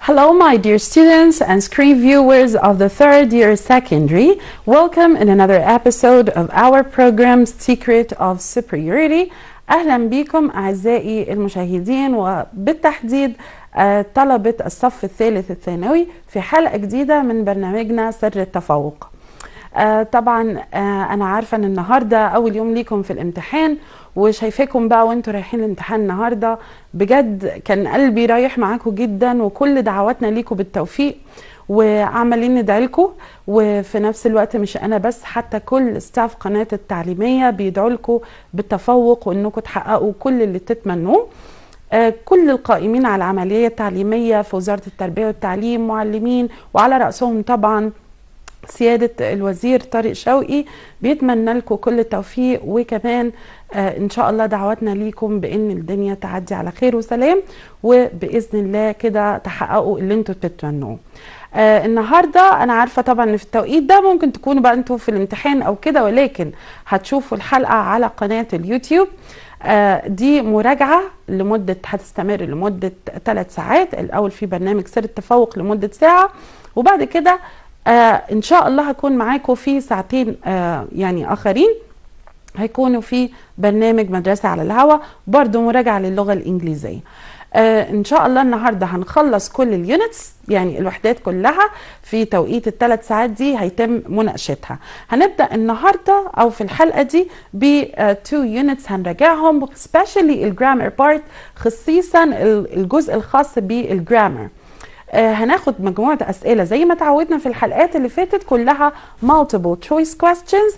Hello, my dear students and screen viewers of the third year secondary. Welcome in another episode of our program Secret of Superiority. أهلا بكم أعزائي المشاهدين وبالتحديد آه، طلبة الصف الثالث الثانوي في حلقة جديدة من برنامجنا سر التفوق. آه، طبعا آه، أنا عارفة إن النهاردة أول يوم ليكم في الامتحان وشايفاكم بقى وانتوا رايحين الامتحان النهارده بجد كان قلبي رايح معاكم جدا وكل دعواتنا ليكم بالتوفيق وعمالين ندعي لكم وفي نفس الوقت مش انا بس حتى كل ستاف قناه التعليميه بيدعوا لكم بالتفوق وانكم تحققوا كل اللي تتمنوه آه، كل القائمين على العمليه التعليميه في وزاره التربيه والتعليم معلمين وعلى راسهم طبعا سيادة الوزير طارق شوقي بيتمنى لكم كل التوفيق وكمان آه إن شاء الله دعواتنا ليكم بإن الدنيا تعدي على خير وسلام وبإذن الله كده تحققوا اللي انتوا بتتمنوه آه النهارده انا عارفه طبعا ان في التوقيت ده ممكن تكونوا بقى انتوا في الامتحان او كده ولكن هتشوفوا الحلقه على قناه اليوتيوب آه دي مراجعه لمده هتستمر لمده ثلاث ساعات الاول في برنامج سر التفوق لمده ساعه وبعد كده آه ان شاء الله هكون معاكم في ساعتين آه يعني اخرين هيكونوا في برنامج مدرسة على الهواء برضو مراجعة للغة الإنجليزية آه ان شاء الله النهارده هنخلص كل اليونتس يعني الوحدات كلها في توقيت الثلاث ساعات دي هيتم مناقشتها هنبدا النهارده او في الحلقه دي ب تو يونتس هنراجعهم سبيشالي الجرامر بارت خصيصا الجزء الخاص بالجرامر آه هناخد مجموعة أسئلة زي ما تعودنا في الحلقات اللي فاتت كلها multiple choice questions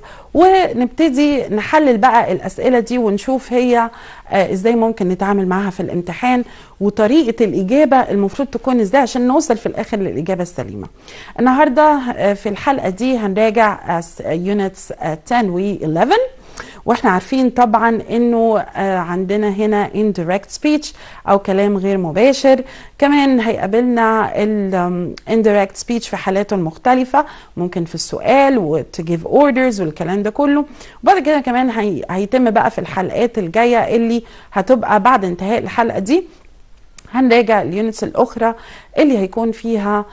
ونبتدي نحلل بقى الأسئلة دي ونشوف هي آه إزاي ممكن نتعامل معاها في الامتحان وطريقة الإجابة المفروض تكون إزاي عشان نوصل في الآخر للإجابة السليمة النهاردة آه في الحلقة دي هنراجع units 10 و 11 واحنا عارفين طبعا انه عندنا هنا indirect speech او كلام غير مباشر كمان هيقابلنا ال indirect speech في حالاته المختلفة ممكن في السؤال و to give orders والكلام ده كله وبعد كده كمان هي هيتم بقى في الحلقات الجاية اللي هتبقى بعد انتهاء الحلقة دي هنراجع اليونتس الاخرى اللي هيكون فيها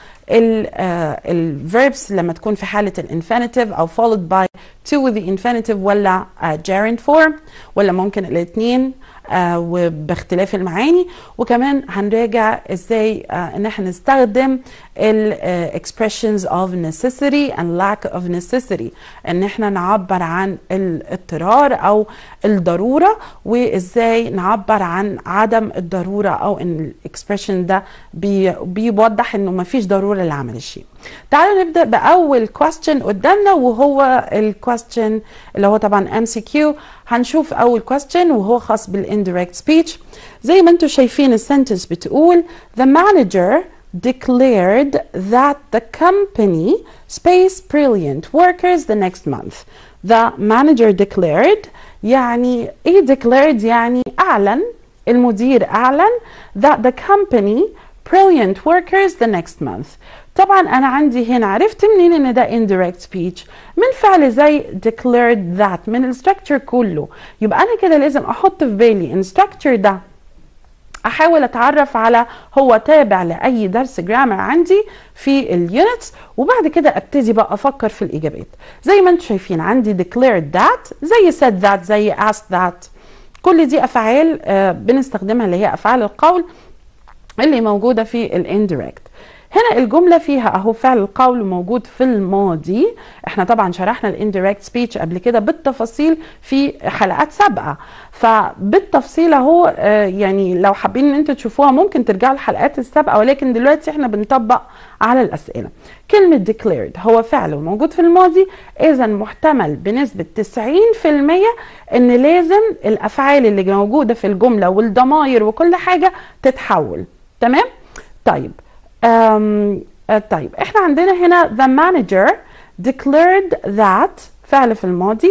الفيربس لما تكون في حاله الانفينيتيف او followed by to with the infinitive ولا gerund form ولا ممكن الاثنين آه وباختلاف المعاني وكمان هنراجع ازاي آه ان احنا نستخدم ال uh, expressions of necessity and lack of necessity ان احنا نعبر عن الاضطرار او الضروره وازاي نعبر عن عدم الضروره او ان الاكسبريشن ده بي بيوضح انه ما فيش ضروره لعمل الشيء تعالوا نبدا باول question قدامنا وهو الكويستشن اللي هو طبعا ام سي كيو هنشوف اول question وهو خاص بالانديركت سبيتش زي ما انتم شايفين السنتنس بتقول the manager declared that the company space brilliant workers the next month the manager declared يعني ايه declared يعني اعلن المدير اعلن that the company brilliant workers the next month طبعا انا عندي هنا عرفت منين ان ده indirect speech من فعل زي declared that من الستراكشر كله يبقى انا كده لازم احط في بالي ان structure ده احاول اتعرف على هو تابع لاي درس جرامر عندي في اليونتس وبعد كده ابتدي بقى افكر في الاجابات زي ما انتم شايفين عندي declared that زي said that زي asked that كل دي افعال آه بنستخدمها اللي هي افعال القول اللي موجوده في الانديركت هنا الجملة فيها اهو فعل القول موجود في الماضي احنا طبعا شرحنا الانديركت سبيتش قبل كده بالتفاصيل في حلقات سابقة فبالتفصيل اهو آه يعني لو حابين ان انتوا تشوفوها ممكن ترجعوا الحلقات السابقة ولكن دلوقتي احنا بنطبق على الاسئلة كلمة declared هو فعل موجود في الماضي اذا محتمل بنسبة 90% ان لازم الافعال اللي موجودة في الجملة والضمائر وكل حاجة تتحول تمام طيب Um, uh, طيب احنا عندنا هنا the manager declared that فعل في الماضي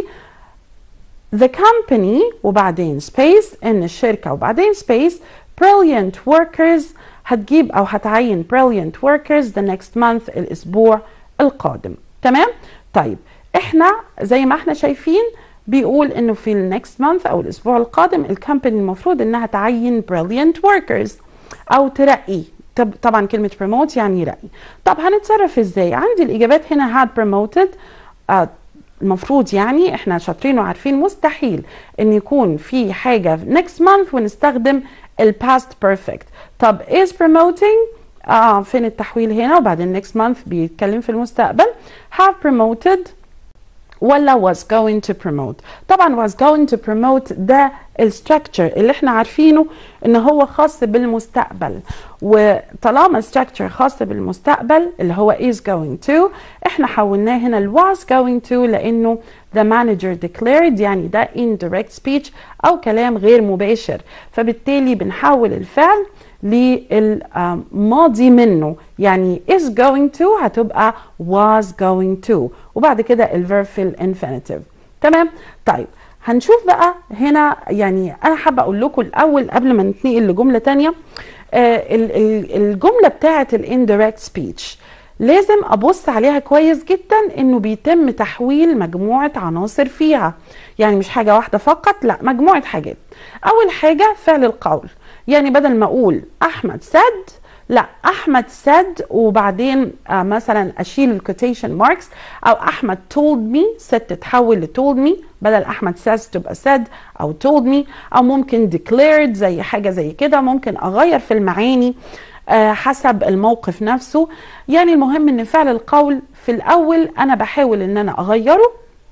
the company وبعدين space ان الشركة وبعدين space brilliant workers هتجيب او هتعين brilliant workers the next month الاسبوع القادم تمام طيب احنا زي ما احنا شايفين بيقول انه في النكست مانث او الاسبوع القادم الكامباني المفروض انها تعين brilliant workers او ترقي طب طبعا كلمة promote يعني رأي طب هنتصرف ازاي عندي الإجابات هنا had promoted آه المفروض يعني احنا شاطرين وعارفين مستحيل ان يكون في حاجة next month ونستخدم ال past perfect طب is promoting اه فين التحويل هنا وبعدين next month بيتكلم في المستقبل have promoted ولا was going to promote طبعا was going to promote ده الستراكشر اللي احنا عارفينه ان هو خاص بالمستقبل وطالما structure خاص بالمستقبل اللي هو is going to احنا حولناه هنا ال was going to لانه the manager declared يعني ده indirect speech او كلام غير مباشر فبالتالي بنحول الفعل للماضي منه يعني is going to هتبقى was going to وبعد كده الفيرب في الانفينيتيف تمام طيب هنشوف بقى هنا يعني انا حابه اقول لكم الاول قبل ما نتنقل لجمله تانية آه الجمله بتاعه الانديركت سبيتش لازم ابص عليها كويس جدا انه بيتم تحويل مجموعه عناصر فيها يعني مش حاجه واحده فقط لا مجموعه حاجات اول حاجه فعل القول يعني بدل ما اقول احمد سد لا احمد سد وبعدين آه مثلا اشيل الكوتيشن ماركس او احمد told me سد تتحول ل told me بدل احمد says تبقى said او told me او ممكن declared زي حاجه زي كده ممكن اغير في المعاني آه حسب الموقف نفسه يعني المهم ان فعل القول في الاول انا بحاول ان انا اغيره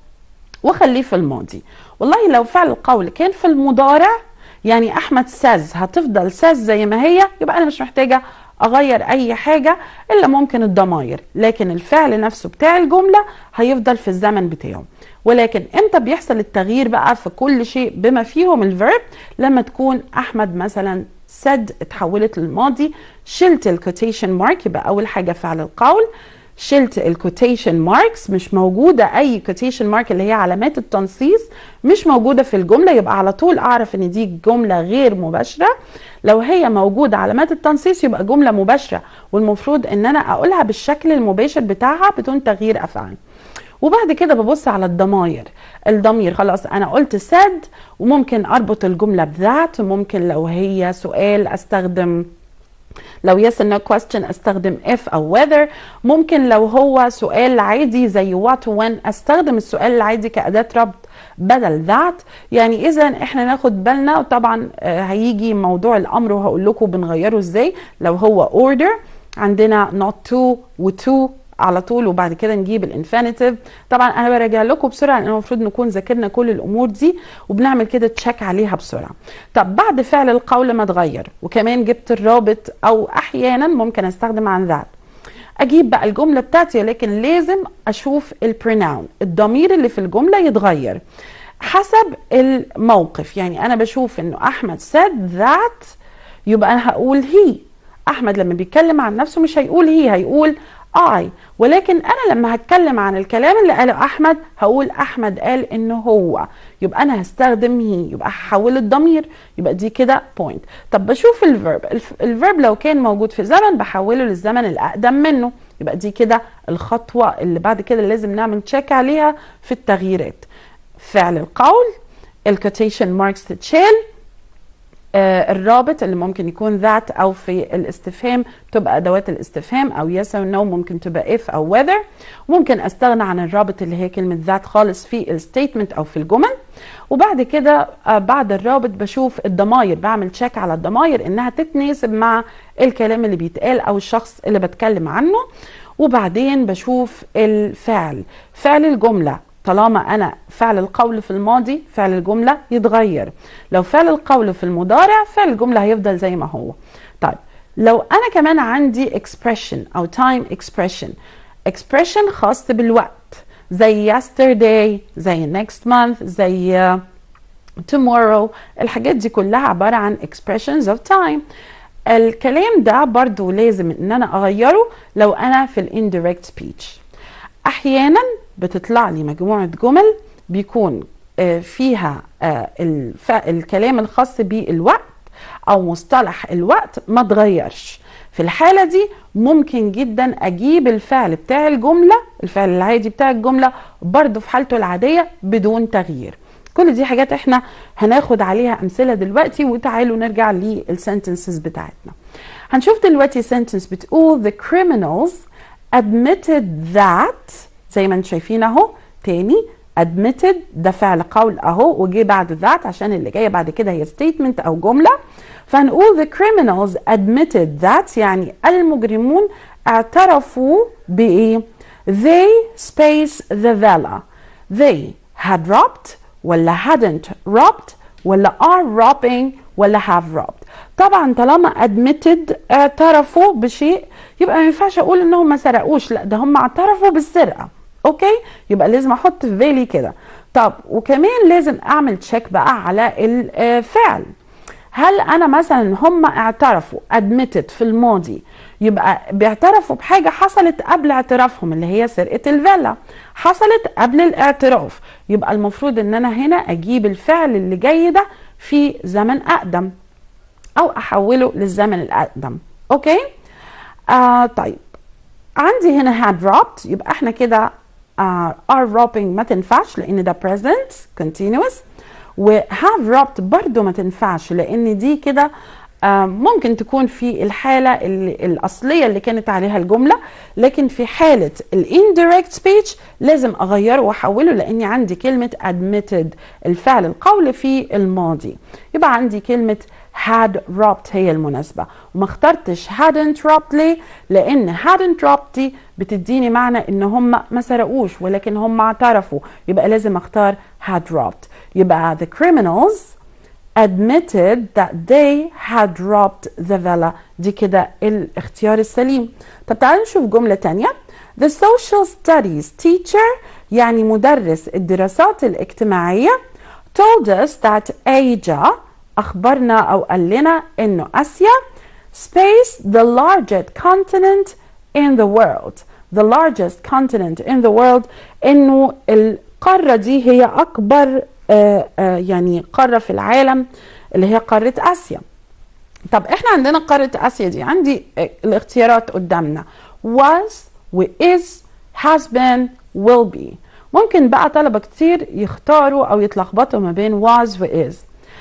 واخليه في الماضي والله لو فعل القول كان في المضارع يعني احمد ساز هتفضل ساز زي ما هي يبقى انا مش محتاجه اغير اي حاجه الا ممكن الضماير لكن الفعل نفسه بتاع الجمله هيفضل في الزمن بتاعه ولكن امتى بيحصل التغيير بقى في كل شيء بما فيهم الفيرب لما تكون احمد مثلا سد اتحولت للماضي شلت الكوتيشن مارك يبقى اول حاجه فعل القول شلت الكوتيشن ماركس مش موجودة أي كوتيشن مارك اللي هي علامات التنصيص مش موجودة في الجملة يبقى على طول أعرف إن دي جملة غير مباشرة لو هي موجودة علامات التنصيص يبقى جملة مباشرة والمفروض إن أنا أقولها بالشكل المباشر بتاعها بدون تغيير أفعال وبعد كده ببص على الضماير الضمير خلاص انا قلت سد وممكن اربط الجمله بذات وممكن لو هي سؤال استخدم لو yes and no question استخدم if او whether ممكن لو هو سؤال عادي زي what when استخدم السؤال العادي كأداة ربط بدل that يعني اذا احنا ناخد بالنا وطبعا هيجي موضوع الامر وهقول لكم بنغيره ازاي لو هو order عندنا not to و to على طول وبعد كده نجيب الانفينيتيف طبعا انا براجع لكم بسرعه لان المفروض نكون ذاكرنا كل الامور دي وبنعمل كده تشيك عليها بسرعه طب بعد فعل القول ما اتغير وكمان جبت الرابط او احيانا ممكن استخدم عن ذات اجيب بقى الجمله بتاعتي لكن لازم اشوف البروناون الضمير اللي في الجمله يتغير حسب الموقف يعني انا بشوف انه احمد said that يبقى انا هقول هي احمد لما بيتكلم عن نفسه مش هيقول هي هيقول I ولكن انا لما هتكلم عن الكلام اللي قاله احمد هقول احمد قال انه هو يبقى انا هستخدم هي يبقى هحول الضمير يبقى دي كده بوينت طب بشوف الفيرب الفيرب لو كان موجود في زمن بحوله للزمن الاقدم منه يبقى دي كده الخطوه اللي بعد كده لازم نعمل تشيك عليها في التغييرات فعل القول الكوتيشن ماركس تتشال آه الرابط اللي ممكن يكون ذات او في الاستفهام تبقى ادوات الاستفهام او يس او نو ممكن تبقى اف او whether ممكن استغنى عن الرابط اللي هي كلمه ذات خالص في الستيتمنت او في الجمل وبعد كده آه بعد الرابط بشوف الضماير بعمل تشيك على الضماير انها تتناسب مع الكلام اللي بيتقال او الشخص اللي بتكلم عنه وبعدين بشوف الفعل فعل الجمله طالما انا فعل القول في الماضي فعل الجمله يتغير لو فعل القول في المضارع فعل الجمله هيفضل زي ما هو طيب لو انا كمان عندي expression او time expression expression خاص بالوقت زي yesterday زي next month زي tomorrow الحاجات دي كلها عباره عن expressions of time الكلام ده برضو لازم ان انا اغيره لو انا في الانديركت speech احيانا بتطلع لي مجموعه جمل بيكون فيها الكلام الخاص بالوقت او مصطلح الوقت ما اتغيرش في الحاله دي ممكن جدا اجيب الفعل بتاع الجمله الفعل العادي بتاع الجمله برضه في حالته العاديه بدون تغيير كل دي حاجات احنا هناخد عليها امثله دلوقتي وتعالوا نرجع للسنتنسز بتاعتنا هنشوف دلوقتي sentence بتقول the criminals admitted that زي ما انتم شايفين اهو تاني admitted ده فعل قول اهو وجي بعد that عشان اللي جايه بعد كده هي statement او جمله فهنقول the criminals admitted that يعني المجرمون اعترفوا بايه they space the villa they had robbed ولا hadn't robbed ولا are robbing ولا have robbed طبعا طالما admitted اعترفوا بشيء يبقى ما ينفعش اقول انهم ما سرقوش لا ده هم اعترفوا بالسرقه اوكي يبقى لازم احط في بالي كده طب وكمان لازم اعمل تشيك بقى على الفعل هل انا مثلا هم اعترفوا admitted في الماضي يبقى بيعترفوا بحاجه حصلت قبل اعترافهم اللي هي سرقه الفيلا حصلت قبل الاعتراف يبقى المفروض ان انا هنا اجيب الفعل اللي جاي ده في زمن اقدم او احوله للزمن الاقدم اوكي آه طيب عندي هنا had robbed يبقى احنا كده آه are robbing ما تنفعش لان ده present continuous و have robbed برضو ما تنفعش لان دي كده آه ممكن تكون في الحالة اللي الأصلية اللي كانت عليها الجملة لكن في حالة indirect speech لازم أغيره وأحوله لأني عندي كلمة admitted الفعل القول في الماضي يبقى عندي كلمة had robbed هي المناسبة وما اخترتش hadn't robbed ليه؟ لأن hadn't robbed دي بتديني معنى إن هم ما سرقوش ولكن هم اعترفوا يبقى لازم أختار had robbed يبقى the criminals admitted that they had robbed the villa دي كده الاختيار السليم طب تعالوا نشوف جملة تانية the social studies teacher يعني مدرس الدراسات الاجتماعية told us that Asia أخبرنا أو قال لنا إنه آسيا space the largest continent in the world the largest continent in the world إنه القارة دي هي أكبر آآ آآ يعني قارة في العالم اللي هي قارة آسيا طب احنا عندنا قارة آسيا دي عندي الاختيارات قدامنا was و is has been will be ممكن بقى طلبة كتير يختاروا أو يتلخبطوا ما بين was و is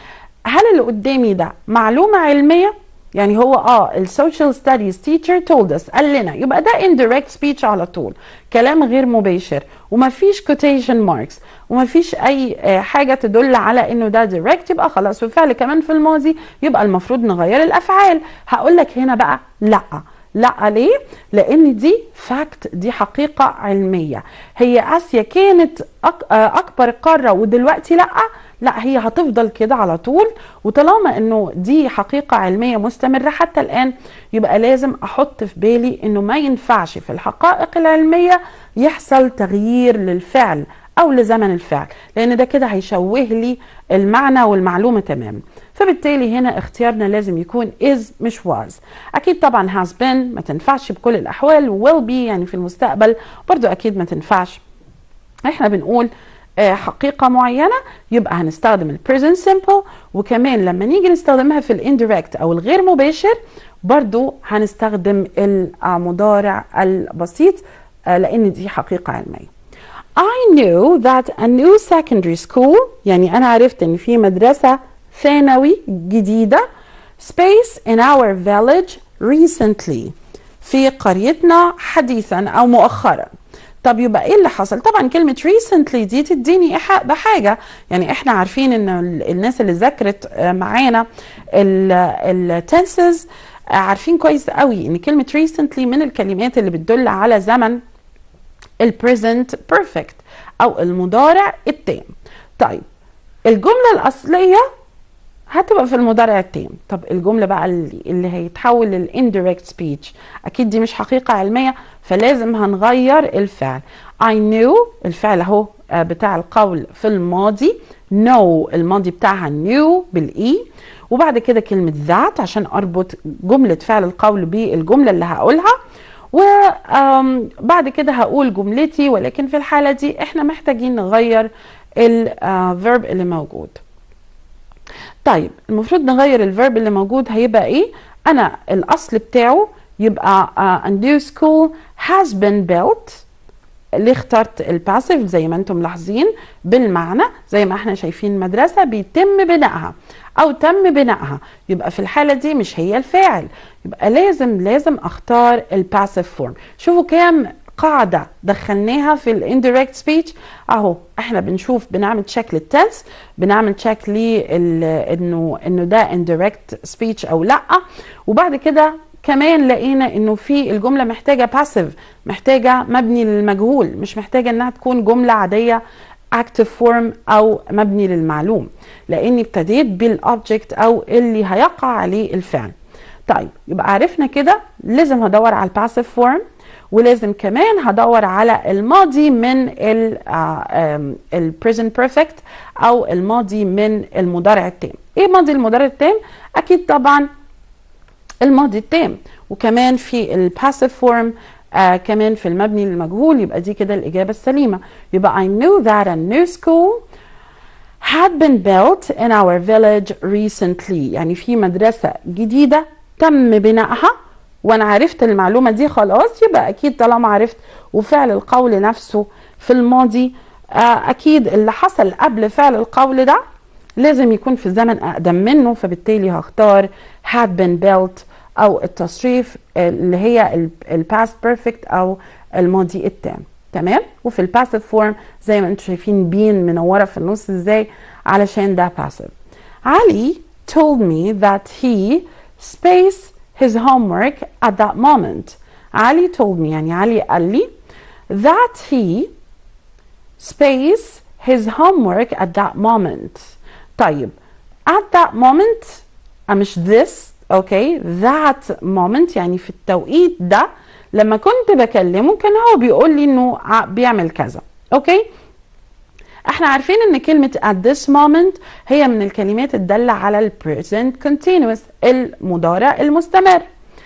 هل اللي قدامي ده معلومة علمية يعني هو اه السوشيال ستاديز تيتشر told us قال لنا يبقى ده indirect speech على طول كلام غير مباشر ومفيش quotation marks ومفيش اي حاجة تدل على انه ده direct يبقى خلاص وفعل كمان في الماضي يبقى المفروض نغير الافعال هقول لك هنا بقى لا لا ليه؟ لان دي فاكت دي حقيقة علمية هي اسيا كانت أك اكبر قارة ودلوقتي لا لا هي هتفضل كده على طول وطالما انه دي حقيقة علمية مستمرة حتى الان يبقى لازم احط في بالي انه ما ينفعش في الحقائق العلمية يحصل تغيير للفعل او لزمن الفعل لان ده كده هيشوه لي المعنى والمعلومة تماما فبالتالي هنا اختيارنا لازم يكون is مش was اكيد طبعا has been ما تنفعش بكل الاحوال will be يعني في المستقبل برضو اكيد ما تنفعش احنا بنقول حقيقة معينة يبقى هنستخدم ال present simple وكمان لما نيجي نستخدمها في الانdirect أو الغير مباشر برضو هنستخدم المضارع البسيط لأن دي حقيقة علمية I knew that a new secondary school يعني أنا عرفت إن في مدرسة ثانوي جديدة space in our village recently في قريتنا حديثا أو مؤخرا طب يبقى ايه اللي حصل طبعا كلمة recently دي تديني ايحاء بحاجة يعني احنا عارفين ان الناس اللي ذاكرت معانا التنسز عارفين كويس قوي ان كلمة recently من الكلمات اللي بتدل على زمن البريزنت بيرفكت او المضارع التام طيب الجملة الأصلية هتبقى في المضارع التام طب الجملة بقى اللي, اللي هيتحول للإنديركت سبيتش أكيد دي مش حقيقة علمية فلازم هنغير الفعل I knew الفعل اهو بتاع القول في الماضي know الماضي بتاعها knew بالإي وبعد كده كلمة ذات عشان أربط جملة فعل القول بالجملة اللي هقولها وبعد كده هقول جملتي ولكن في الحالة دي احنا محتاجين نغير الفيرب اللي موجود طيب المفروض نغير الفيرب اللي موجود هيبقى ايه انا الاصل بتاعه يبقى uh, a new school has been built ليه اخترت الباسيف زي ما انتم ملاحظين بالمعنى زي ما احنا شايفين مدرسه بيتم بنائها او تم بنائها يبقى في الحاله دي مش هي الفاعل يبقى لازم لازم اختار الباسيف فورم شوفوا كام قاعده دخلناها في الانديركت سبيتش اهو احنا بنشوف بنعمل تشيك للتنس بنعمل تشيك انه انه ده انديركت سبيتش او لا وبعد كده كمان لقينا انه في الجمله محتاجه باسيف محتاجه مبني للمجهول مش محتاجه انها تكون جمله عاديه active form او مبني للمعلوم لاني ابتديت بالاوبجكت او اللي هيقع عليه الفعل طيب يبقى عرفنا كده لازم هدور على الباسيف فورم ولازم كمان هدور على الماضي من البريزنت بيرفكت او الماضي من المضارع التام ايه ماضي المضارع التام اكيد طبعا الماضي التام وكمان في الباسيف فورم آه كمان في المبني للمجهول يبقى دي كده الإجابة السليمة يبقى I knew that a new school had been built in our village recently يعني في مدرسة جديدة تم بنائها وانا عرفت المعلومة دي خلاص يبقى اكيد طالما عرفت وفعل القول نفسه في الماضي آه اكيد اللي حصل قبل فعل القول ده لازم يكون في زمن اقدم منه فبالتالي هختار had been built او التصريف اللي هي الباست بيرفكت او الماضي التام تمام وفي الباسيف فورم زي ما انتم شايفين بين منوره في النص ازاي علشان ده باسيف علي told me that he spaced his homework at that moment علي told me يعني علي قال لي that he spaced his homework at that moment طيب at that moment مش this اوكي that moment يعني في التوقيت ده لما كنت بكلمه كان هو بيقول لي انه بيعمل كذا اوكي احنا عارفين ان كلمة at this moment هي من الكلمات الدالة على ال present continuous المضارع المستمر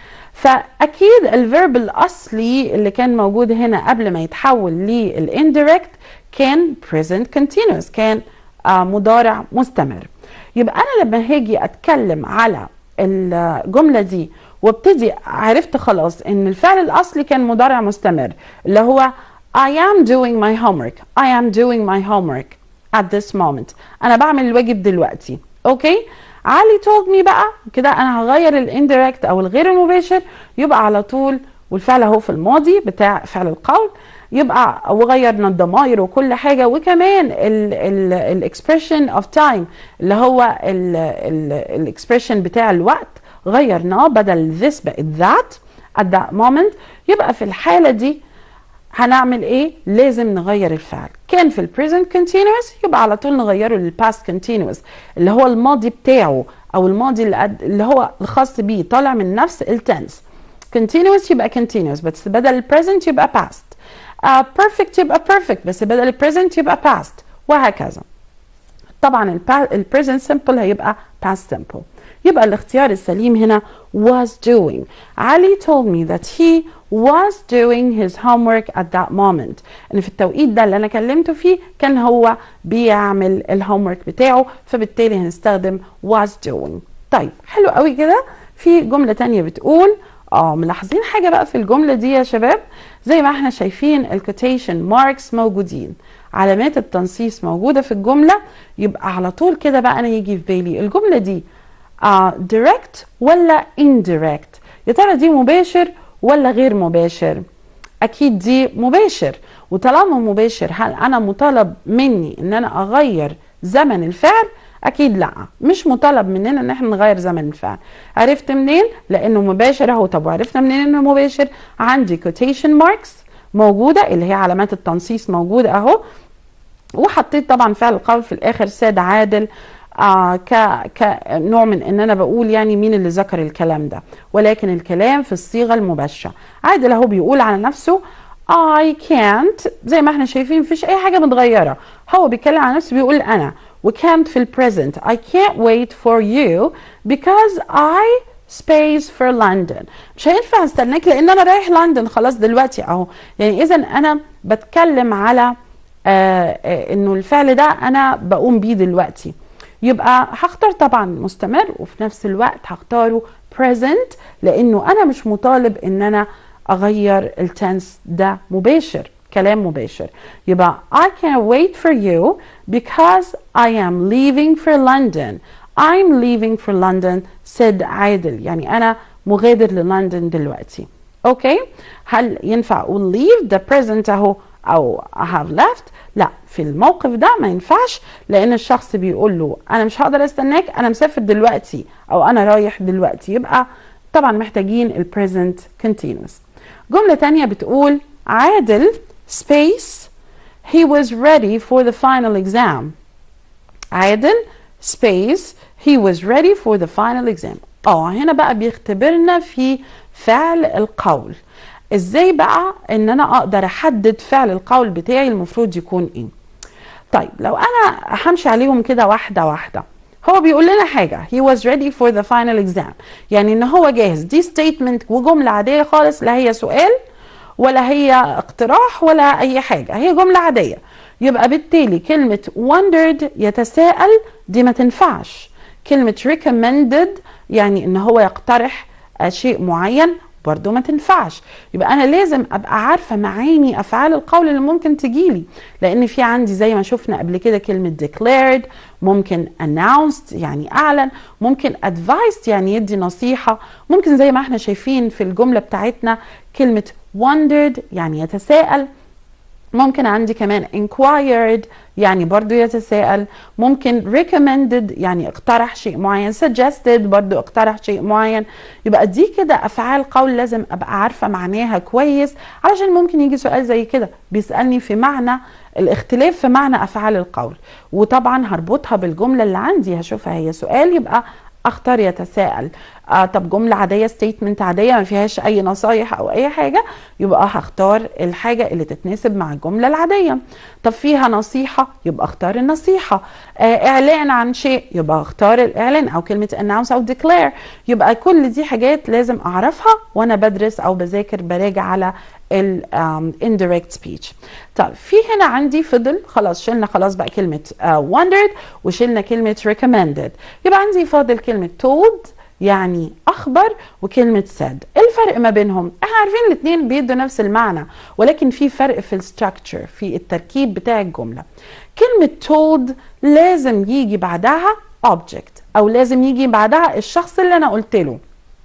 فاكيد الفيرب الاصلي اللي كان موجود هنا قبل ما يتحول للانديركت كان present continuous كان آه مضارع مستمر يبقى انا لما هاجي اتكلم على الجملة دي وابتدي عرفت خلاص ان الفعل الاصلي كان مضارع مستمر اللي هو I am doing my homework I am doing my homework at this moment انا بعمل الواجب دلوقتي اوكي علي told me بقى كده انا هغير الانديركت او الغير المباشر يبقى على طول والفعل اهو في الماضي بتاع فعل القول يبقى وغيرنا الضمائر وكل حاجه وكمان الاكسبريشن اوف تايم اللي هو الاكسبريشن بتاع الوقت غيرناه بدل this بقت that at that moment يبقى في الحاله دي هنعمل ايه لازم نغير الفعل كان في البريزنت continuous يبقى على طول نغيره للباست continuous اللي هو الماضي بتاعه او الماضي اللي, قد اللي هو الخاص بيه طالع من نفس التنس continuous يبقى continuous بس بدل present يبقى past uh, perfect يبقى perfect بس بدل present يبقى past وهكذا طبعا ال present simple هيبقى past simple يبقى الاختيار السليم هنا was doing علي told me that he was doing his homework at that moment ان في التوقيت ده اللي انا كلمته فيه كان هو بيعمل الهومورك بتاعه فبالتالي هنستخدم was doing طيب حلو قوي كده في جملة تانية بتقول اه ملاحظين حاجة بقى في الجملة دي يا شباب زي ما احنا شايفين الكوتيشن ماركس موجودين علامات التنصيص موجودة في الجملة يبقى على طول كده بقى انا يجي في بالي الجملة دي آه direct ولا indirect يا ترى دي مباشر ولا غير مباشر اكيد دي مباشر وطالما مباشر هل انا مطالب مني ان انا اغير زمن الفعل اكيد لا مش مطالب مننا ان احنا نغير زمن الفعل عرفت منين لانه مباشر اهو طب وعرفنا منين انه مباشر عندي quotation marks موجوده اللي هي علامات التنصيص موجوده اهو وحطيت طبعا فعل القول في الاخر ساد عادل آه ك كنوع من ان انا بقول يعني مين اللي ذكر الكلام ده ولكن الكلام في الصيغه المباشره عادل اهو بيقول على نفسه I can't زي ما احنا شايفين مفيش اي حاجه متغيره هو بيتكلم عن نفسه بيقول انا وكانت في البريزنت I can't wait for you because I space for London مش هينفع استناك لان انا رايح لندن خلاص دلوقتي اهو يعني اذا انا بتكلم على آه آه انه الفعل ده انا بقوم بيه دلوقتي يبقى هختار طبعا مستمر وفي نفس الوقت هختاره present لانه انا مش مطالب ان انا اغير التنس ده مباشر كلام مباشر يبقى I can't wait for you because I am leaving for London I'm leaving for London said عادل يعني أنا مغادر للندن دلوقتي اوكي هل ينفع اقول leave ده present اهو او I have left لا في الموقف ده ما ينفعش لان الشخص بيقول له انا مش هقدر استناك انا مسافر دلوقتي او انا رايح دلوقتي يبقى طبعا محتاجين ال present continuous جملة تانية بتقول عادل space he was ready for the final exam عادل space he was ready for the final exam اه هنا بقى بيختبرنا في فعل القول ازاي بقى ان انا اقدر احدد فعل القول بتاعي المفروض يكون ايه طيب لو انا همشي عليهم كده واحده واحده هو بيقول لنا حاجة he was ready for the final exam يعني ان هو جاهز دي statement وجملة عادية خالص لا هي سؤال ولا هي اقتراح ولا اي حاجة هي جملة عادية يبقى بالتالي كلمة wondered يتساءل دي ما تنفعش كلمة recommended يعني ان هو يقترح شيء معين برضو ما تنفعش يبقى انا لازم ابقى عارفه معاني افعال القول اللي ممكن تجيلي لان في عندي زي ما شفنا قبل كده كلمه declared ممكن announced يعني اعلن ممكن advised يعني يدي نصيحه ممكن زي ما احنا شايفين في الجمله بتاعتنا كلمه wondered يعني يتساءل ممكن عندي كمان inquired يعني برضو يتساءل ممكن recommended يعني اقترح شيء معين suggested برضو اقترح شيء معين يبقى دي كده افعال قول لازم ابقى عارفه معناها كويس علشان ممكن يجي سؤال زي كده بيسالني في معنى الاختلاف في معنى افعال القول وطبعا هربطها بالجمله اللي عندي هشوفها هي سؤال يبقى اختار يتساءل آه طب جمله عاديه ستيتمنت عاديه ما فيهاش اي نصايح او اي حاجه يبقى هختار الحاجه اللي تتناسب مع الجمله العاديه طب فيها نصيحه يبقى اختار النصيحه آه اعلان عن شيء يبقى اختار الاعلان او كلمه announce او declare يبقى كل دي حاجات لازم اعرفها وانا بدرس او بذاكر براجع على ال um, indirect speech طب في هنا عندي فضل خلاص شلنا خلاص بقى كلمة uh, wondered وشلنا كلمة recommended يبقى عندي فاضل كلمة told يعني أخبر وكلمة said الفرق ما بينهم احنا عارفين الاثنين بيدوا نفس المعنى ولكن في فرق في الستراكشر في التركيب بتاع الجملة كلمة told لازم يجي بعدها object أو لازم يجي بعدها الشخص اللي أنا قلت له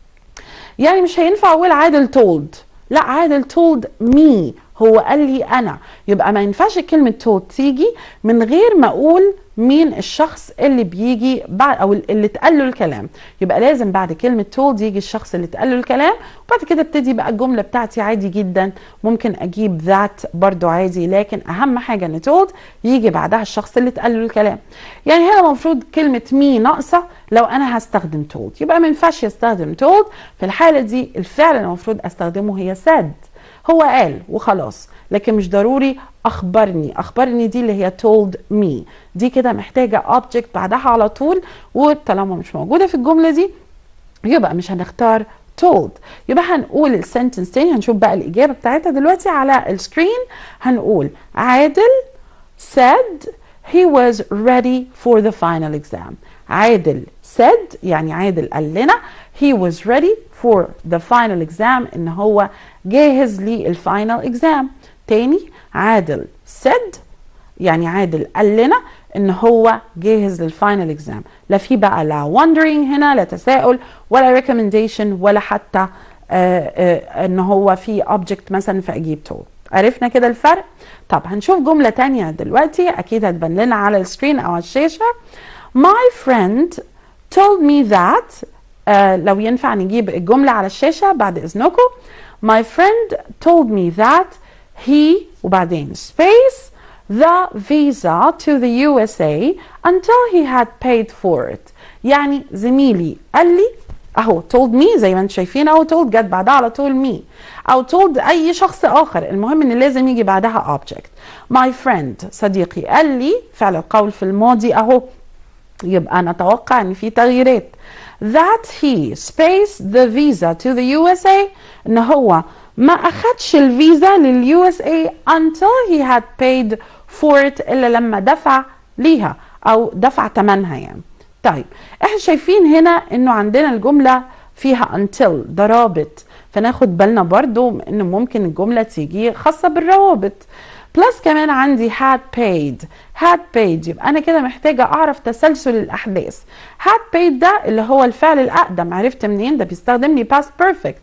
يعني مش هينفع أقول عادل told لا عادل told me هو قال لي انا يبقى ما ينفعش كلمه told تيجي من غير ما اقول مين الشخص اللي بيجي بعد او اللي اتقال له الكلام يبقى لازم بعد كلمه told يجي الشخص اللي اتقال له الكلام وبعد كده ابتدي بقى الجمله بتاعتي عادي جدا ممكن اجيب that برضو عادي لكن اهم حاجه ان told يجي بعدها الشخص اللي اتقال له الكلام يعني هنا المفروض كلمه me ناقصه لو انا هستخدم told يبقى ما ينفعش يستخدم told في الحاله دي الفعل اللي المفروض استخدمه هي said هو قال وخلاص لكن مش ضروري اخبرني اخبرني دي اللي هي told me دي كده محتاجه object بعدها على طول وطالما مش موجوده في الجمله دي يبقى مش هنختار told يبقى هنقول السنتنس تاني هنشوف بقى الاجابه بتاعتها دلوقتي على السكرين هنقول عادل said he was ready for the final exam عادل said يعني عادل قال لنا he was ready for the final exam ان هو جاهز للفاينل اكزام تاني عادل said يعني عادل قال لنا ان هو جاهز للفاينل اكزام لا في بقى لا wondering هنا لا تساؤل ولا recommendation ولا حتى آآ آآ ان هو في object مثلا فاجيب told عرفنا كده الفرق طب هنشوف جملة تانية دلوقتي اكيد هتبان لنا على السكرين او على الشاشة my friend told me that آه لو ينفع نجيب الجملة على الشاشة بعد إذنكم My friend told me that he وبعدين space the visa to the USA until he had paid for it يعني زميلي قال لي اهو told me زي ما انتم شايفين اهو told جت بعدها على طول me او told اي شخص اخر المهم ان لازم يجي بعدها object my friend صديقي قال لي فعل القول في الماضي اهو يبقى نتوقع ان في تغييرات that he space the visa to the USA ان هو ما اخدش الفيزا لليو اس اي until he had paid for it الا لما دفع ليها او دفع ثمنها يعني طيب احنا شايفين هنا انه عندنا الجمله فيها until ده رابط فناخد بالنا برضو ان ممكن الجملة تيجي خاصة بالروابط بلس كمان عندي had paid had paid يبقى انا كده محتاجة اعرف تسلسل الاحداث had paid ده اللي هو الفعل الاقدم عرفت منين ده بيستخدم لي past perfect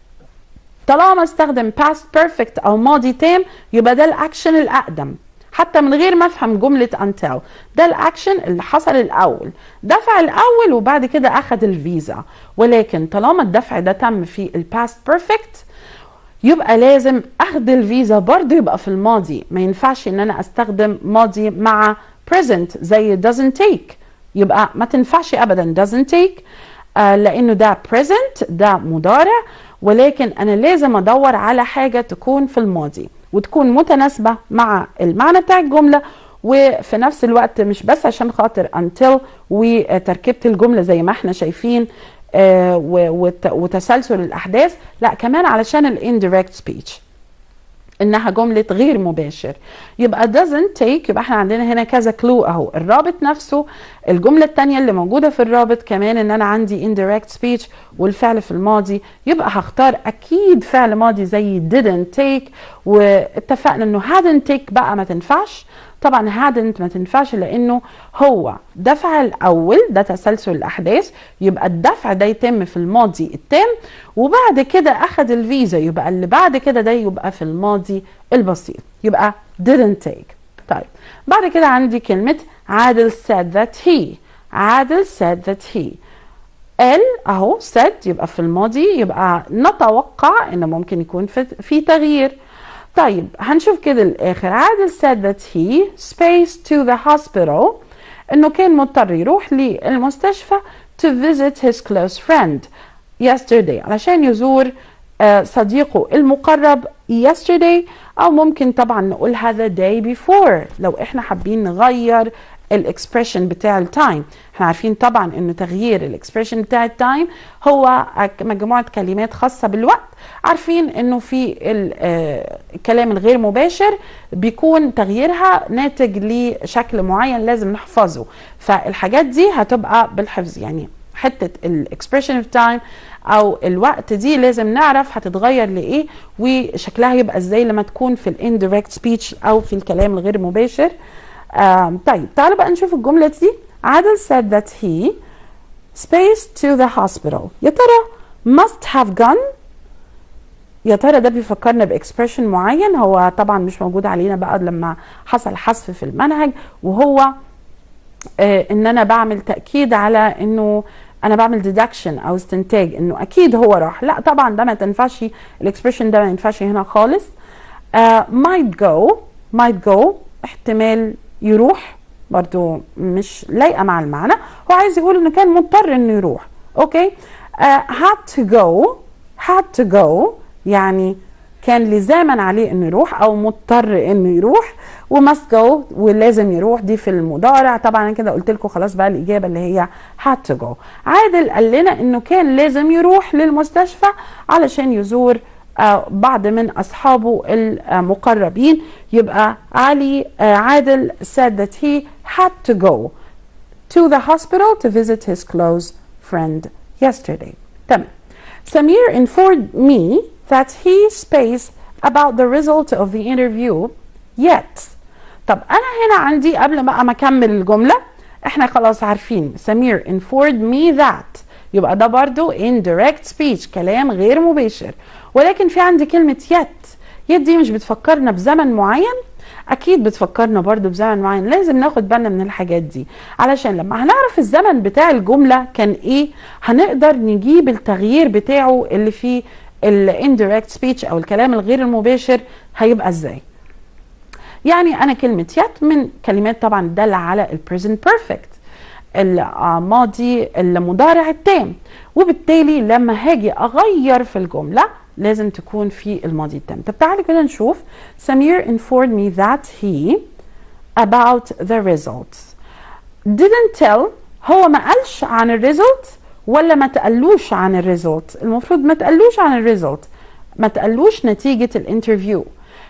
طالما استخدم past perfect او ماضي تام يبقى ده الاكشن الاقدم حتى من غير ما افهم جمله until ده الاكشن اللي حصل الاول دفع الاول وبعد كده اخذ الفيزا ولكن طالما الدفع ده تم في الباست بيرفكت يبقى لازم اخذ الفيزا برضه يبقى في الماضي ما ينفعش ان انا استخدم ماضي مع present زي doesn't take يبقى ما تنفعش ابدا doesn't take آه لانه ده present ده مضارع ولكن انا لازم ادور على حاجه تكون في الماضي وتكون متناسبه مع المعنى بتاع الجمله وفي نفس الوقت مش بس عشان خاطر until وتركيبه الجمله زي ما احنا شايفين آه وتسلسل الاحداث لا كمان علشان الانديركت سبيتش انها جمله غير مباشر يبقى doesn't take يبقى احنا عندنا هنا كذا كلو اهو الرابط نفسه الجمله الثانيه اللي موجوده في الرابط كمان ان انا عندي indirect speech والفعل في الماضي يبقى هختار اكيد فعل ماضي زي didn't take واتفقنا انه hadn't take بقى ما تنفعش طبعا hadn't ما تنفعش لانه هو دفع الاول ده تسلسل الاحداث يبقى الدفع ده يتم في الماضي التام وبعد كده اخذ الفيزا يبقى اللي بعد كده ده يبقى في الماضي البسيط يبقى didn't take طيب بعد كده عندي كلمة عادل said that he عادل said that he قال اهو said يبقى في الماضي يبقى نتوقع ان ممكن يكون في, في تغيير طيب هنشوف كده الاخر عادل said that he spaced to the hospital انه كان مضطر يروح للمستشفى to visit his close friend yesterday علشان يزور صديقه المقرب yesterday او ممكن طبعا نقول هذا day before لو احنا حابين نغير الاكسبريشن بتاع التايم احنا عارفين طبعا انه تغيير الاكسبريشن بتاع التايم هو مجموعه كلمات خاصه بالوقت عارفين انه في الكلام الغير مباشر بيكون تغييرها ناتج لشكل معين لازم نحفظه فالحاجات دي هتبقى بالحفظ يعني حته الاكسبريشن اوف تايم او الوقت دي لازم نعرف هتتغير لايه وشكلها يبقى ازاي لما تكون في الانديركت سبيتش او في الكلام الغير مباشر آم طيب تعالوا بقى نشوف الجمله دي عادل said that he spaced to the hospital يا ترى must have gone يا ترى ده بيفكرنا باكسبريشن معين هو طبعا مش موجود علينا بقى لما حصل حذف في المنهج وهو آه ان انا بعمل تاكيد على انه انا بعمل ديدكشن او استنتاج انه اكيد هو راح لا طبعا ده ما تنفعش الاكسبريشن ده ما ينفعش هنا خالص uh, might go might go احتمال يروح برضو مش لايقه مع المعنى هو عايز يقول انه كان مضطر انه يروح اوكي uh, had to go had to go يعني كان لزاما عليه انه يروح او مضطر انه يروح وماست جو ولازم يروح دي في المضارع طبعا انا كده قلت لكم خلاص بقى الاجابه اللي هي had to go عادل قال لنا انه كان لازم يروح للمستشفى علشان يزور آه بعض من اصحابه المقربين يبقى علي آه عادل said that he had to go to the hospital to visit his close friend yesterday تمام Samir informed me that he spaced about the result of the interview yet طب انا هنا عندي قبل بقى ما اكمل الجمله احنا خلاص عارفين سمير informed me that يبقى ده برضو indirect speech كلام غير مباشر ولكن في عندي كلمه yet yet دي مش بتفكرنا بزمن معين اكيد بتفكرنا برضو بزمن معين لازم ناخد بالنا من الحاجات دي علشان لما هنعرف الزمن بتاع الجمله كان ايه هنقدر نجيب التغيير بتاعه اللي فيه الانديركت سبيتش او الكلام الغير المباشر هيبقى ازاي يعني انا كلمه يت من كلمات طبعا دالة على البريزنت بيرفكت الماضي المضارع التام وبالتالي لما هاجي اغير في الجمله لازم تكون في الماضي التام طب تعالوا كده نشوف سمير informed me that he about the results didn't tell هو ما قالش عن الريزلت ولا ما تقلوش عن الريزلت المفروض ما تقلوش عن الريزلت ما تقلوش نتيجة الانترفيو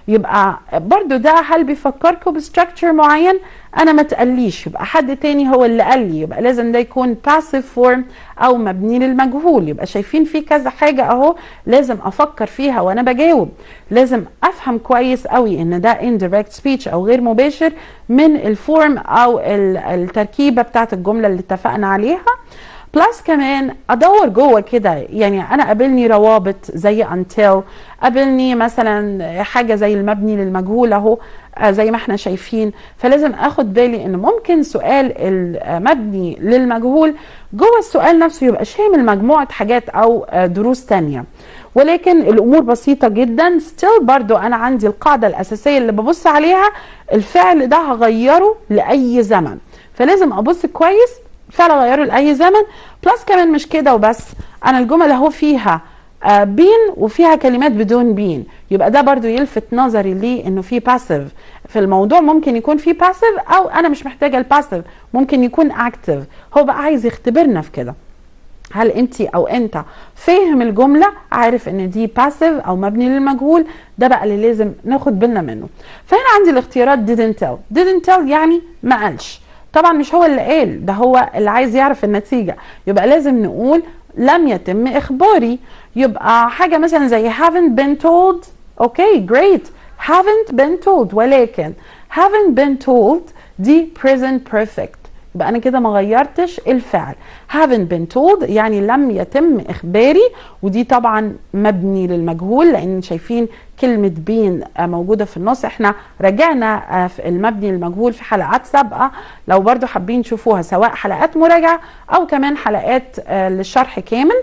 يبقى برضو ده هل بيفكركم بستراكشر معين انا ما تقليش يبقى حد تاني هو اللي قال لي يبقى لازم ده يكون passive form او مبني للمجهول يبقى شايفين في كذا حاجة اهو لازم افكر فيها وانا بجاوب لازم افهم كويس قوي ان ده indirect speech او غير مباشر من الفورم او التركيبة بتاعت الجملة اللي اتفقنا عليها بلس كمان ادور جوه كده يعني انا قابلني روابط زي until قابلني مثلا حاجه زي المبني للمجهول اهو زي ما احنا شايفين فلازم اخد بالي ان ممكن سؤال المبني للمجهول جوه السؤال نفسه يبقى شامل مجموعه حاجات او دروس تانية ولكن الامور بسيطه جدا ستيل برضو انا عندي القاعده الاساسيه اللي ببص عليها الفعل ده هغيره لاي زمن فلازم ابص كويس فعل غيره لاي زمن بلس كمان مش كده وبس انا الجمل اهو فيها آه بين وفيها كلمات بدون بين يبقى ده برضو يلفت نظري ليه انه في باسيف في الموضوع ممكن يكون في باسيف او انا مش محتاجه الباسيف ممكن يكون اكتف هو بقى عايز يختبرنا في كده هل انت او انت فاهم الجمله عارف ان دي باسيف او مبني للمجهول ده بقى اللي لازم ناخد بالنا منه فهنا عندي الاختيارات didn't tell didn't tell يعني ما قالش طبعا مش هو اللي قال ده هو اللي عايز يعرف النتيجة يبقى لازم نقول لم يتم إخباري يبقى حاجة مثلا زي haven't been told اوكي okay, great haven't been told ولكن haven't been told دي present perfect يبقى انا كده ما غيرتش الفعل haven't been told يعني لم يتم اخباري ودي طبعا مبني للمجهول لان شايفين كلمة بين موجودة في النص احنا رجعنا في المبني للمجهول في حلقات سابقة لو برضو حابين تشوفوها سواء حلقات مراجعة او كمان حلقات للشرح كامل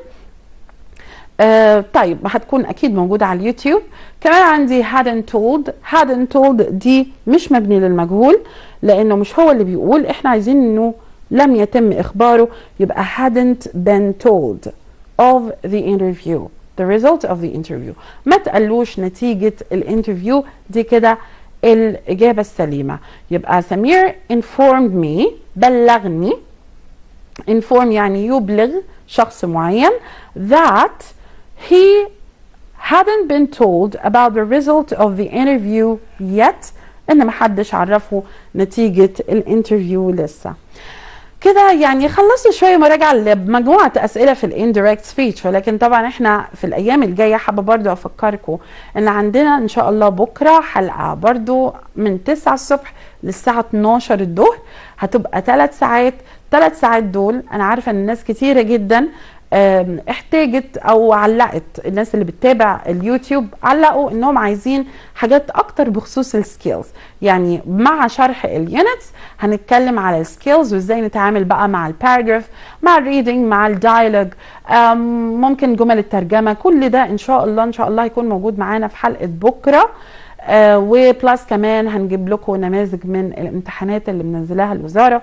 آه طيب هتكون اكيد موجوده على اليوتيوب كمان عندي hadn't told hadn't told دي مش مبني للمجهول لانه مش هو اللي بيقول احنا عايزين انه لم يتم اخباره يبقى hadn't been told of the interview the result of the interview ما تقلوش نتيجه الانترفيو دي كده الاجابه السليمه يبقى سمير informed me بلغني inform يعني يبلغ شخص معين that he hadn't been told about the result of the interview yet ان محدش عرفه نتيجة الانترفيو لسه كده يعني خلصت شويه مراجعه لمجموعه اسئله في الانديركت سبيتش ولكن طبعا احنا في الايام الجايه حابه برضو افكركم ان عندنا ان شاء الله بكره حلقه برضو من 9 الصبح للساعه 12 الظهر هتبقى 3 ساعات 3 ساعات دول انا عارفه ان الناس كتيره جدا احتاجت او علقت الناس اللي بتتابع اليوتيوب علقوا انهم عايزين حاجات اكتر بخصوص السكيلز يعني مع شرح اليونتس هنتكلم على السكيلز وازاي نتعامل بقى مع الباراجراف مع الريدنج مع الدايلوج ممكن جمل الترجمه كل ده ان شاء الله ان شاء الله هيكون موجود معانا في حلقه بكره آه وبلس كمان هنجيب لكم نماذج من الامتحانات اللي منزلاها الوزاره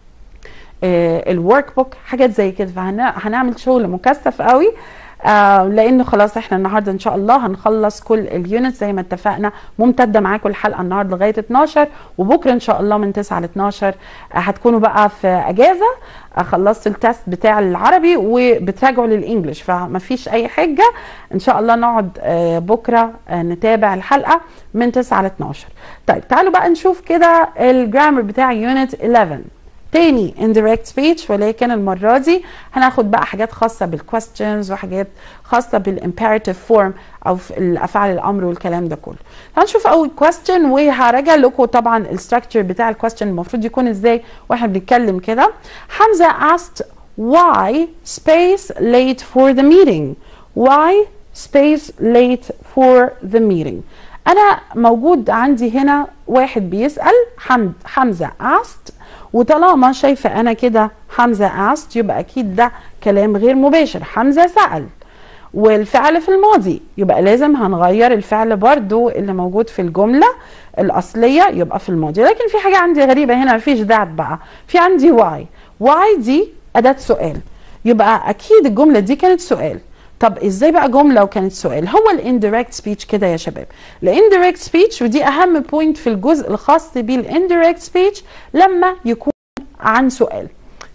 الورك بوك حاجات زي كده فهنعمل شغل مكثف قوي آه لان خلاص احنا النهارده ان شاء الله هنخلص كل اليونت زي ما اتفقنا ممتده معاكم الحلقه النهارده لغايه 12 وبكره ان شاء الله من 9 ل 12 آه هتكونوا بقى في اجازه آه خلصت التست بتاع العربي وبتراجعوا للانجليش فما فيش اي حجه ان شاء الله نقعد آه بكره آه نتابع الحلقه من 9 ل 12 طيب تعالوا بقى نشوف كده الجرامر بتاع يونت 11 تاني indirect speech ولكن المرة دي هناخد بقى حاجات خاصة بالquestions وحاجات خاصة بالimperative form أو في الأفعال الأمر والكلام ده كله. هنشوف أول question وهراجع لكم طبعا الستراكشر بتاع الكويستشن المفروض يكون إزاي وإحنا بنتكلم كده. حمزة asked why space late for the meeting. Why space late for the meeting. أنا موجود عندي هنا واحد بيسأل حمد حمزة asked وطالما شايفه انا كده حمزه asked يبقى اكيد ده كلام غير مباشر حمزه سال والفعل في الماضي يبقى لازم هنغير الفعل برضو اللي موجود في الجمله الاصليه يبقى في الماضي لكن في حاجه عندي غريبه هنا مفيش ذات بقى في عندي واي واي دي اداه سؤال يبقى اكيد الجمله دي كانت سؤال طب ازاي بقى جمله وكانت سؤال هو الانديركت سبيتش كده يا شباب الانديركت سبيتش ودي اهم بوينت في الجزء الخاص بالانديركت سبيتش لما يكون عن سؤال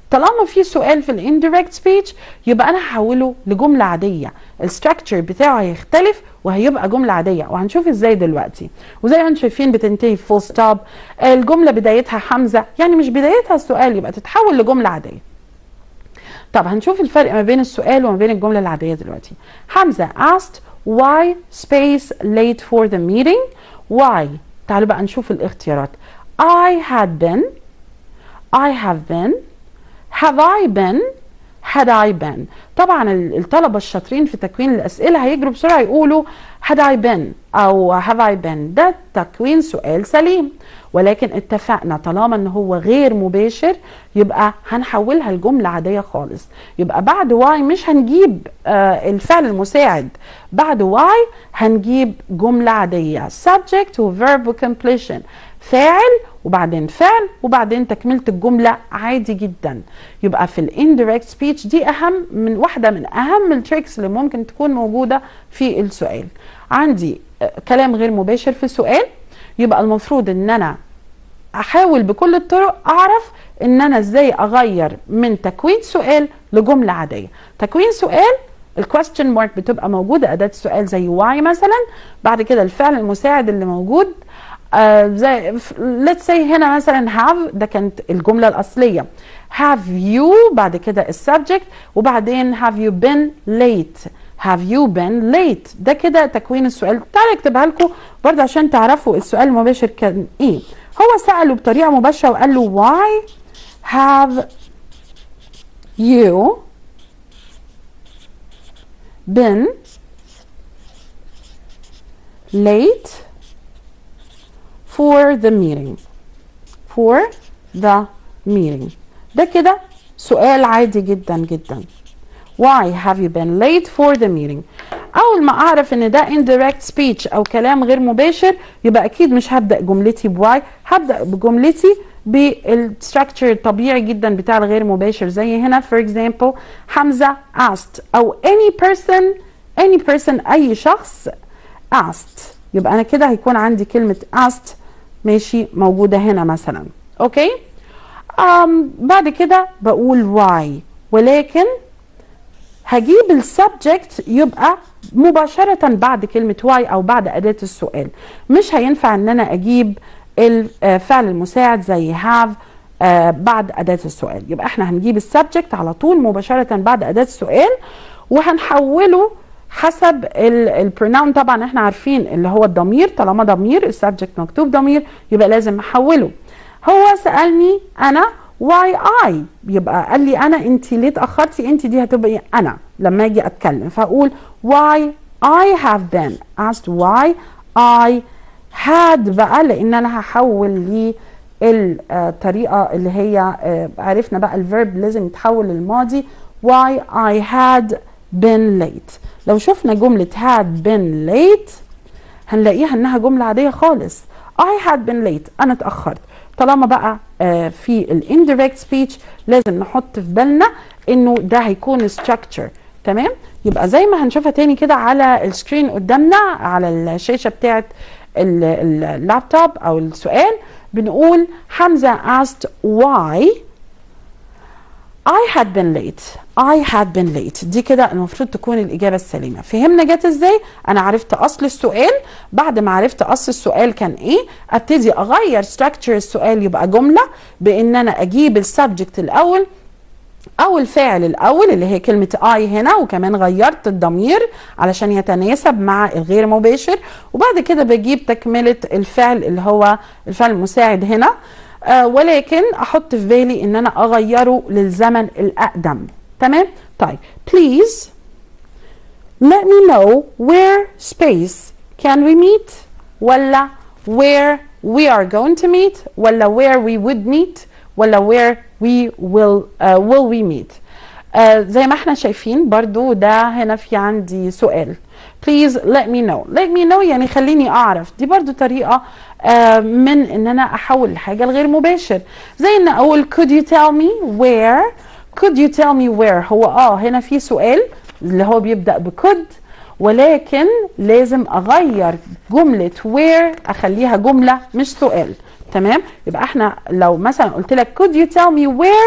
طالما في سؤال في الانديركت سبيتش يبقى انا هحوله لجمله عاديه الستراكشر بتاعه هيختلف وهيبقى جمله عاديه وهنشوف ازاي دلوقتي وزي ما انتم شايفين بتنتهي فول ستوب الجمله بدايتها حمزه يعني مش بدايتها السؤال يبقى تتحول لجمله عاديه طب هنشوف الفرق ما بين السؤال وما بين الجمله العاديه دلوقتي حمزه asked why space late for the meeting why تعالوا بقى نشوف الاختيارات I had been I have been have I been had I been طبعا الطلبة الشاطرين في تكوين الأسئلة هيجروا بسرعة يقولوا had I been أو have I been ده تكوين سؤال سليم ولكن اتفقنا طالما ان هو غير مباشر يبقى هنحولها لجملة عادية خالص يبقى بعد واي مش هنجيب آه الفعل المساعد بعد واي هنجيب جملة عادية subject و verb و completion فاعل وبعدين فعل وبعدين تكملة الجملة عادي جدا يبقى في الانديركت سبيتش دي اهم من واحدة من اهم التريكس اللي ممكن تكون موجودة في السؤال عندي كلام غير مباشر في سؤال يبقى المفروض ان انا احاول بكل الطرق اعرف ان انا ازاي اغير من تكوين سؤال لجملة عادية تكوين سؤال الكويستشن مارك بتبقى موجودة أداة السؤال زي واي مثلا بعد كده الفعل المساعد اللي موجود آه زي let's say هنا مثلا have ده كانت الجملة الأصلية have you بعد كده السبجكت وبعدين have you been late have you been late ده كده تكوين السؤال تعالى اكتبها لكم برضه عشان تعرفوا السؤال المباشر كان ايه هو سأله بطريقة مباشرة وقال له why have you been late for the meeting for the meeting ده كده سؤال عادي جدا جدا why have you been late for the meeting اول ما اعرف ان ده indirect speech او كلام غير مباشر يبقى اكيد مش هبدا جملتي بواي هبدا بجملتي بالستراكشر الطبيعي جدا بتاع الغير مباشر زي هنا for example حمزه asked او any person any person اي شخص asked يبقى انا كده هيكون عندي كلمه asked ماشي موجوده هنا مثلا اوكي um, بعد كده بقول why ولكن هجيب السبجكت يبقى مباشرة بعد كلمة واي أو بعد أداة السؤال مش هينفع إن أنا أجيب الفعل المساعد زي have آه بعد أداة السؤال يبقى احنا هنجيب السبجكت على طول مباشرة بعد أداة السؤال وهنحوله حسب البروناون طبعا احنا عارفين اللي هو الضمير طالما ضمير السبجكت مكتوب ضمير يبقى لازم احوله هو سألني أنا واي اي يبقى قال لي انا انت ليه اتاخرتي انت دي هتبقى انا لما اجي اتكلم فاقول why I have been asked why I had بقى لان انا هحول لي الطريقه اللي هي عرفنا بقى الفيرب لازم يتحول للماضي why I had been late لو شفنا جمله had been late هنلاقيها انها جمله عاديه خالص I had been late انا اتاخرت طالما بقى آه في الانديركت سبيتش لازم نحط في بالنا انه ده هيكون structure تمام يبقى زي ما هنشوفها تاني كده على السكرين قدامنا على الشاشه بتاعت اللابتوب او السؤال بنقول حمزه asked why I had been late I had been late دي كده المفروض تكون الإجابة السليمة فهمنا جت إزاي أنا عرفت أصل السؤال بعد ما عرفت أصل السؤال كان إيه أبتدي أغير structure السؤال يبقى جملة بإن أنا أجيب السبجكت الأول أو الفاعل الأول اللي هي كلمة I هنا وكمان غيرت الضمير علشان يتناسب مع الغير مباشر وبعد كده بجيب تكملة الفعل اللي هو الفعل المساعد هنا آه ولكن احط في بالي ان انا اغيره للزمن الاقدم تمام طيب please let me know where space can we meet ولا where we are going to meet ولا where we would meet ولا where we will uh, will we meet uh, زي ما احنا شايفين برضو ده هنا في عندي سؤال please let me know let me know يعني خليني اعرف دي برضو طريقة uh, من ان انا احول الحاجة الغير مباشر زي ان اقول could you tell me where could you tell me where هو اه هنا في سؤال اللي هو بيبدأ ب could ولكن لازم اغير جملة where اخليها جملة مش سؤال تمام يبقى احنا لو مثلا قلت لك could you tell me where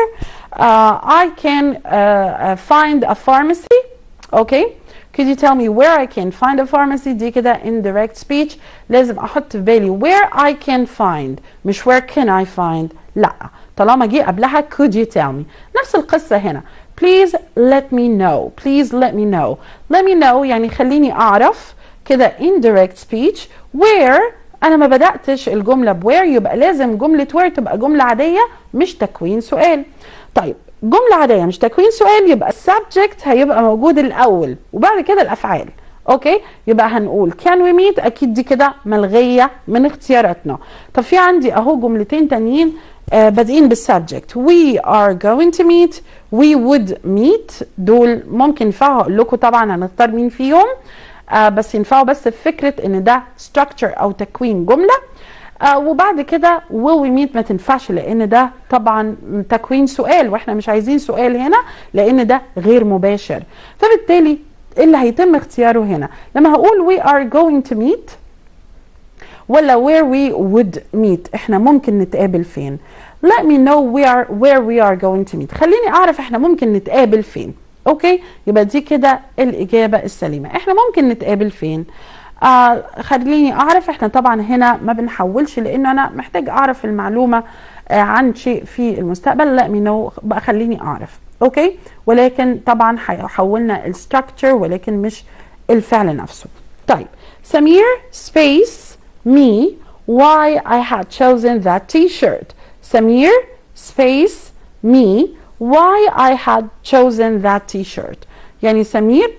uh, I can uh, uh, find a pharmacy okay could you tell me where I can find a pharmacy دي كده indirect speech لازم احط في بالي where I can find مش where can I find لا طالما جه قبلها could you tell me نفس القصة هنا please let me know please let me know let me know يعني خليني اعرف كده indirect speech where انا ما بداتش الجمله بوير يبقى لازم جمله وير تبقى جمله عاديه مش تكوين سؤال طيب جمله عاديه مش تكوين سؤال يبقى السبجكت هيبقى موجود الاول وبعد كده الافعال اوكي يبقى هنقول كان وي ميت اكيد دي كده ملغيه من اختياراتنا طب في عندي اهو جملتين تانيين آه بادئين بالسبجكت we are going to meet we would meet دول ممكن ينفعوا اقول لكم طبعا هنختار مين فيهم آه بس ينفعوا بس في فكره ان ده structure او تكوين جمله آه وبعد كده will we meet ما تنفعش لان ده طبعا تكوين سؤال واحنا مش عايزين سؤال هنا لان ده غير مباشر فبالتالي ايه اللي هيتم اختياره هنا لما هقول we are going to meet ولا where we would meet احنا ممكن نتقابل فين let me know where where we are going to meet خليني اعرف احنا ممكن نتقابل فين اوكي يبقى دي كده الاجابه السليمه احنا ممكن نتقابل فين آه خليني اعرف احنا طبعا هنا ما بنحولش لان انا محتاج اعرف المعلومه آه عن شيء في المستقبل لا مي بقى خليني اعرف اوكي ولكن طبعا حولنا الستراكشر ولكن مش الفعل نفسه طيب سمير space me why I had chosen that t-shirt سمير space me why I had chosen that t-shirt يعني سمير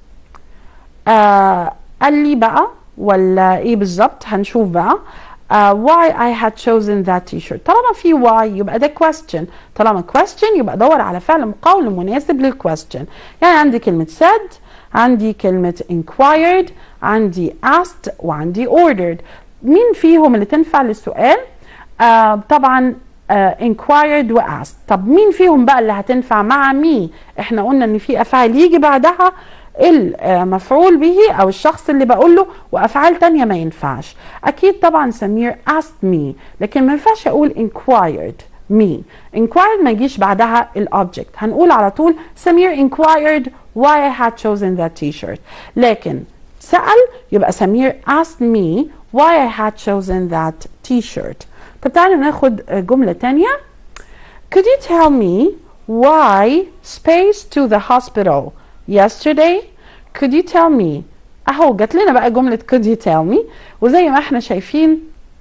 آه قال لي بقى ولا ايه بالظبط هنشوف بقى uh, why I had chosen that t-shirt طالما في why يبقى ده question طالما question يبقى دور على فعل مقاول مناسب للquestion يعني عندي كلمة said عندي كلمة inquired عندي asked وعندي ordered مين فيهم اللي تنفع للسؤال آه طبعا uh, inquired و asked طب مين فيهم بقى اللي هتنفع مع مي احنا قلنا ان في افعال يجي بعدها المفعول به او الشخص اللي بقول له وافعال تانية ما ينفعش اكيد طبعا سمير asked me لكن ما ينفعش اقول inquired me inquired ما يجيش بعدها الاوبجكت هنقول على طول سمير inquired why I had chosen that t-shirt لكن سأل يبقى سمير asked me why I had chosen that t-shirt طب تعالوا ناخد جملة تانية Could you tell me why space to the hospital yesterday could you tell me اهو جات لنا بقى جملة could you tell me وزي ما احنا شايفين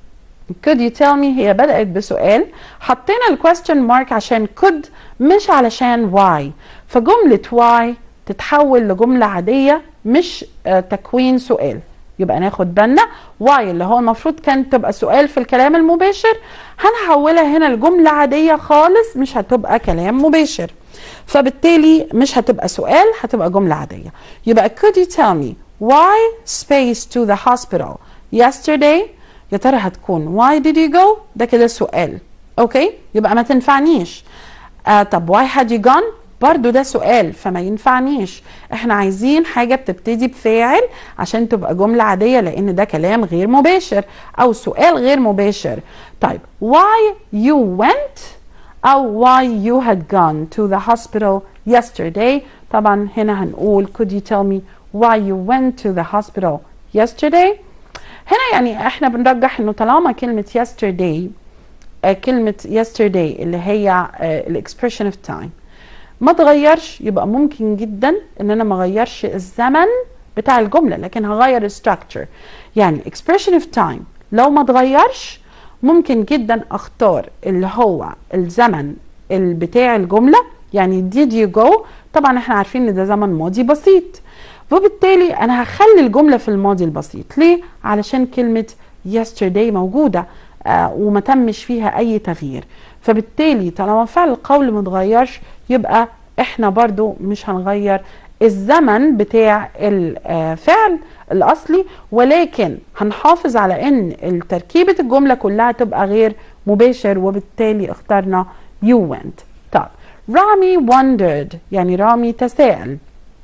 could you tell me هي بدأت بسؤال حطينا الكويستشن مارك عشان could مش علشان why فجملة why تتحول لجملة عادية مش آه تكوين سؤال يبقى ناخد بالنا why اللي هو المفروض كان تبقى سؤال في الكلام المباشر هنحولها هنا لجملة عادية خالص مش هتبقى كلام مباشر فبالتالي مش هتبقى سؤال هتبقى جملة عادية يبقى could you tell me why space to the hospital yesterday يا ترى هتكون why did you go ده كده سؤال اوكي يبقى ما تنفعنيش آه طب why had you gone برضو ده سؤال فما ينفعنيش احنا عايزين حاجة بتبتدي بفاعل عشان تبقى جملة عادية لان ده كلام غير مباشر او سؤال غير مباشر طيب why you went أو why you had gone to the hospital yesterday طبعا هنا هنقول could you tell me why you went to the hospital yesterday هنا يعني احنا بنرجح انه طالما كلمة yesterday آه كلمة yesterday اللي هي آه الاكسبريشن of time ما تغيرش يبقى ممكن جدا ان انا ما اغيرش الزمن بتاع الجملة لكن هغير الستراكشر يعني expression of time لو ما تغيرش ممكن جدا اختار اللي هو الزمن بتاع الجمله يعني did you go طبعا احنا عارفين ان ده زمن ماضي بسيط وبالتالي انا هخلي الجمله في الماضي البسيط ليه علشان كلمه yesterday موجوده آه وما تمش فيها اي تغيير فبالتالي طالما فعل القول ما اتغيرش يبقى احنا برضو مش هنغير الزمن بتاع الفعل الاصلي ولكن هنحافظ على ان تركيبه الجمله كلها تبقى غير مباشر وبالتالي اخترنا you went طب رامي wondered يعني رامي تساءل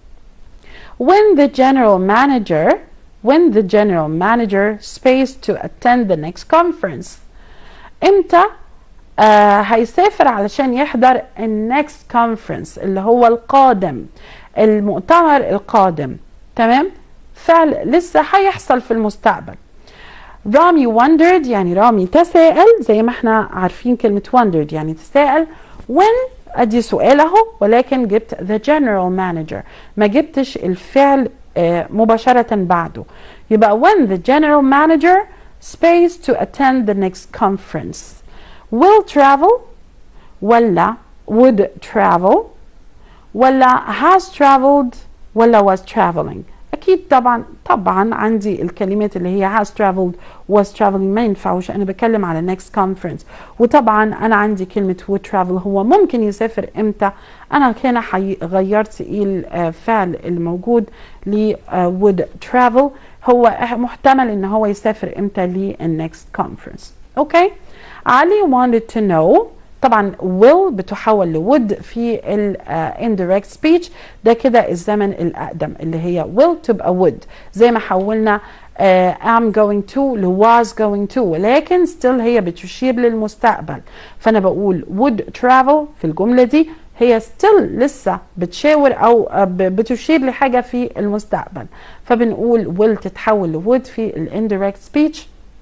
when the general manager when the general manager spaced to attend the next conference امتى آه هيسافر علشان يحضر النكست كونفرنس اللي هو القادم المؤتمر القادم تمام فعل لسه هيحصل في المستقبل رامي wondered يعني رامي تساءل زي ما احنا عارفين كلمة wondered يعني تساءل when ادي سؤال اهو ولكن جبت the general manager ما جبتش الفعل آه مباشرة بعده يبقى when the general manager space to attend the next conference will travel ولا would travel ولا has traveled ولا was traveling اكيد طبعا طبعا عندي الكلمات اللي هي has traveled was traveling ما ينفعوش انا بتكلم على next conference وطبعا انا عندي كلمه would travel هو ممكن يسافر امتى انا هنا غيرت الفعل الموجود ل would travel هو محتمل ان هو يسافر امتى للنكست conference اوكي علي wanted to know طبعا will بتحول ل would في ال uh, indirect speech ده كده الزمن الأقدم اللي هي will تبقى would زي ما حولنا uh, am going to ل was going to ولكن still هي بتشير للمستقبل فأنا بقول would travel في الجملة دي هي still لسه بتشاور أو uh, بتشير لحاجة في المستقبل فبنقول will تتحول ل would في ال indirect speech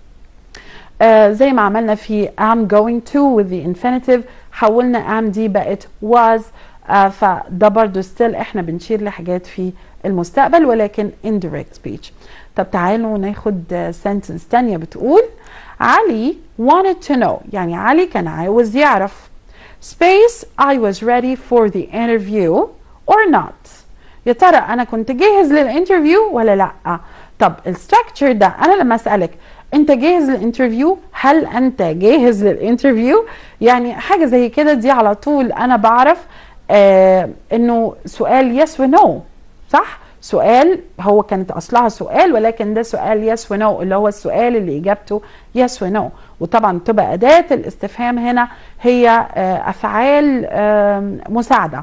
آه زي ما عملنا في am going to with the infinitive حولنا am دي بقت was آه فده برضو still احنا بنشير لحاجات في المستقبل ولكن indirect speech طب تعالوا ناخد sentence تانية بتقول علي wanted to know يعني علي كان عاوز يعرف space I was ready for the interview or not يا ترى انا كنت جاهز للانترفيو ولا لا طب الستراكشر ده انا لما اسالك انت جاهز للانترفيو هل انت جاهز للانترفيو يعني حاجه زي كده دي على طول انا بعرف آه انه سؤال يس ونو صح سؤال هو كانت اصلها سؤال ولكن ده سؤال يس ونو اللي هو السؤال اللي اجابته يس ونو وطبعا تبقى اداه الاستفهام هنا هي آه افعال آه مساعده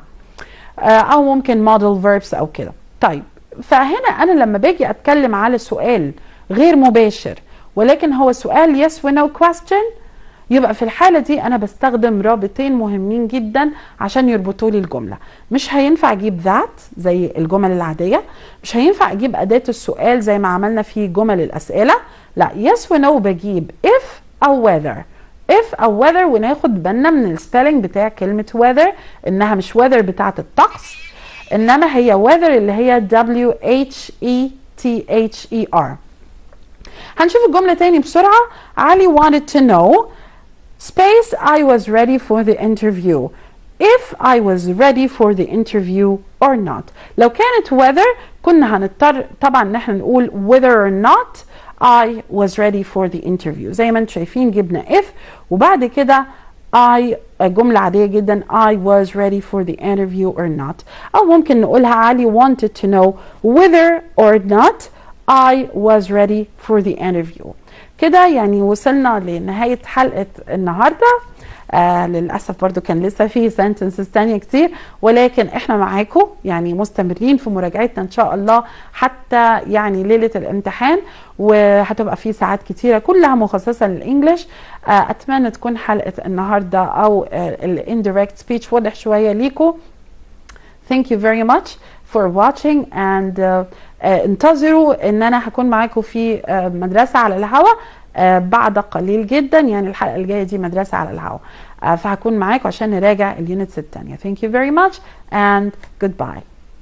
او ممكن موديل فيربس او كده طيب فهنا انا لما باجي اتكلم على سؤال غير مباشر ولكن هو سؤال yes و no question يبقى في الحالة دي أنا بستخدم رابطين مهمين جدا عشان يربطوا لي الجملة مش هينفع أجيب ذات زي الجمل العادية مش هينفع أجيب أداة السؤال زي ما عملنا في جمل الأسئلة لا yes و no بجيب if أو whether if أو whether وناخد بالنا من السبيلنج بتاع كلمة weather إنها مش weather بتاعة الطقس إنما هي weather اللي هي W H E T H E R هنشوف الجملة تاني بسرعة علي wanted to know space I was ready for the interview if I was ready for the interview or not لو كانت whether كنا هنضطر طبعا ان احنا نقول whether or not I was ready for the interview زي ما انتم شايفين جبنا if وبعد كده I جملة عادية جدا I was ready for the interview or not أو ممكن نقولها علي wanted to know whether or not I was ready for the interview كده يعني وصلنا لنهاية حلقة النهاردة آه للأسف برضو كان لسه في sentences تانية كتير ولكن احنا معاكم يعني مستمرين في مراجعتنا ان شاء الله حتى يعني ليلة الامتحان وهتبقى في ساعات كتيرة كلها مخصصة للإنجليش آه أتمنى تكون حلقة النهاردة أو آه الانdirect speech واضح شوية ليكم Thank you very much for watching and uh, uh, انتظروا ان انا هكون معاكم في uh, مدرسة على الهواء uh, بعد قليل جدا يعني الحلقة الجاية دي مدرسة على الهواء uh, فهكون معاكم عشان نراجع اليونتس التانية Thank you very much and goodbye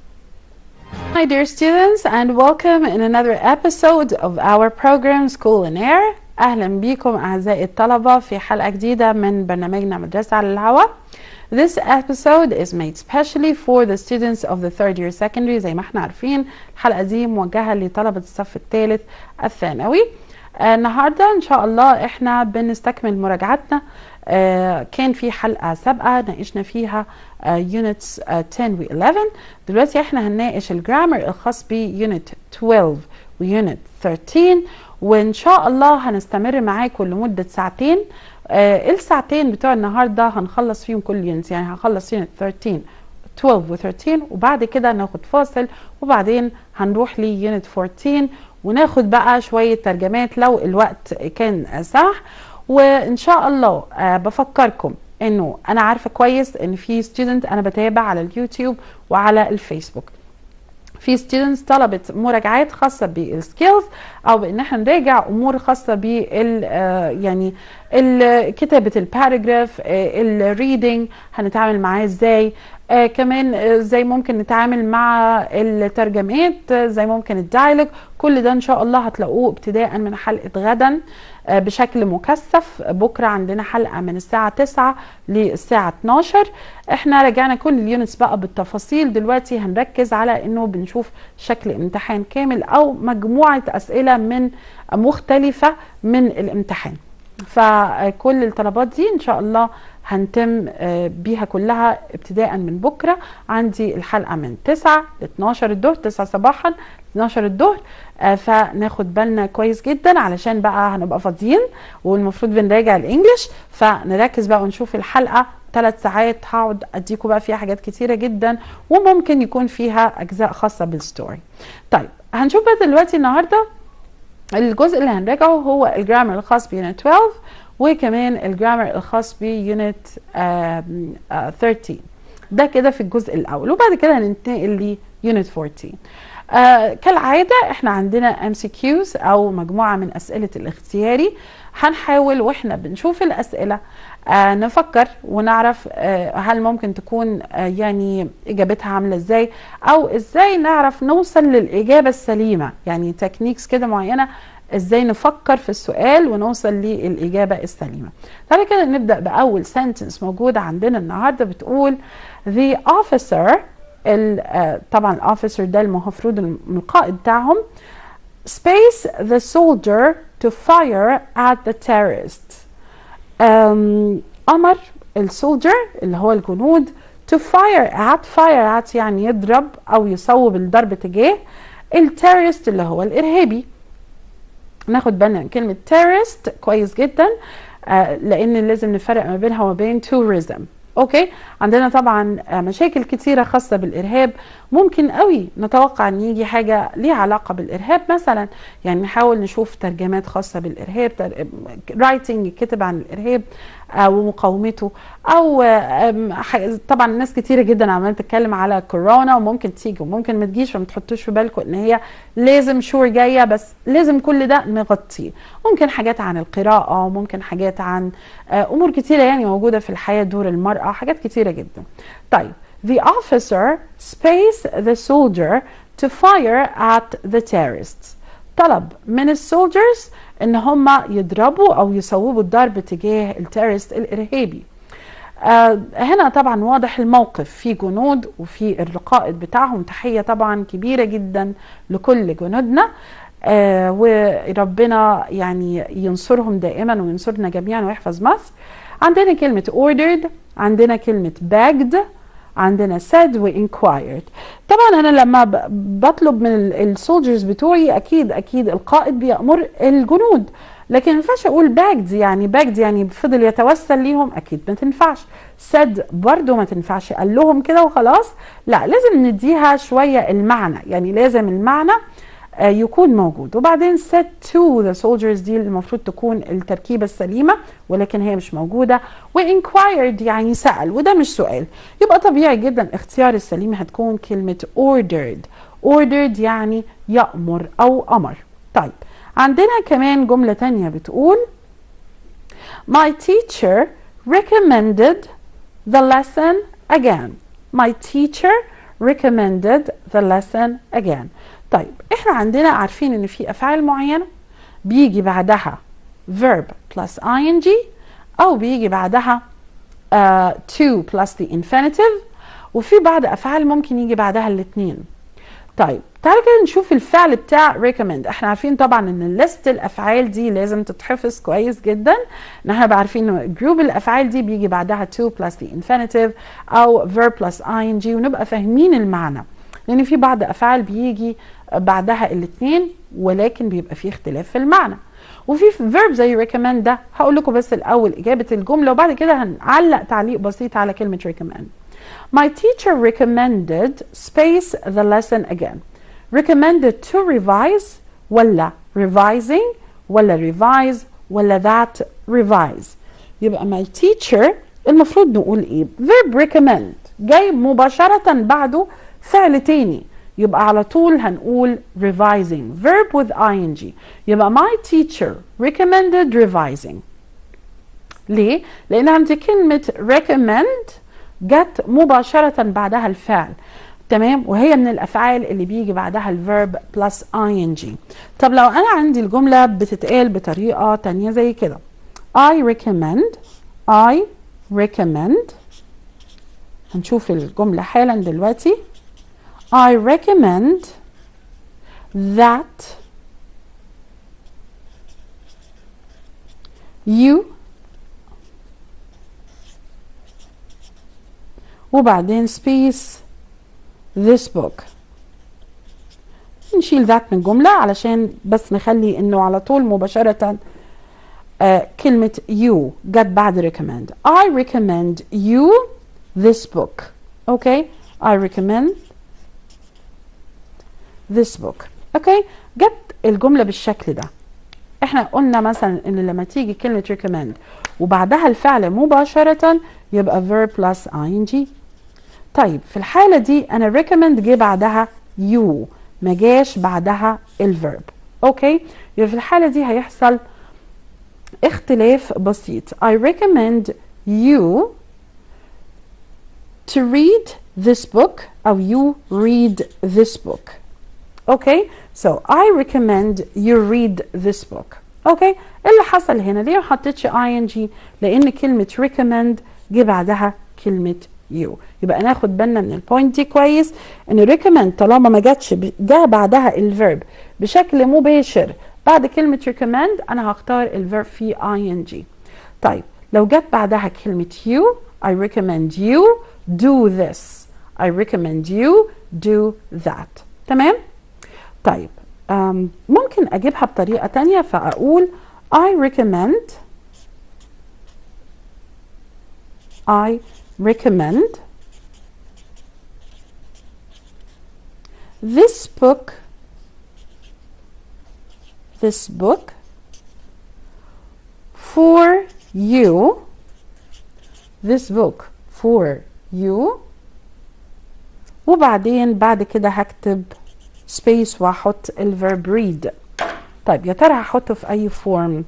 Hi dear students and welcome in another episode of our program School in Air أهلا بكم أعزائي الطلبة في حلقة جديدة من برنامجنا مدرسة على الهواء This episode is made specially for the students of the third year secondary زي ما احنا عارفين الحلقة دي موجهة لطلبة الصف الثالث الثانوي آه النهاردة ان شاء الله احنا بنستكمل مراجعتنا آه كان في حلقة سابقة ناقشنا فيها يونتس آه 10 و 11 دلوقتي احنا هنناقش الجرامر الخاص بيونت 12 ويونت 13 وان شاء الله هنستمر معاكم لمدة ساعتين آه الساعتين بتوع النهارده هنخلص فيهم كل يونت يعني هنخلص يونت 13 12 و 13 وبعد كده ناخد فاصل وبعدين هنروح ليونت 14 وناخد بقى شويه ترجمات لو الوقت كان سمح وان شاء الله آه بفكركم انه انا عارفه كويس ان في ستودنت انا بتابع على اليوتيوب وعلى الفيسبوك في ستودنتس طلبت مراجعات خاصه بالسكيلز او بان احنا نراجع امور خاصه بال يعني ال كتابه الباراجراف الريدنج هنتعامل معاه ازاي آه كمان ازاي ممكن نتعامل مع الترجمات زي ممكن الدايلوج كل ده ان شاء الله هتلاقوه ابتداء من حلقه غدا آه بشكل مكثف بكره عندنا حلقه من الساعه 9 للساعه 12 احنا راجعنا كل اليونتس بقى بالتفاصيل دلوقتي هنركز على انه بنشوف شكل امتحان كامل او مجموعه اسئله من مختلفه من الامتحان فكل الطلبات دي ان شاء الله هنتم بيها كلها ابتداء من بكره عندي الحلقه من 9 ل 12 الظهر 9 صباحا 12 الظهر فناخد بالنا كويس جدا علشان بقى هنبقى فاضيين والمفروض بنراجع الانجليش فنركز بقى ونشوف الحلقه ثلاث ساعات هقعد اديكم بقى فيها حاجات كتيره جدا وممكن يكون فيها اجزاء خاصه بالستوري طيب هنشوف بقى دلوقتي النهارده الجزء اللي هنراجعه هو الجرامر الخاص بيونت 12 وكمان الجرامر الخاص بيونت 13 ده كده في الجزء الاول وبعد كده هننتقل ليونت 14 آه كالعاده احنا عندنا ام سي كيوز او مجموعه من اسئله الاختياري هنحاول واحنا بنشوف الاسئله آه نفكر ونعرف آه هل ممكن تكون آه يعني اجابتها عامله ازاي او ازاي نعرف نوصل للاجابه السليمه يعني تكنيكس كده معينه ازاي نفكر في السؤال ونوصل للاجابه السليمه. تعالى كده نبدا باول سنتنس موجوده عندنا النهارده بتقول the officer طبعا الاوفيسر ده المفروض القائد بتاعهم space the soldier to fire at the terrorist امر السولجر اللي هو الجنود to fire at fire at يعني يضرب او يصوب الضرب تجاه التيرست اللي هو الارهابي ناخد بالنا من كلمه terrorist كويس جدا آه لان لازم نفرق ما بينها وبين tourism اوكي عندنا طبعا مشاكل كتيره خاصه بالارهاب ممكن قوي نتوقع ان يجي حاجه ليها علاقه بالارهاب مثلا يعني نحاول نشوف ترجمات خاصه بالارهاب رايتنج كتب عن الارهاب ومقاومته او طبعا ناس كتيره جدا عماله تتكلم على كورونا وممكن تيجي وممكن ما تجيش فما تحطوش في بالكم ان هي لازم شور جايه بس لازم كل ده نغطيه ممكن حاجات عن القراءه وممكن حاجات عن امور كتيره يعني موجوده في الحياه دور المراه حاجات كتيره جدا طيب the officer space the soldier to fire at the terrorists طلب من السولجرز ان هم يضربوا او يصوبوا الضرب تجاه التيرست الارهابي آه هنا طبعا واضح الموقف في جنود وفي القائد بتاعهم تحيه طبعا كبيره جدا لكل جنودنا آه وربنا يعني ينصرهم دائما وينصرنا جميعا ويحفظ مصر عندنا كلمه ordered عندنا كلمه begged عندنا said و inquired طبعا انا لما بطلب من السولجرز بتوعي اكيد اكيد القائد بيامر الجنود لكن ما ينفعش اقول باجد يعني باجد يعني فضل يتوسل ليهم اكيد ما تنفعش سد برضو ما تنفعش قال لهم كده وخلاص لا لازم نديها شويه المعنى يعني لازم المعنى يكون موجود وبعدين set to the soldiers دي المفروض تكون التركيبة السليمة ولكن هي مش موجودة و inquired يعني سأل وده مش سؤال يبقى طبيعي جدا اختيار السليم هتكون كلمة ordered ordered يعني يأمر أو أمر طيب عندنا كمان جملة تانية بتقول My teacher recommended the lesson again My teacher recommended the lesson again طيب احنا عندنا عارفين ان في افعال معينه بيجي بعدها verb plus ing او بيجي بعدها uh, to plus the infinitive وفي بعض افعال ممكن يجي بعدها الاثنين طيب تعالى كده نشوف الفعل بتاع recommend احنا عارفين طبعا ان الليست الافعال دي لازم تتحفظ كويس جدا ان احنا عارفين ان جروب الافعال دي بيجي بعدها to plus the infinitive او verb plus ing ونبقى فاهمين المعنى لان في بعض افعال بيجي بعدها الاثنين ولكن بيبقى فيه اختلاف في المعنى وفي فيرب زي recommend ده هقول لكم بس الاول اجابه الجمله وبعد كده هنعلق تعليق بسيط على كلمه recommend My teacher recommended space the lesson again recommended to revise ولا revising ولا revise ولا that revise يبقى my teacher المفروض نقول ايه verb recommend جاي مباشرة بعده فعل تاني يبقى على طول هنقول revising verb with ing يبقى my teacher recommended revising ليه؟ لأن عندي كلمة recommend جت مباشرة بعدها الفعل تمام وهي من الافعال اللي بيجي بعدها الفيرب بلس ing طب لو انا عندي الجمله بتتقال بطريقه تانية زي كده I recommend I recommend هنشوف الجمله حالا دلوقتي I recommend that you وبعدين space this book نشيل ذات من جملة علشان بس نخلي انه على طول مباشرة آه كلمة you جت بعد recommend I recommend you this book okay I recommend this book okay جت الجملة بالشكل ده احنا قلنا مثلا ان لما تيجي كلمة recommend وبعدها الفعل مباشرة يبقى verb plus ing طيب في الحالة دي أنا recommend جه بعدها you ما جاش بعدها الفيرب أوكي يبقى في الحالة دي هيحصل اختلاف بسيط I recommend you to read this book أو you read this book okay so I recommend you read this book okay اللي حصل هنا ليه ما حطيتش ing لأن كلمة recommend جه بعدها كلمة يو يبقى ناخد بالنا من البوينت دي كويس ان ريكومند طالما ما جاتش جه بعدها الفيرب بشكل مباشر بعد كلمه ريكومند انا هختار الفيرب في اي ان جي طيب لو جت بعدها كلمه يو I recommend you do this I recommend you do that تمام طيب um, ممكن اجيبها بطريقه تانية فاقول I recommend I recommend this book this book for you this book for you وبعدين بعد كده هكتب space واحط الverb read طيب يا ترى هحطه في اي form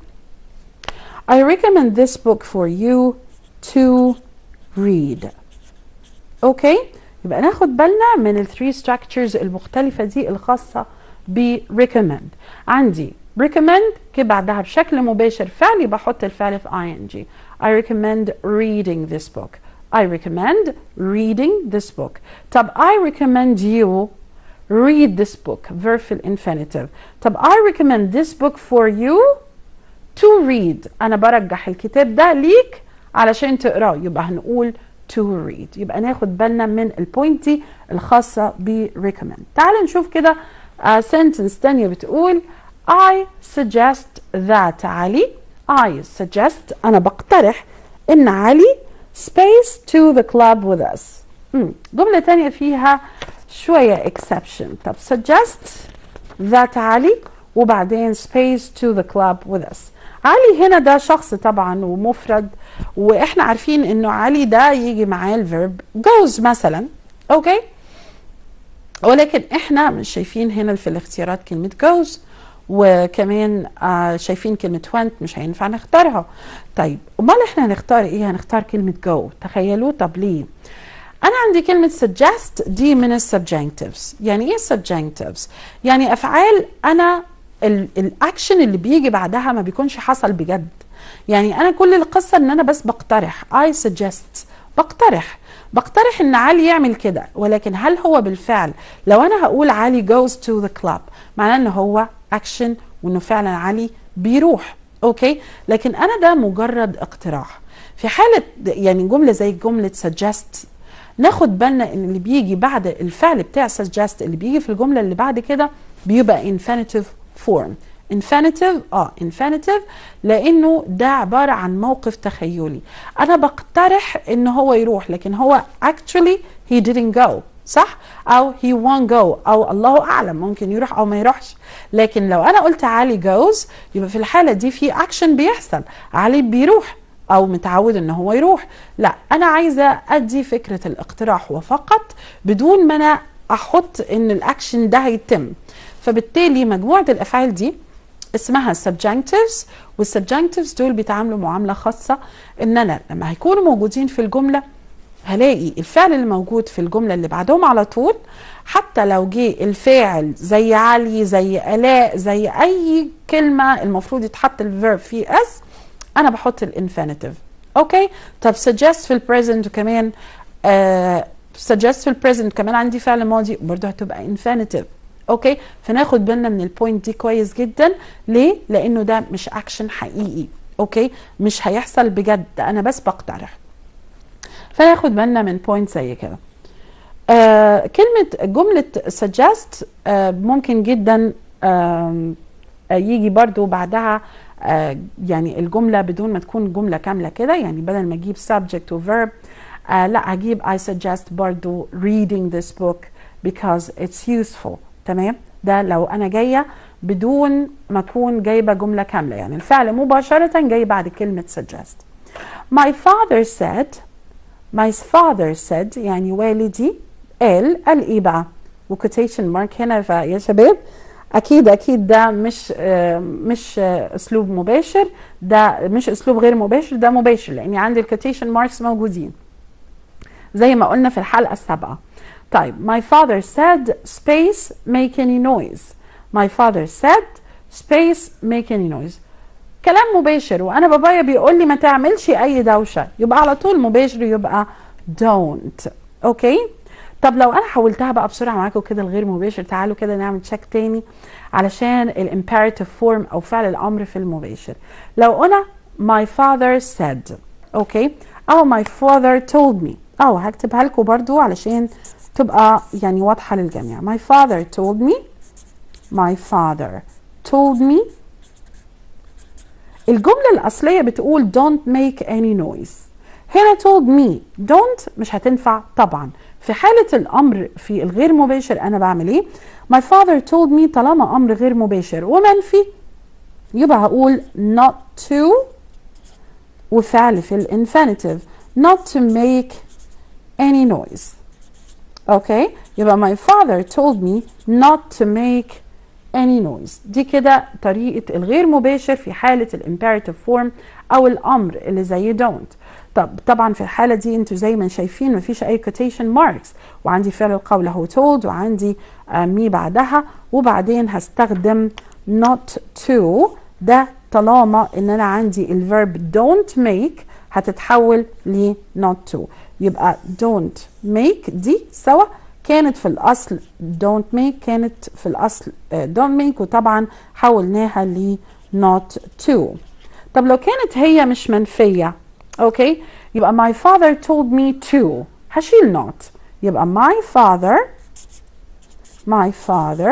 I recommend this book for you to read اوكي يبقى ناخد بالنا من الثري structures المختلفة دي الخاصة ب recommend عندي recommend كي بعدها بشكل مباشر فعلي بحط الفعل في ing I recommend reading this book I recommend reading this book طب I recommend you read this book verb في الانفينيتيف طب I recommend this book for you to read أنا برجح الكتاب ده ليك علشان تقراه يبقى هنقول to read يبقى ناخد بالنا من البوينت دي الخاصة ب recommend تعالوا نشوف كده uh, sentence تانية بتقول I suggest that علي I suggest أنا بقترح إن علي space to the club with us مم. جملة تانية فيها شوية exception طب suggest that علي وبعدين space to the club with us علي هنا ده شخص طبعا ومفرد واحنا عارفين انه علي ده يجي معاه الفيرب goes مثلا اوكي ولكن احنا مش شايفين هنا في الاختيارات كلمة goes وكمان آه شايفين كلمة went مش هينفع نختارها طيب امال احنا هنختار ايه هنختار كلمة go تخيلوا طب ليه انا عندي كلمة suggest دي من السبجنكتيفز يعني ايه subjunctives يعني افعال انا الاكشن اللي بيجي بعدها ما بيكونش حصل بجد يعني انا كل القصه ان انا بس بقترح I suggest بقترح بقترح ان علي يعمل كده ولكن هل هو بالفعل لو انا هقول علي goes to the club معناه ان هو اكشن وانه فعلا علي بيروح اوكي لكن انا ده مجرد اقتراح في حاله يعني جمله زي جمله suggest ناخد بالنا ان اللي بيجي بعد الفعل بتاع suggest اللي بيجي في الجمله اللي بعد كده بيبقى infinitive form infinitive اه infinitive لانه ده عباره عن موقف تخيلي انا بقترح ان هو يروح لكن هو actually he didn't go صح او he won't go او الله اعلم ممكن يروح او ما يروحش لكن لو انا قلت علي goes يبقى في الحاله دي في اكشن بيحصل علي بيروح او متعود ان هو يروح لا انا عايزه ادي فكره الاقتراح وفقط بدون ما انا احط ان الاكشن ده هيتم فبالتالي مجموعه الافعال دي اسمها subjunctives والسبجنكتيفز دول بيتعاملوا معامله خاصه ان انا لما هيكونوا موجودين في الجمله هلاقي الفعل اللي موجود في الجمله اللي بعدهم على طول حتى لو جه الفاعل زي علي زي الاء زي اي كلمه المفروض يتحط الفيرب فيه اس انا بحط الانفينيتيف اوكي طب suggest في البريزنت وكمان آه suggest في البريزنت كمان عندي فعل ماضي برضه هتبقى انفينيتيف اوكي فناخد بالنا من البوينت دي كويس جدا ليه لانه ده مش اكشن حقيقي اوكي مش هيحصل بجد انا بس بقترح فناخد بالنا من بوينت زي كده آه كلمة جملة suggest آه ممكن جدا آه يجي برضو بعدها آه يعني الجملة بدون ما تكون جملة كاملة كده يعني بدل ما اجيب subject و verb آه لا هجيب I suggest برضو reading this book because it's useful تمام ده لو انا جايه بدون ما اكون جايبه جمله كامله يعني الفعل مباشره جاي بعد كلمه suggest my father said my father said يعني والدي قال قال ايه بقى وكوتيشن مارك هنا يا شباب اكيد اكيد ده مش آه مش آه اسلوب مباشر ده مش اسلوب غير مباشر ده مباشر لاني عندي الكوتيشن ماركس موجودين زي ما قلنا في الحلقه السابقه طيب my father said space make any noise my father said space make any noise كلام مباشر وانا بابايا بيقول لي ما تعملش اي دوشه يبقى على طول مباشر يبقى don't اوكي طب لو انا حولتها بقى بسرعه معاكم كده الغير مباشر تعالوا كده نعمل تشيك تاني علشان الامبيراتيف فورم او فعل الامر في المباشر لو قلنا my father said اوكي او my father told me او هكتبها لكم برضو علشان تبقى يعني واضحة للجميع my father told me my father told me الجملة الأصلية بتقول don't make any noise هنا told me don't مش هتنفع طبعا في حالة الأمر في الغير مباشر أنا بعمل إيه my father told me طالما أمر غير مباشر ومنفي يبقى هقول not to وفعل في الانفينيتيف not to make any noise اوكي يبقى my father told me not to make any noise دي كده طريقة الغير مباشر في حالة الامبيراتيف فورم او الامر اللي زي don't طب طبعا في الحالة دي انتوا زي ما شايفين مفيش اي quotation marks وعندي فعل القول هو told وعندي مي بعدها وبعدين هستخدم not to ده طالما ان انا عندي الفيرب don't make هتتحول ل not to يبقى don't make دي سوا كانت في الأصل don't make كانت في الأصل don't make وطبعا حولناها ل not to طب لو كانت هي مش منفية أوكي يبقى my father told me to هشيل not يبقى my father my father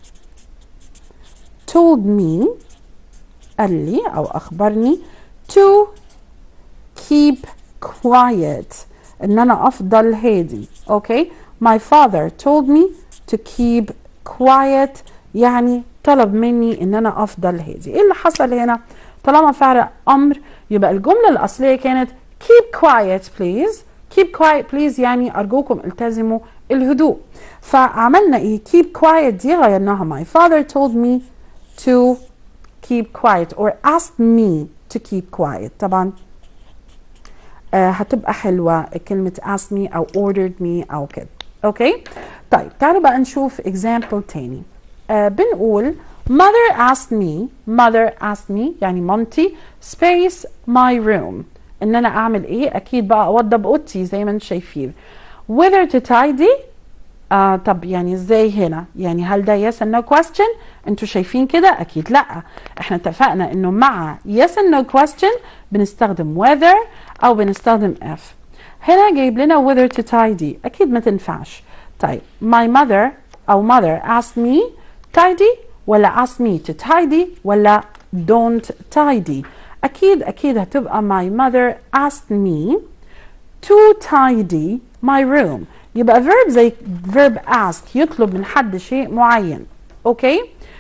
told me قال لي أو أخبرني to keep quiet ان انا افضل هادي اوكي my father told me to keep quiet يعني طلب مني ان انا افضل هادي ايه اللي حصل هنا طالما فعل امر يبقى الجمله الاصليه كانت keep quiet please keep quiet please يعني ارجوكم التزموا الهدوء فعملنا ايه keep quiet دي غيرناها my father told me to keep quiet or asked me to keep quiet طبعا آه هتبقى حلوة كلمة ask me أو ordered me أو كده أوكي طيب تعالوا بقى نشوف example تاني آه بنقول mother asked me mother asked me يعني مامتي space my room ان انا اعمل ايه اكيد بقى اوضب اوضتي زي ما انتم شايفين whether to tidy آه طب يعني ازاي هنا يعني هل ده yes and no question انتوا شايفين كده اكيد لا احنا اتفقنا انه مع yes and no question بنستخدم whether او بنستخدم if هنا جايب لنا whether to tidy اكيد ما تنفعش طيب my mother او mother asked me tidy ولا asked me to tidy ولا don't tidy اكيد اكيد هتبقى my mother asked me to tidy my room يبقى verb زي verb ask يطلب من حد شيء معين اوكي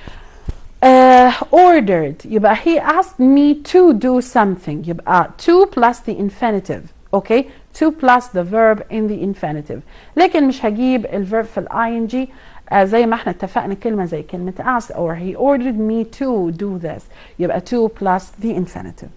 uh, ordered يبقى he asked me to do something يبقى to plus the infinitive اوكي to plus the verb in the infinitive لكن مش هجيب الverb في ال ing uh, زي ما احنا اتفقنا كلمة زي كلمة asked or he ordered me to do this يبقى to plus the infinitive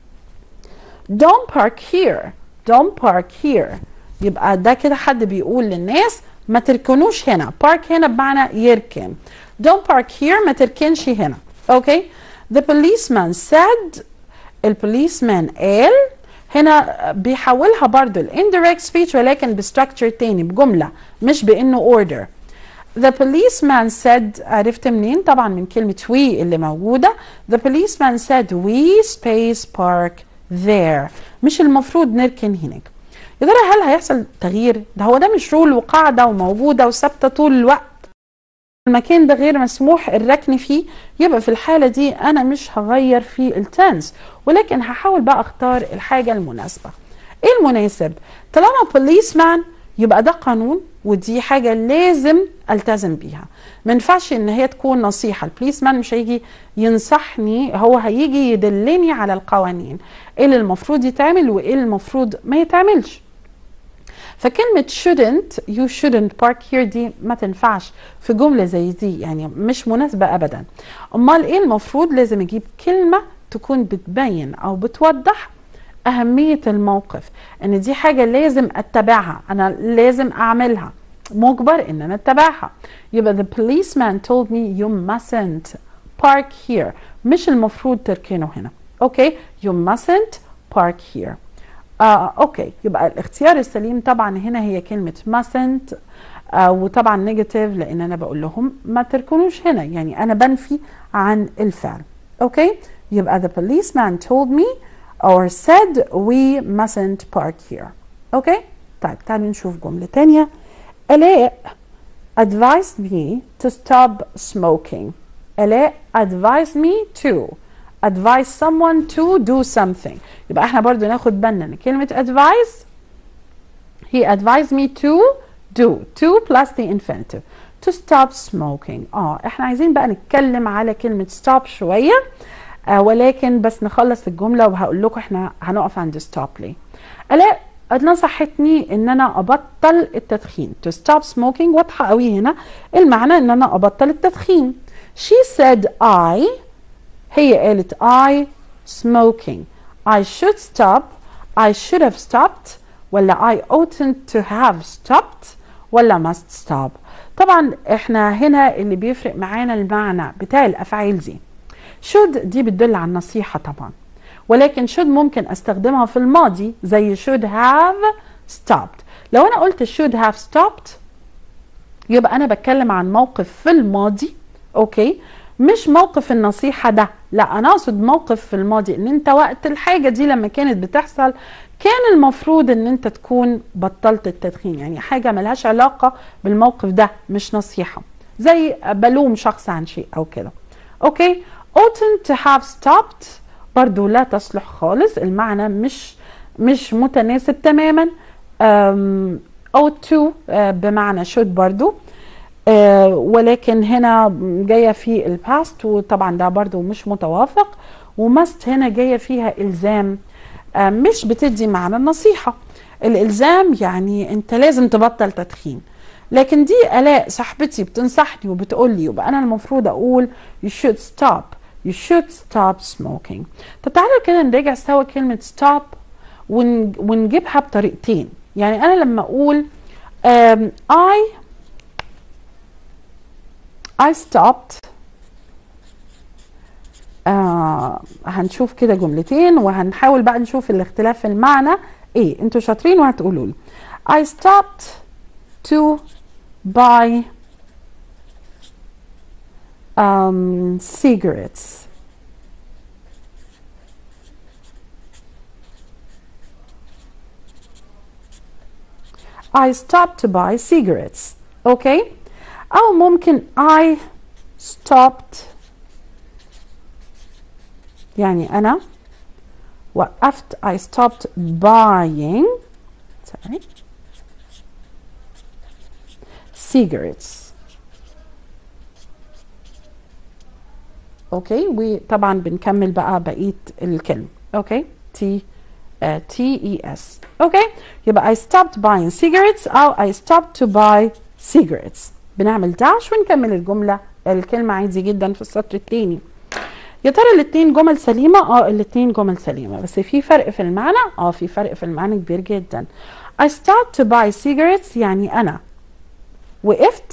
don't park here don't park here يبقى ده كده حد بيقول للناس ما تركنوش هنا park هنا بمعنى يركن don't park here ما تركنش هنا اوكي the policeman said البوليسمان قال هنا بيحولها برضو ال indirect speech ولكن بستراكشر تاني بجملة مش بانه order The policeman said عرفت منين طبعا من كلمة we اللي موجودة The policeman said we space park there مش المفروض نركن هناك يا ترى هل هيحصل تغيير ده هو ده مش رول وقاعدة وموجودة وثابتة طول الوقت المكان ده غير مسموح الركن فيه يبقى في الحالة دي أنا مش هغير في التنس ولكن هحاول بقى أختار الحاجة المناسبة إيه المناسب؟ طالما policeman يبقى ده قانون ودي حاجة لازم التزم بيها ما ينفعش ان هي تكون نصيحة البوليسمان مش هيجي ينصحني هو هيجي يدلني على القوانين ايه اللي المفروض يتعمل وايه اللي المفروض ما يتعملش فكلمة shouldn't you shouldn't park here دي ما تنفعش في جملة زي دي يعني مش مناسبة أبدا أمال إيه المفروض لازم أجيب كلمة تكون بتبين أو بتوضح أهمية الموقف إن دي حاجة لازم أتبعها أنا لازم أعملها مجبر إن أنا أتبعها يبقى the policeman told me you mustn't park here مش المفروض تركنه هنا أوكي you mustn't park here آه اوكي يبقى الاختيار السليم طبعا هنا هي كلمة mustn't آه وطبعا نيجاتيف لان انا بقول لهم ما تركنوش هنا يعني انا بنفي عن الفعل اوكي يبقى the policeman told me or said we mustn't park here اوكي طيب تعالوا نشوف جملة تانية آلاء advised me to stop smoking آلاء advised me to advise someone to do something يبقى احنا برضو ناخد بالنا ان كلمة advise he advised me to do to plus the infinitive to stop smoking اه احنا عايزين بقى نتكلم على كلمة stop شوية آه ولكن بس نخلص الجملة وهقول لكم احنا هنقف عند stop ليه الاء نصحتني ان انا ابطل التدخين to stop smoking واضحة قوي هنا المعنى ان انا ابطل التدخين she said I هي قالت I smoking I should stop I should have stopped ولا I oughtn't to have stopped ولا must stop طبعا احنا هنا اللي بيفرق معانا المعنى بتاع الافعال دي should دي بتدل على النصيحة طبعا ولكن should ممكن استخدمها في الماضي زي should have stopped لو انا قلت should have stopped يبقى انا بتكلم عن موقف في الماضي اوكي مش موقف النصيحة ده لا أنا أقصد موقف في الماضي إن أنت وقت الحاجة دي لما كانت بتحصل كان المفروض إن أنت تكون بطلت التدخين يعني حاجة ملهاش علاقة بالموقف ده مش نصيحة زي بلوم شخص عن شيء أو كده أوكي oughtn't to have stopped برضو لا تصلح خالص المعنى مش مش متناسب تماما ought to بمعنى should برضو آه ولكن هنا جاية في الباست وطبعا ده برضو مش متوافق ومست هنا جاية فيها إلزام آه مش بتدي معنى النصيحة الإلزام يعني أنت لازم تبطل تدخين لكن دي آلاء صاحبتي بتنصحني وبتقول لي يبقى أنا المفروض أقول you should stop you should stop smoking طب تعالوا كده نراجع سوا كلمة stop ون ونجيبها بطريقتين يعني أنا لما أقول um, I I stopped آه هنشوف كده جملتين وهنحاول بقى نشوف الاختلاف في المعنى ايه انتوا شاطرين وهتقولوا لي I stopped to buy um, cigarettes I stopped to buy cigarettes okay أو ممكن I stopped يعني أنا وقفت I stopped buying sorry cigarettes اوكي وطبعا بنكمل بقى بقيه الكلمه اوكي تي تي اي اس اوكي يبقى I stopped buying cigarettes او I stopped to buy cigarettes بنعمل داش ونكمل الجمله الكلمه عادي جدا في السطر الثاني يا ترى الاثنين جمل سليمه اه الاثنين جمل سليمه بس في فرق في المعنى اه في فرق في المعنى كبير جدا I start to buy cigarettes يعني انا وقفت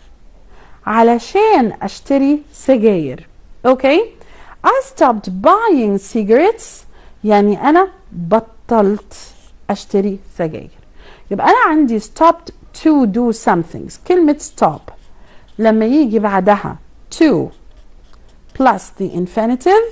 علشان اشتري سجاير اوكي I stopped buying cigarettes يعني انا بطلت اشتري سجاير يبقى انا عندي stopped to do something كلمة stop لما يجي بعدها to plus the infinitive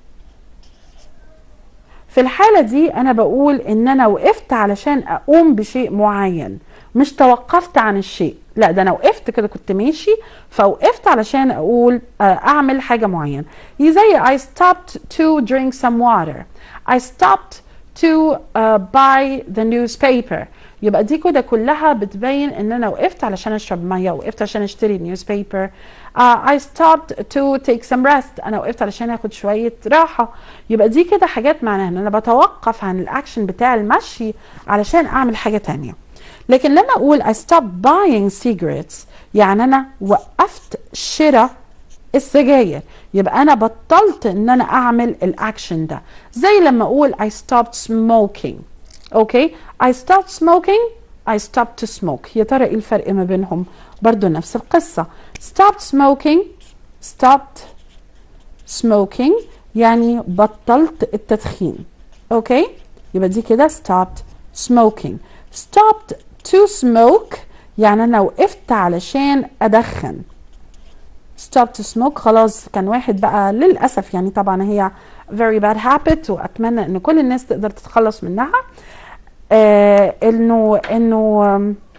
في الحالة دي أنا بقول إن أنا وقفت علشان أقوم بشيء معين مش توقفت عن الشيء لا ده أنا وقفت كده كنت ماشي فوقفت علشان أقول أعمل حاجة معينة زي I stopped to drink some water I stopped to uh, buy the newspaper يبقى دي كده كلها بتبين ان انا وقفت علشان اشرب ميه وقفت عشان اشتري نيوز بيبر uh, I stopped to take some rest انا وقفت علشان اخد شويه راحه يبقى دي كده حاجات معناها ان انا بتوقف عن الاكشن بتاع المشي علشان اعمل حاجه تانية لكن لما اقول I stopped buying cigarettes يعني انا وقفت شراء السجاير يبقى انا بطلت ان انا اعمل الاكشن ده زي لما اقول I stopped smoking اوكي I stopped smoking I stopped to smoke يا ترى ايه الفرق ما بينهم برضو نفس القصة stopped smoking stopped smoking يعني بطلت التدخين اوكي يبقى دي كده stopped smoking stopped to smoke يعني انا وقفت علشان ادخن stop to smoke خلاص كان واحد بقى للاسف يعني طبعا هي very bad habit واتمنى ان كل الناس تقدر تتخلص منها آه انه انه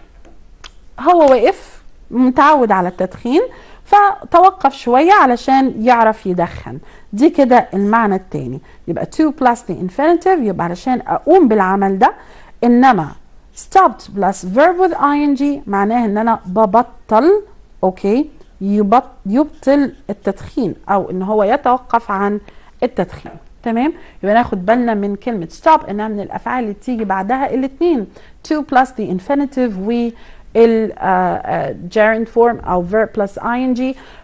هو وقف متعود على التدخين فتوقف شوية علشان يعرف يدخن دي كده المعنى التاني يبقى to plus the infinitive يبقى علشان أقوم بالعمل ده إنما stopped plus verb with ing معناه إن أنا ببطل أوكي يبط يبطل التدخين أو إن هو يتوقف عن التدخين تمام يبقى ناخد بالنا من كلمة stop انها من الافعال اللي تيجي بعدها الاثنين to plus the infinitive و ال uh, uh, gerund form او verb plus ing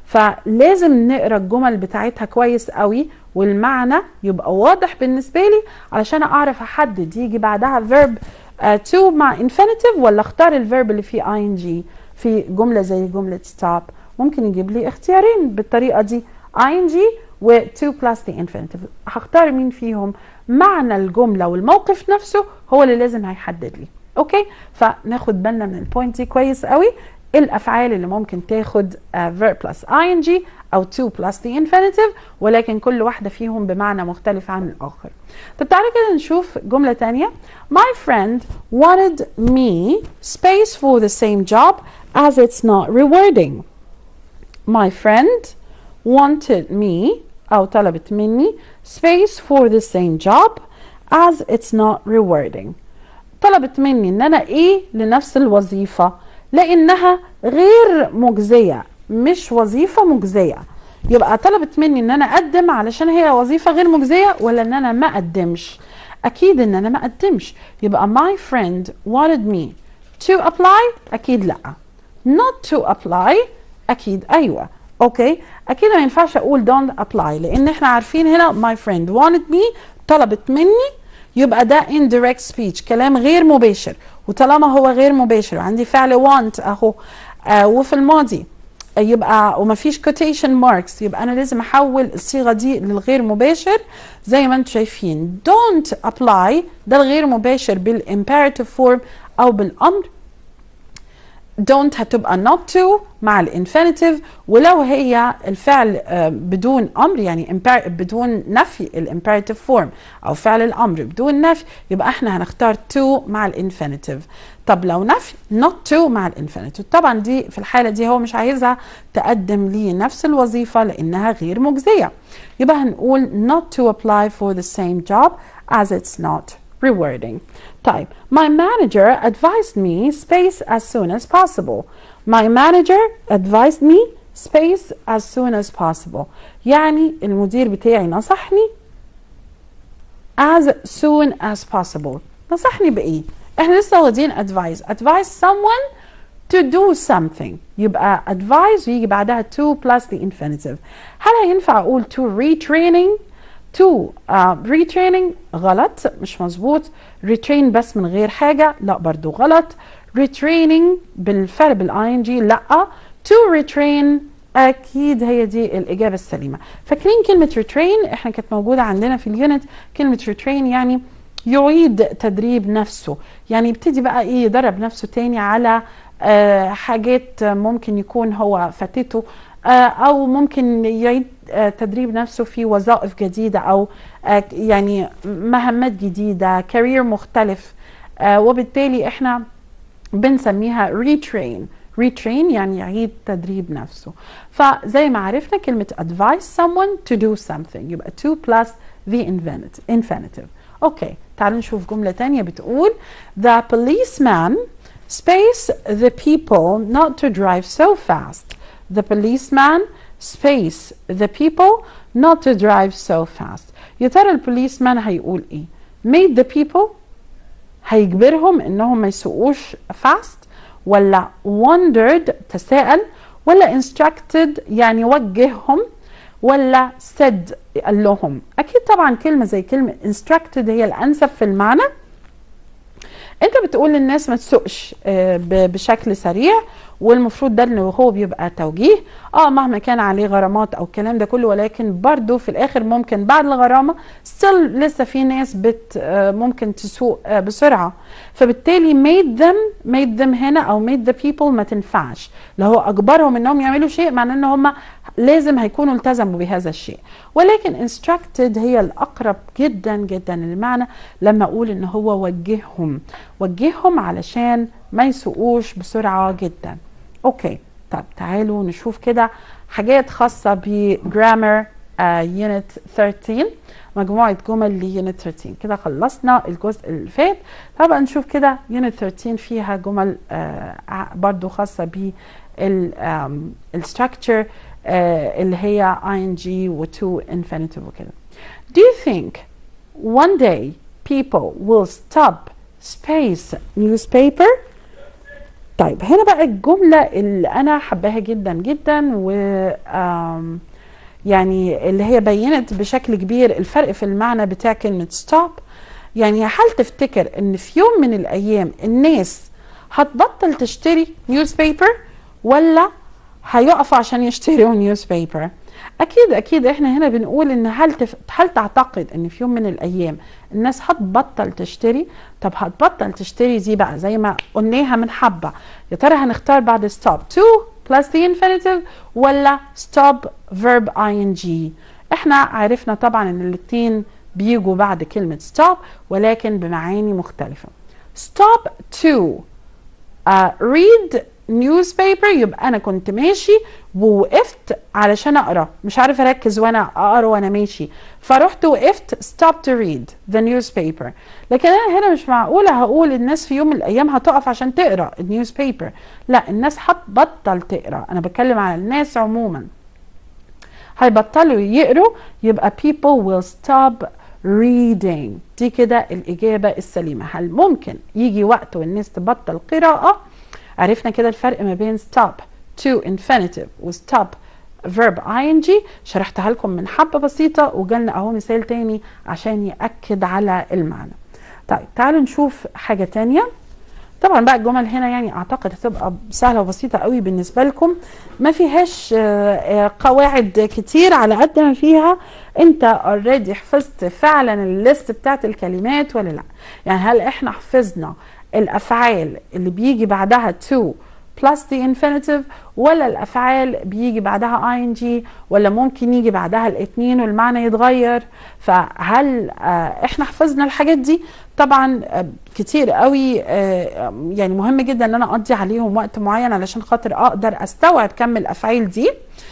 فلازم نقرا الجمل بتاعتها كويس قوي والمعنى يبقى واضح بالنسبه لي علشان اعرف احدد يجي بعدها verb uh, to مع infinitive ولا اختار الفيرب اللي فيه ing في جمله زي جمله stop ممكن يجيب لي اختيارين بالطريقه دي ing و to plus the infinitive هختار مين فيهم معنى الجملة والموقف نفسه هو اللي لازم هيحدد لي اوكي فناخد بالنا من البوينت دي كويس قوي الافعال اللي ممكن تاخد uh, verb plus ing او to plus the infinitive ولكن كل واحدة فيهم بمعنى مختلف عن الاخر طب تعالى كده نشوف جملة تانية my friend wanted me space for the same job as it's not rewarding my friend wanted me أو طلبت مني space for the same job as it's not rewarding طلبت مني ان انا ايه لنفس الوظيفة لانها غير مجزية مش وظيفة مجزية يبقى طلبت مني ان انا اقدم علشان هي وظيفة غير مجزية ولا ان انا ما اقدمش اكيد ان انا ما اقدمش يبقى my friend wanted me to apply اكيد لا not to apply اكيد ايوه اوكي اكيد ما ينفعش اقول don't apply لان احنا عارفين هنا my friend wanted me طلبت مني يبقى ده indirect speech كلام غير مباشر وطالما هو غير مباشر وعندي فعل want اهو آه وفي الماضي يبقى ومفيش quotation marks يبقى انا لازم احول الصيغه دي للغير مباشر زي ما انتم شايفين don't apply ده الغير مباشر بالimperative form او بالامر don't هتبقى not to مع الانفينيتيف ولو هي الفعل بدون امر يعني بدون نفي الامبيراتيف فورم او فعل الامر بدون نفي يبقى احنا هنختار to مع الانفينيتيف طب لو نفي not to مع الانفينيتيف طبعا دي في الحاله دي هو مش عايزها تقدم لي نفس الوظيفه لانها غير مجزيه يبقى هنقول not to apply for the same job as it's not rewarding طيب my manager advised me space as soon as possible my manager advised me space as soon as possible يعني المدير بتاعي نصحني as soon as possible نصحني بإيه؟ احنا لسه واخدين advice advise someone to do something يبقى advise ويجي بعدها to plus the infinitive هل هينفع اقول to retraining to uh, retraining غلط مش مظبوط retrain بس من غير حاجة لا برضو غلط retraining بالفعل بالاي ان جي لا to retrain اكيد هي دي الاجابه السليمه فاكرين كلمه retrain احنا كانت موجوده عندنا في اليونت كلمه retrain يعني يعيد تدريب نفسه يعني يبتدي بقى ايه يدرب نفسه تاني على آه حاجات ممكن يكون هو فاتته آه او ممكن يعيد آه تدريب نفسه في وظائف جديده او آه يعني مهمات جديده كارير مختلف آه وبالتالي احنا بنسميها retrain retrain يعني يعيد تدريب نفسه فزي ما عرفنا كلمة advise someone to do something يبقى to plus the infinitive اوكي تعالوا نشوف جملة تانية بتقول the policeman space the people not to drive so fast the policeman space the people not to drive so fast يا ترى البوليسمان هيقول ايه made the people هيجبرهم انهم ما يسوقوش fast ولا wondered تساءل ولا instructed يعني وجههم ولا said قال لهم اكيد طبعا كلمه زي كلمه instructed هي الانسب في المعنى انت بتقول للناس ما تسوقش بشكل سريع والمفروض ده انه هو بيبقى توجيه اه مهما كان عليه غرامات او الكلام ده كله ولكن برضو في الاخر ممكن بعد الغرامه ستيل لسه في ناس بت ممكن تسوق بسرعه فبالتالي made them made them هنا او made the people ما تنفعش لو هو اجبرهم انهم يعملوا شيء معناه ان هم لازم هيكونوا التزموا بهذا الشيء ولكن instructed هي الاقرب جدا جدا للمعنى لما اقول ان هو وجههم وجههم علشان ما يسوقوش بسرعه جدا اوكي طب تعالوا نشوف كده حاجات خاصه بجرامر يونت 13 مجموعه جمل ليونت 13 كده خلصنا الجزء اللي فات طبعا نشوف كده يونت 13 فيها جمل uh, برضو خاصه ب الستراكشر uh, اللي هي ing و to infinitive وكده Do you think one day people will stop space newspaper طيب هنا بقى الجملة اللي أنا حباها جدا جدا و يعني اللي هي بينت بشكل كبير الفرق في المعنى بتاع كلمة stop يعني هل تفتكر إن في يوم من الأيام الناس هتبطل تشتري نيوزبيبر ولا هيقفوا عشان يشتروا نيوزبيبر؟ اكيد اكيد احنا هنا بنقول ان هل تف... هل تعتقد ان في يوم من الايام الناس هتبطل تشتري طب هتبطل تشتري دي بقى زي ما قلناها من حبه يا ترى هنختار بعد stop to plus the infinitive ولا stop verb ing احنا عرفنا طبعا ان الاثنين بيجوا بعد كلمه stop ولكن بمعاني مختلفه stop to uh, read نيوزبيبر يبقى انا كنت ماشي ووقفت علشان اقرا مش عارف اركز وانا اقرا وانا ماشي فرحت وقفت stop to read the newspaper لكن انا هنا مش معقوله هقول الناس في يوم من الايام هتقف عشان تقرا النيوزبيبر لا الناس هتبطل تقرا انا بتكلم على الناس عموما هيبطلوا يقروا يبقى people will stop reading دي كده الإجابة السليمة هل ممكن يجي وقت والناس تبطل قراءة عرفنا كده الفرق ما بين stop to infinitive و stop verb ing شرحتها لكم من حبة بسيطة وجالنا اهو مثال تاني عشان يأكد على المعنى طيب تعالوا نشوف حاجة تانية طبعا بقى الجمل هنا يعني اعتقد هتبقى سهله وبسيطه قوي بالنسبه لكم ما فيهاش قواعد كتير على قد ما فيها انت اوريدي حفظت فعلا الليست بتاعت الكلمات ولا لا يعني هل احنا حفظنا الافعال اللي بيجي بعدها to plus the infinitive ولا الافعال بيجي بعدها ing ولا ممكن يجي بعدها الاثنين والمعنى يتغير فهل احنا حفظنا الحاجات دي طبعا كتير قوي يعني مهم جدا ان انا اقضي عليهم وقت معين علشان خاطر اقدر استوعب كم الافعال دي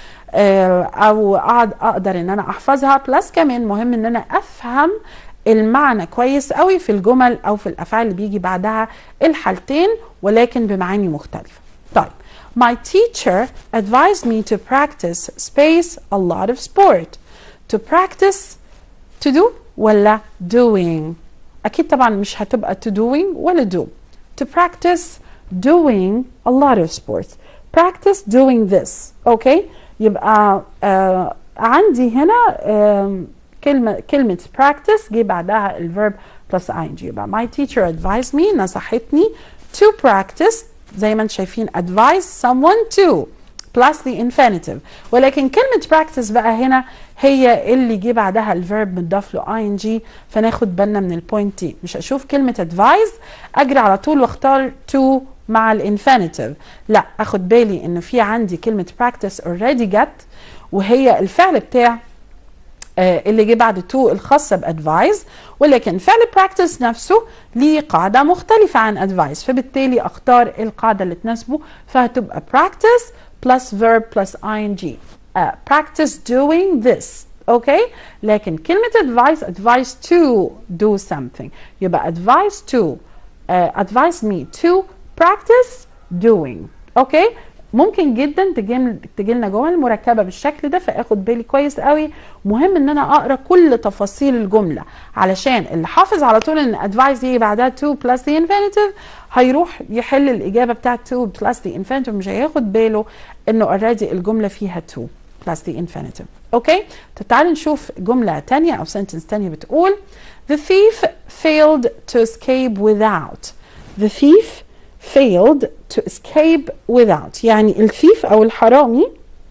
او اقدر ان انا احفظها بلس كمان مهم ان انا افهم المعنى كويس قوي في الجمل او في الافعال اللي بيجي بعدها الحالتين ولكن بمعاني مختلفه طيب My teacher advised me to practice space a lot of sport. To practice to do ولا doing أكيد طبعا مش هتبقى to doing ولا do. To practice doing a lot of sports. Practice doing this. Okay? يبقى آه عندي هنا آه كلمة كلمة practice جه بعدها الverb plus ing يبقى my teacher advised me نصحتني to practice زي ما انتم شايفين advise someone to plus the infinitive ولكن كلمة practice بقى هنا هي اللي جه بعدها الفيرب متضاف له ing فناخد بالنا من البوينت دي مش اشوف كلمة advise اجري على طول واختار to مع الانفينيتيف لا اخد بالي ان في عندي كلمة practice already جت وهي الفعل بتاع آه اللي جه بعد تو الخاصة بادفايز ولكن فعل براكتس نفسه ليه قاعدة مختلفة عن ادفايز فبالتالي اختار القاعدة اللي تناسبه فهتبقى practice plus verb plus ing uh, practice doing this okay لكن كلمة advice advice to do something يبقى advice to uh, advise me to practice doing okay ممكن جدا تجي تجي لنا جمل مركبه بالشكل ده فاخد بالي كويس قوي مهم ان انا اقرا كل تفاصيل الجمله علشان اللي حافظ على طول ان ادفايس يجي بعدها to plus the infinitive هيروح يحل الاجابه بتاعت to plus the infinitive مش هياخد باله انه اوريدي الجمله فيها to plus the infinitive اوكي طب تعالوا نشوف جمله تانية او sentence تانية بتقول the thief failed to escape without the thief failed to escape without يعني الثيف او الحرامي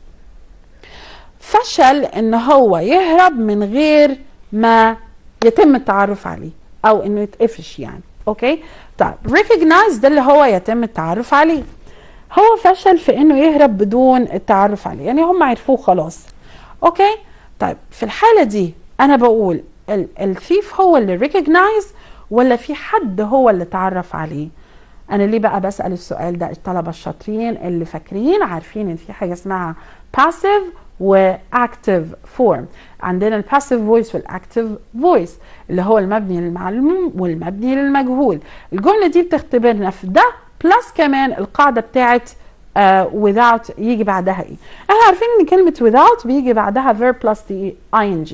فشل ان هو يهرب من غير ما يتم التعرف عليه او انه يتقفش يعني اوكي طيب recognize ده اللي هو يتم التعرف عليه هو فشل في انه يهرب بدون التعرف عليه يعني هم عرفوه خلاص اوكي طيب في الحاله دي انا بقول الثيف هو اللي recognize ولا في حد هو اللي تعرف عليه انا ليه بقى بسال السؤال ده الطلبه الشاطرين اللي فاكرين عارفين ان في حاجه اسمها passive واكتف فورم عندنا الباسيف فويس والاكتف فويس اللي هو المبني للمعلوم والمبني للمجهول الجمله دي بتختبرنا في ده بلس كمان القاعده بتاعت uh, without يجي بعدها ايه احنا عارفين ان كلمه without بيجي بعدها verb plus the ing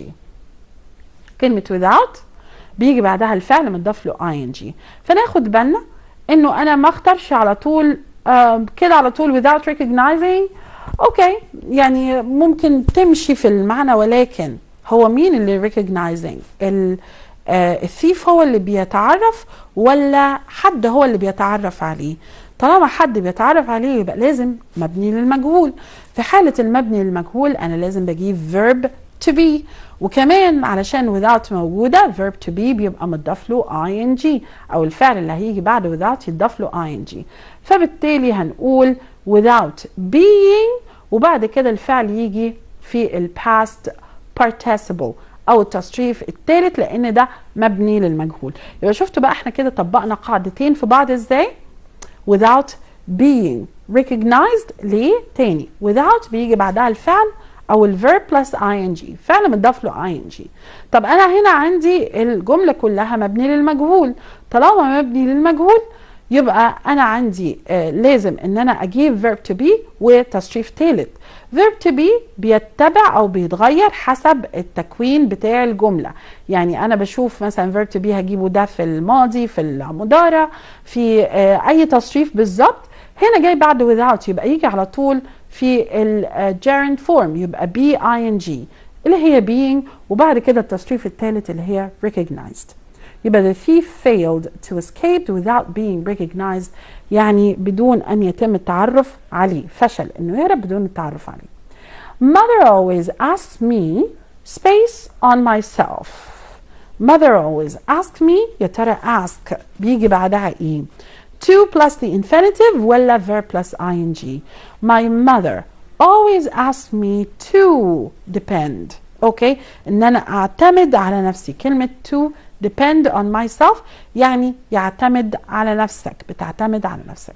كلمه without بيجي بعدها الفعل متضاف له ing فناخد بالنا انه انا ما اختارش على طول آه كده على طول without recognizing اوكي يعني ممكن تمشي في المعنى ولكن هو مين اللي recognizing آه الثيف هو اللي بيتعرف ولا حد هو اللي بيتعرف عليه طالما حد بيتعرف عليه يبقى لازم مبني للمجهول في حالة المبني للمجهول أنا لازم بجيب verb to be وكمان علشان without موجودة verb to be بيبقى متضاف له ing أو الفعل اللي هيجي بعد without يتضاف له ing فبالتالي هنقول without being وبعد كده الفعل يجي في ال past participle أو التصريف الثالث لأن ده مبني للمجهول يبقى شفتوا بقى احنا كده طبقنا قاعدتين في بعض ازاي without being recognized ليه تاني without بيجي بعدها الفعل او الفيرب بلس اي ان جي فعل متضاف له اي ان جي طب انا هنا عندي الجمله كلها مبني للمجهول طالما مبني للمجهول يبقى انا عندي آه لازم ان انا اجيب فيرب تو بي وتصريف ثالث فيرب تو بي بيتبع او بيتغير حسب التكوين بتاع الجمله يعني انا بشوف مثلا فيرب تو بي هجيبه ده في الماضي في المضارع في آه اي تصريف بالظبط هنا جاي بعد without يبقى يجي على طول في الجيرند فورم يبقى بي اي ان جي اللي هي being وبعد كده التصريف الثالث اللي هي recognized يبقى the thief failed to escape without being recognized يعني بدون أن يتم التعرف عليه فشل إنه يهرب بدون التعرف عليه Mother always asks me space on myself Mother always asks me يا ترى ask بيجي بعدها إيه to plus the infinitive ولا verb plus ing my mother always asks me to depend اوكي okay. ان انا اعتمد على نفسي كلمه to depend on myself يعني يعتمد على نفسك بتعتمد على نفسك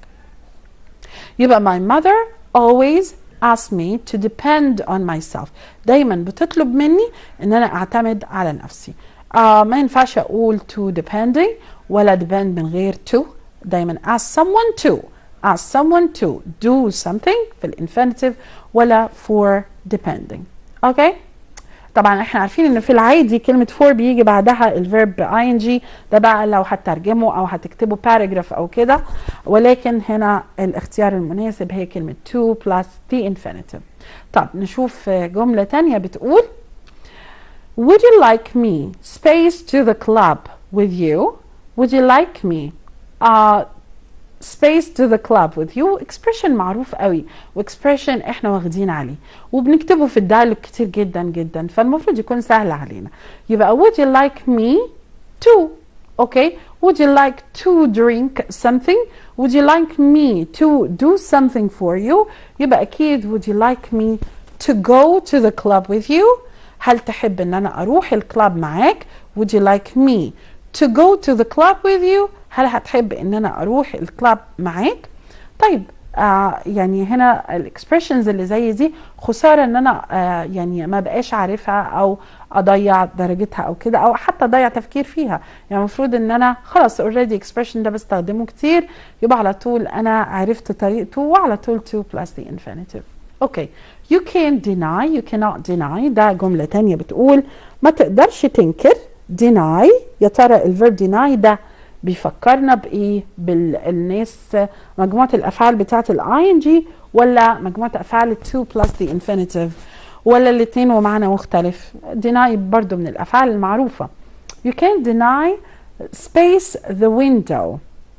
يبقى my mother always asks me to depend on myself دايما بتطلب مني ان انا اعتمد على نفسي آه ما ينفعش اقول to depending ولا depend من غير to دايما ask someone to ask someone to do something في الانفينيتيف ولا for depending اوكي طبعا احنا عارفين ان في العادي كلمة for بيجي بعدها الفيرب ing ده بقى لو هترجمه او هتكتبه paragraph او كده ولكن هنا الاختيار المناسب هي كلمة to plus the infinitive طب نشوف جملة تانية بتقول Would you like me space to the club with you? Would you like me uh, space to the club with you expression معروف قوي واكسبريشن احنا واخدين عليه وبنكتبه في الدايلوج كتير جدا جدا فالمفروض يكون سهل علينا يبقى would you like me to okay would you like to drink something would you like me to do something for you يبقى اكيد would you like me to go to the club with you هل تحب ان انا اروح الكلاب معاك would you like me to go to the club with you هل هتحب ان انا اروح الكلاب معاك طيب آه يعني هنا الاكسبريشنز اللي زي دي خساره ان انا آه يعني ما بقاش عارفها او اضيع درجتها او كده او حتى اضيع تفكير فيها يعني المفروض ان انا خلاص اوريدي اكسبريشن ده بستخدمه كتير يبقى على طول انا عرفت طريقته وعلى طول to plus the infinitive اوكي you can't deny you cannot deny ده جمله تانية بتقول ما تقدرش تنكر deny يا ترى الفيرب deny ده بيفكرنا بايه بالناس مجموعه الافعال بتاعه الاي ان جي ولا مجموعه افعال التو بلس ذا انفينيتيف ولا الاثنين ومعنى مختلف deny برضو من الافعال المعروفه you can't deny space the window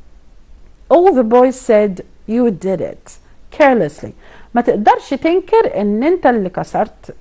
all the boys said you did it carelessly ما تقدرش تنكر ان انت اللي كسرت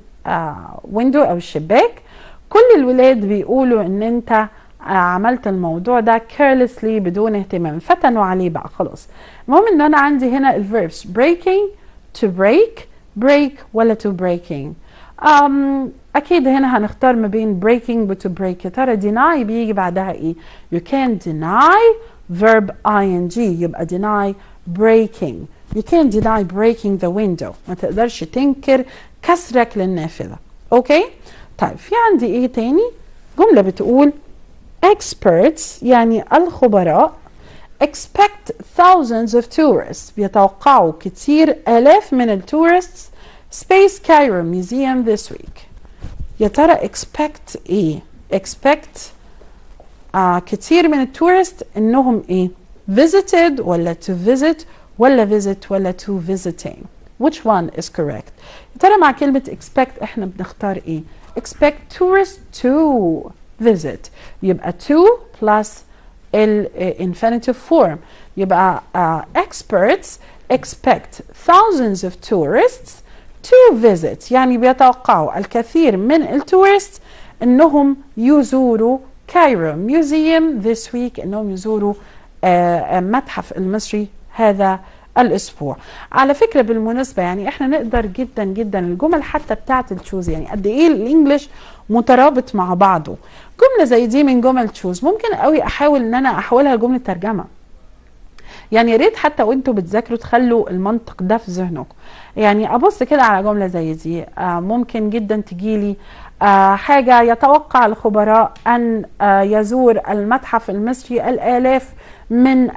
الويندو او الشباك كل الولاد بيقولوا ان انت عملت الموضوع ده carelessly بدون اهتمام فتنوا عليه بقى خلاص المهم ان انا عندي هنا الverbs breaking to break break ولا to breaking um, اكيد هنا هنختار ما بين breaking و to break يا ترى deny بيجي بعدها ايه you can't deny verb ing يبقى deny breaking you can't deny breaking the window ما تقدرش تنكر كسرك للنافذة اوكي طيب في عندي ايه تاني جملة بتقول experts يعني الخبراء expect thousands of tourists بيتوقعوا كتير آلاف من التورستس Space Cairo Museum this week يا ترى expect ايه expect آه كتير من التورست انهم ايه visited ولا to visit ولا visit ولا to visiting which one is correct يا ترى مع كلمة expect احنا بنختار ايه expect tourists to visit يبقى to plus infinitive form يبقى uh, experts expect thousands of tourists to visit يعني بيتوقعوا الكثير من التورست انهم يزوروا كايرو ميوزيوم this week انهم يزوروا المتحف uh, المصري هذا الاسبوع على فكره بالمناسبه يعني احنا نقدر جدا جدا الجمل حتى بتاعه التشوز يعني قد ايه الانجليش مترابط مع بعضه جمله زي دي من جمل تشوز ممكن قوي احاول ان انا احولها لجمله ترجمه يعني يا ريت حتى وانتوا بتذاكروا تخلوا المنطق ده في ذهنكم يعني ابص كده على جمله زي دي آه ممكن جدا تجيلي آه حاجه يتوقع الخبراء ان آه يزور المتحف المصري الالاف من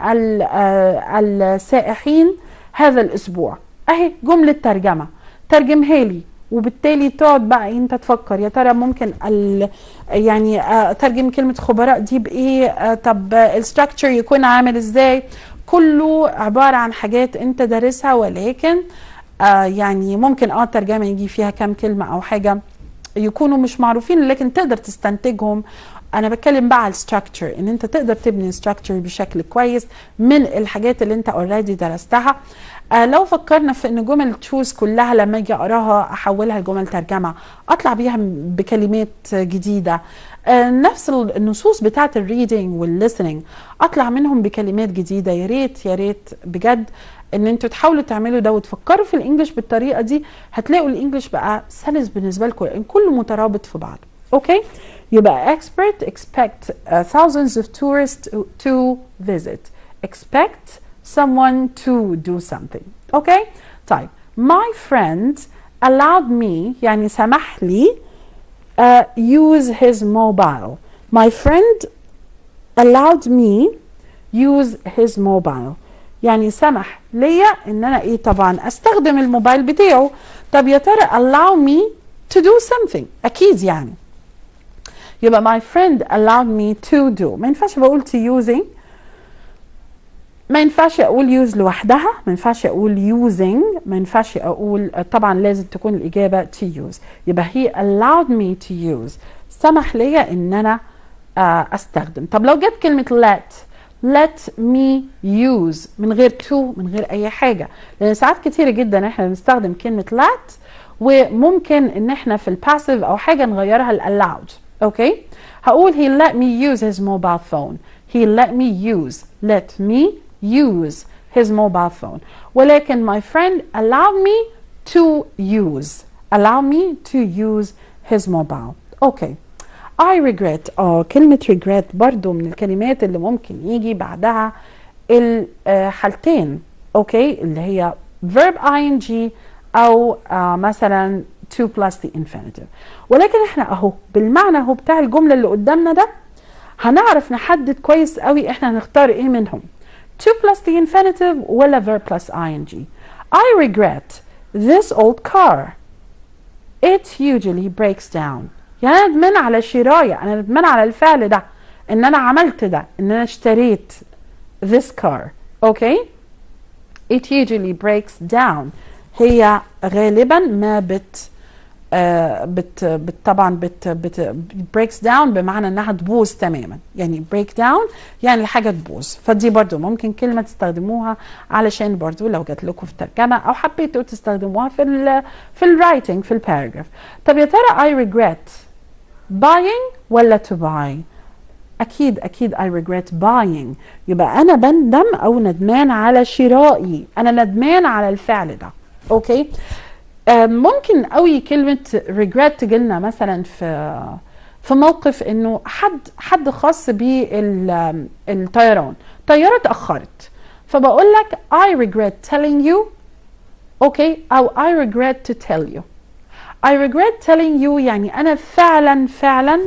السائحين هذا الاسبوع اهي جمله ترجمه ترجمها لي وبالتالي تقعد بقى انت تفكر يا ترى ممكن ال يعني اترجم كلمه خبراء دي بايه طب الستراكشر يكون عامل ازاي كله عباره عن حاجات انت دارسها ولكن آه يعني ممكن اه الترجمه يجي فيها كام كلمه او حاجه يكونوا مش معروفين لكن تقدر تستنتجهم انا بتكلم بقى على الستراكشر ان انت تقدر تبني ستراكشر بشكل كويس من الحاجات اللي انت اوريدي درستها آه لو فكرنا في ان جمل تشوز كلها لما اجي اقراها احولها لجمل ترجمه اطلع بيها بكلمات جديده آه نفس النصوص بتاعه الريدنج والليسننج اطلع منهم بكلمات جديده يا ريت يا ريت بجد ان انتوا تحاولوا تعملوا ده وتفكروا في الانجليش بالطريقه دي هتلاقوا الانجليش بقى سلس بالنسبه لكم لان كله مترابط في بعض اوكي يبقى expert expect uh, thousands of tourists to visit expect someone to do something okay طيب my friend allowed me يعني سمح لي uh, use his mobile my friend allowed me use his mobile يعني سمح ليا ان انا ايه طبعا استخدم الموبايل بتاعه طب يا ترى allow me to do something اكيد يعني يبقى my friend allowed me to do ما ينفعش بقول to using ما ينفعش اقول use لوحدها ما ينفعش اقول using ما ينفعش اقول طبعا لازم تكون الاجابه to use يبقى he allowed me to use سمح ليا ان انا آه، استخدم طب لو جت كلمه let let me use من غير to من غير اي حاجه لان ساعات كتيره جدا احنا بنستخدم كلمه let وممكن ان احنا في الباسيف او حاجه نغيرها ل allowed اوكي هقول he let me use his mobile phone he let me use let me use his mobile phone ولكن my friend allowed me to use allow me to use his mobile اوكي I regret اه كلمة regret برضو من الكلمات اللي ممكن يجي بعدها الحالتين اوكي اللي هي verb ing او آه مثلا to plus the infinitive ولكن احنا اهو بالمعنى اهو بتاع الجملة اللي قدامنا ده هنعرف نحدد كويس قوي احنا هنختار ايه منهم to plus the infinitive ولا verb plus ing I regret this old car it usually breaks down يعني انا ندمان على شرايه انا ندمان على الفعل ده ان انا عملت ده ان انا اشتريت this car اوكي it usually breaks down هي غالبا ما بت آه بت, بت طبعا بت, بت breaks down بمعنى انها تبوظ تماما يعني break down يعني الحاجه تبوظ فدي برضو ممكن كلمه تستخدموها علشان برضو لو جات لكم في ترجمه او حبيتوا تستخدموها في ال في الرايتنج في الباراجراف طب يا ترى I regret buying ولا to buy اكيد اكيد I regret buying يبقى انا بندم او ندمان على شرائي انا ندمان على الفعل ده اوكي آه ممكن قوي كلمه regret تجيلنا مثلا في في موقف انه حد حد خاص بالطيران طياره اتاخرت فبقول لك I regret telling you اوكي او I regret to tell you I regret telling you يعني انا فعلا فعلا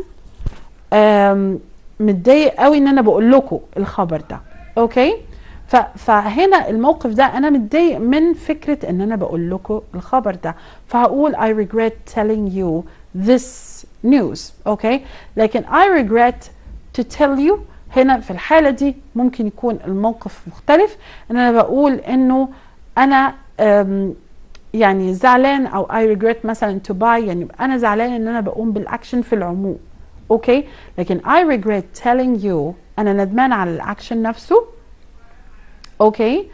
متضايق قوي ان انا بقول لكم الخبر ده اوكي فهنا الموقف ده انا متضايق من فكره ان انا بقول لكم الخبر ده فهقول I regret telling you this news اوكي لكن I regret to tell you هنا في الحاله دي ممكن يكون الموقف مختلف ان انا بقول انه انا يعني زعلان او I regret مثلا to buy يعني انا زعلان ان انا بقوم بالاكشن في العموم اوكي لكن I regret telling you انا ندمان على الاكشن نفسه اوكي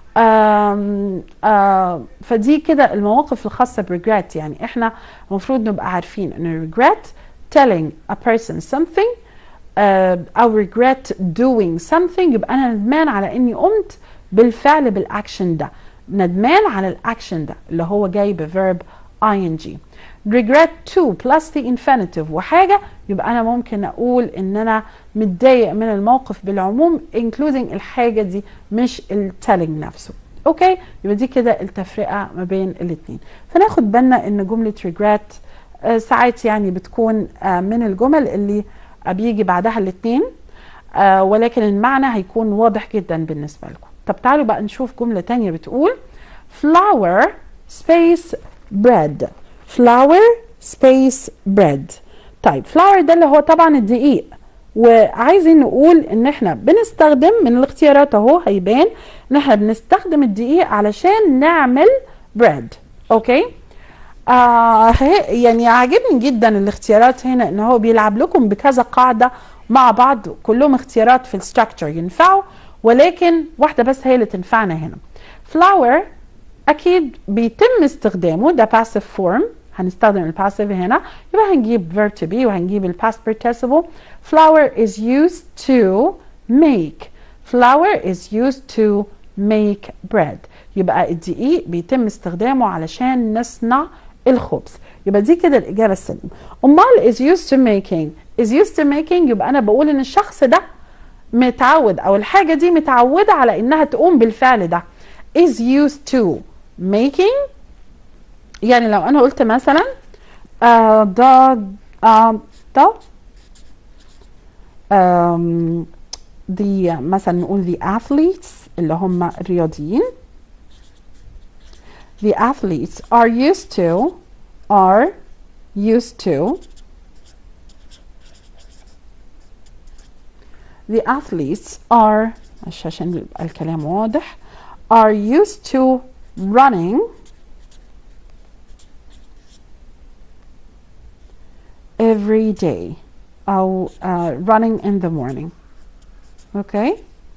آم آم فدي كده المواقف الخاصة بريجريت يعني احنا المفروض نبقى عارفين ان regret telling a person something آه او regret doing something يبقى انا ندمان على اني قمت بالفعل بالاكشن ده ندمان على الاكشن ده اللي هو جاي بفيرب ing regret to plus the infinitive وحاجه يبقى انا ممكن اقول ان انا متضايق من الموقف بالعموم including الحاجه دي مش التيلينج نفسه اوكي يبقى دي كده التفرقه ما بين الاثنين فناخد بالنا ان جمله regret آه ساعات يعني بتكون آه من الجمل اللي بيجي بعدها الاثنين آه ولكن المعنى هيكون واضح جدا بالنسبه لكم طب تعالوا بقى نشوف جملة تانية بتقول flour space bread flour space bread طيب flour ده اللي هو طبعا الدقيق وعايزين نقول ان احنا بنستخدم من الاختيارات اهو هيبان ان احنا بنستخدم الدقيق علشان نعمل bread اوكي آه يعني عاجبني جدا الاختيارات هنا ان هو بيلعب لكم بكذا قاعده مع بعض كلهم اختيارات في الستراكشر ينفعوا ولكن واحدة بس هي اللي تنفعنا هنا flower أكيد بيتم استخدامه ده passive form هنستخدم الباسيف هنا يبقى هنجيب verb to be وهنجيب الباست participle flour is used to make flour is used to make bread يبقى الدقيق بيتم استخدامه علشان نصنع الخبز يبقى دي كده الإجابة السليمة أمال is used to making is used to making يبقى أنا بقول إن الشخص ده متعود او الحاجه دي متعوده على انها تقوم بالفعل ده is used to making يعني لو انا قلت مثلا uh, the uh, the um, the مثلا نقول the athletes اللي هم الرياضيين the athletes are used to are used to the athletes are عشان يبقى الكلام واضح are used to running every day أو uh, running in the morning okay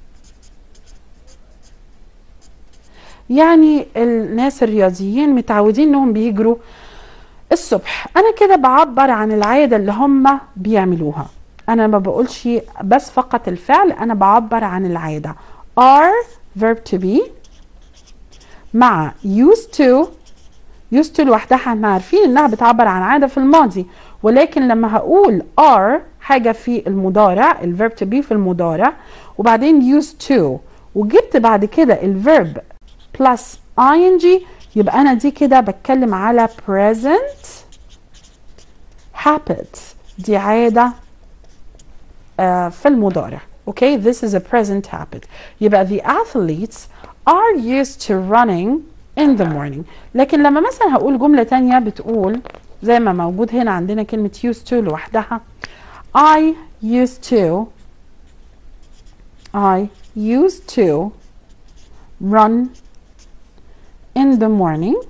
يعني الناس الرياضيين متعودين انهم بيجروا الصبح انا كده بعبر عن العاده اللي هم بيعملوها انا ما بقولش بس فقط الفعل انا بعبر عن العاده are verb to be مع used to used to لوحدها احنا عارفين انها بتعبر عن عاده في الماضي ولكن لما هقول are حاجه في المضارع الverb to be في المضارع وبعدين used to وجبت بعد كده الverb plus ing يبقى انا دي كده بتكلم على present habit دي عاده uh, في المضارع okay this is a present habit يبقى the athletes are used to running in the morning لكن لما مثلا هقول جملة تانية بتقول زي ما موجود هنا عندنا كلمة used to لوحدها I used to I used to run in the morning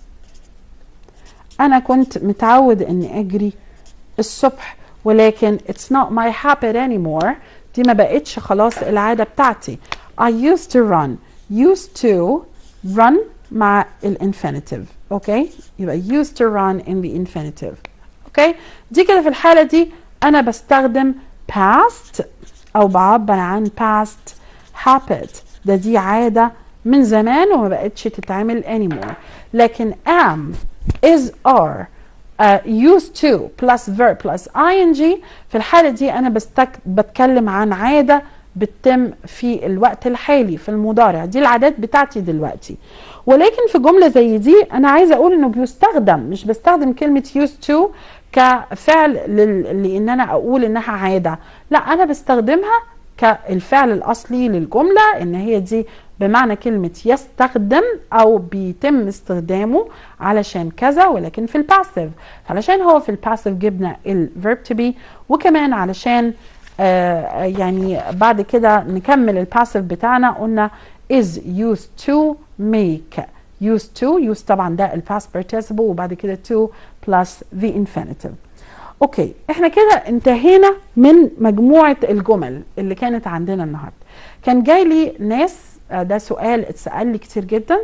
أنا كنت متعود إني أجري الصبح ولكن it's not my habit anymore دي ما بقتش خلاص العادة بتاعتي I used to run used to run مع الانفينيتيف اوكي يبقى used to run in the infinitive اوكي دي كده في الحالة دي أنا بستخدم past أو بعبر عن past habit ده دي عادة من زمان وما بقتش تتعمل anymore لكن am is are uh, used to plus verb plus ing في الحالة دي أنا بستك... بتكلم عن عادة بتتم في الوقت الحالي في المضارع دي العادات بتاعتي دلوقتي ولكن في جملة زي دي أنا عايزة أقول إنه بيستخدم مش بستخدم كلمة used to كفعل لل... لأن أنا أقول إنها عادة لا أنا بستخدمها كالفعل الأصلي للجملة إن هي دي بمعنى كلمة يستخدم أو بيتم استخدامه علشان كذا ولكن في الباسيف علشان هو في الباسيف جبنا الفيرب to be وكمان علشان آه يعني بعد كده نكمل الباسيف بتاعنا قلنا is used to make used to used طبعا ده الباست participle وبعد كده to plus the infinitive اوكي احنا كده انتهينا من مجموعة الجمل اللي كانت عندنا النهاردة كان جاي لي ناس ده سؤال اتسأل لي كتير جدا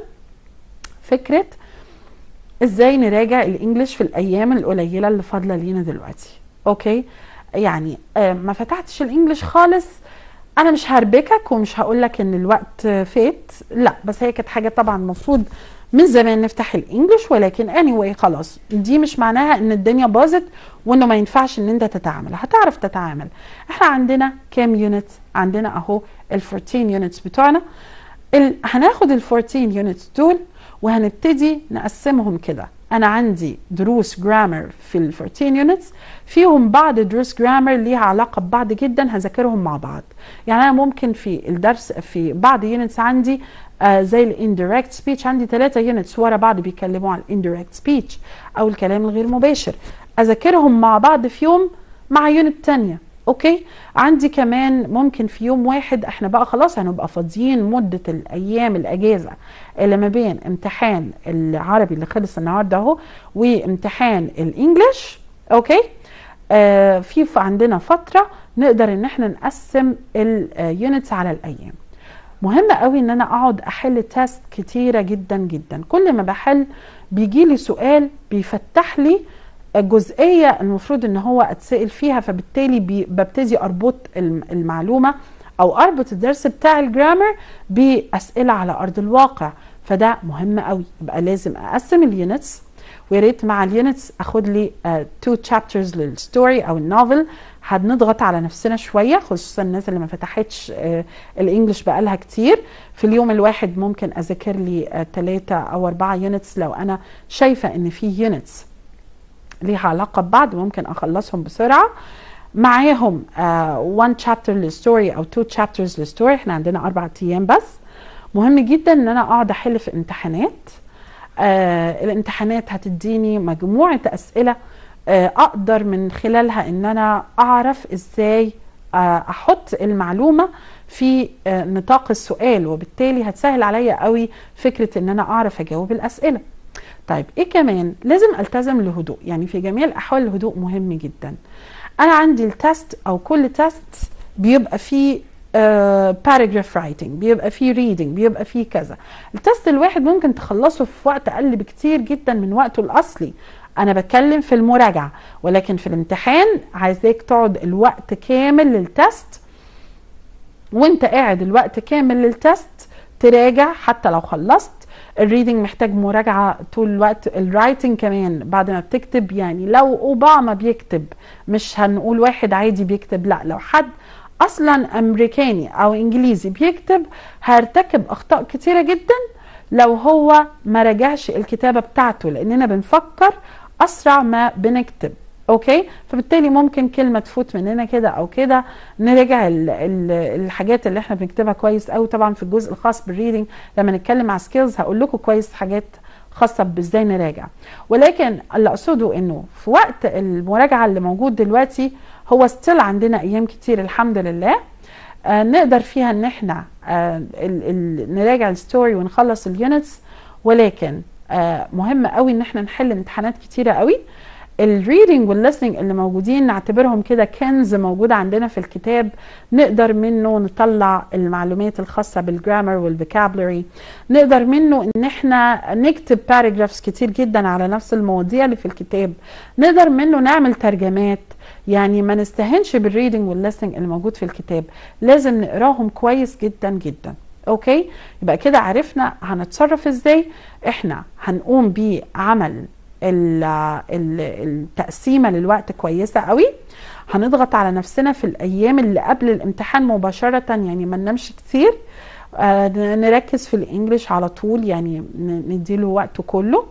فكرة ازاي نراجع الانجليش في الايام القليلة اللي فاضلة لينا دلوقتي اوكي يعني آه ما فتحتش الانجليش خالص انا مش هربكك ومش هقول لك ان الوقت فات لا بس هي كانت حاجة طبعا المفروض من زمان نفتح الانجليش ولكن anyway خلاص دي مش معناها ان الدنيا باظت وانه ما ينفعش ان انت تتعامل هتعرف تتعامل احنا عندنا كام يونت عندنا اهو ال 14 يونتس بتوعنا ال... هناخد ال 14 يونتس دول وهنبتدي نقسمهم كده انا عندي دروس جرامر في ال 14 يونتس فيهم بعض دروس جرامر ليها علاقه ببعض جدا هذاكرهم مع بعض يعني انا ممكن في الدرس في بعض يونتس عندي آه زي الانديركت سبيتش عندي ثلاثة يونتس ورا بعض بيتكلموا عن الانديركت سبيتش او الكلام الغير مباشر اذاكرهم مع بعض في يوم مع يونت تانية اوكي عندي كمان ممكن في يوم واحد احنا بقى خلاص هنبقى فاضيين مدة الايام الاجازة اللي ما بين امتحان العربي اللي خلص النهارده اهو وامتحان الانجليش اوكي آه في عندنا فترة نقدر ان احنا نقسم اليونتس على الايام مهم قوي ان انا اقعد احل تيست كتيرة جدا جدا كل ما بحل بيجي لي سؤال بيفتح لي الجزئية المفروض ان هو اتسأل فيها فبالتالي ببتدي اربط المعلومة او اربط الدرس بتاع الجرامر باسئلة على ارض الواقع فده مهم قوي يبقى لازم اقسم اليونتس ويا ريت مع اليونتس اخد لي تو تشابترز للستوري او النوفل هنضغط على نفسنا شويه خصوصا الناس اللي ما فتحتش الانجليش بقالها كتير في اليوم الواحد ممكن اذاكر لي ثلاثه او اربعه يونتس لو انا شايفه ان في يونتس ليها علاقه ببعض ممكن اخلصهم بسرعه معاهم 1 uh, chapter للستوري او 2 chapters للستوري احنا عندنا اربع ايام بس مهم جدا ان انا اقعد احل في امتحانات آه الامتحانات هتديني مجموعه اسئله آه اقدر من خلالها ان انا اعرف ازاي آه احط المعلومه في آه نطاق السؤال وبالتالي هتسهل عليا قوي فكره ان انا اعرف اجاوب الاسئله طيب ايه كمان لازم التزم الهدوء يعني في جميع الاحوال الهدوء مهم جدا انا عندي التست او كل تست بيبقى فيه باراجراف uh, رايتنج بيبقى فيه ريدنج بيبقى فيه كذا التست الواحد ممكن تخلصه في وقت اقل بكتير جدا من وقته الاصلي انا بتكلم في المراجعه ولكن في الامتحان عايزاك تقعد الوقت كامل للتست وانت قاعد الوقت كامل للتست تراجع حتى لو خلصت الريدنج محتاج مراجعه طول الوقت الرايتنج كمان بعد ما بتكتب يعني لو اوباما بيكتب مش هنقول واحد عادي بيكتب لا لو حد اصلا امريكاني او انجليزي بيكتب هيرتكب اخطاء كتيره جدا لو هو ما راجعش الكتابه بتاعته لاننا بنفكر اسرع ما بنكتب اوكي فبالتالي ممكن كلمه تفوت مننا كده او كده نراجع ال ال الحاجات اللي احنا بنكتبها كويس قوي طبعا في الجزء الخاص بالريدنج لما نتكلم على سكيلز هقول لكم كويس حاجات خاصه بازاي نراجع ولكن اللي اقصده انه في وقت المراجعه اللي موجود دلوقتي هو ستيل عندنا ايام كتير الحمد لله آه نقدر فيها ان احنا آه ال ال نراجع الستوري ونخلص اليونتس ولكن آه مهم قوي ان احنا نحل امتحانات كتيره قوي الريدنج والليسننج اللي موجودين نعتبرهم كده كنز موجود عندنا في الكتاب نقدر منه نطلع المعلومات الخاصة بالجرامر والفوكابلري نقدر منه ان احنا نكتب باراجرافز كتير جدا على نفس المواضيع اللي في الكتاب نقدر منه نعمل ترجمات يعني ما نستهنش بالريدنج والليسننج اللي موجود في الكتاب لازم نقراهم كويس جدا جدا اوكي يبقى كده عرفنا هنتصرف ازاي احنا هنقوم بعمل التقسيمه للوقت كويسه قوي هنضغط على نفسنا في الايام اللي قبل الامتحان مباشره يعني ما ننامش كتير آه نركز في الانجليش على طول يعني نديله وقته كله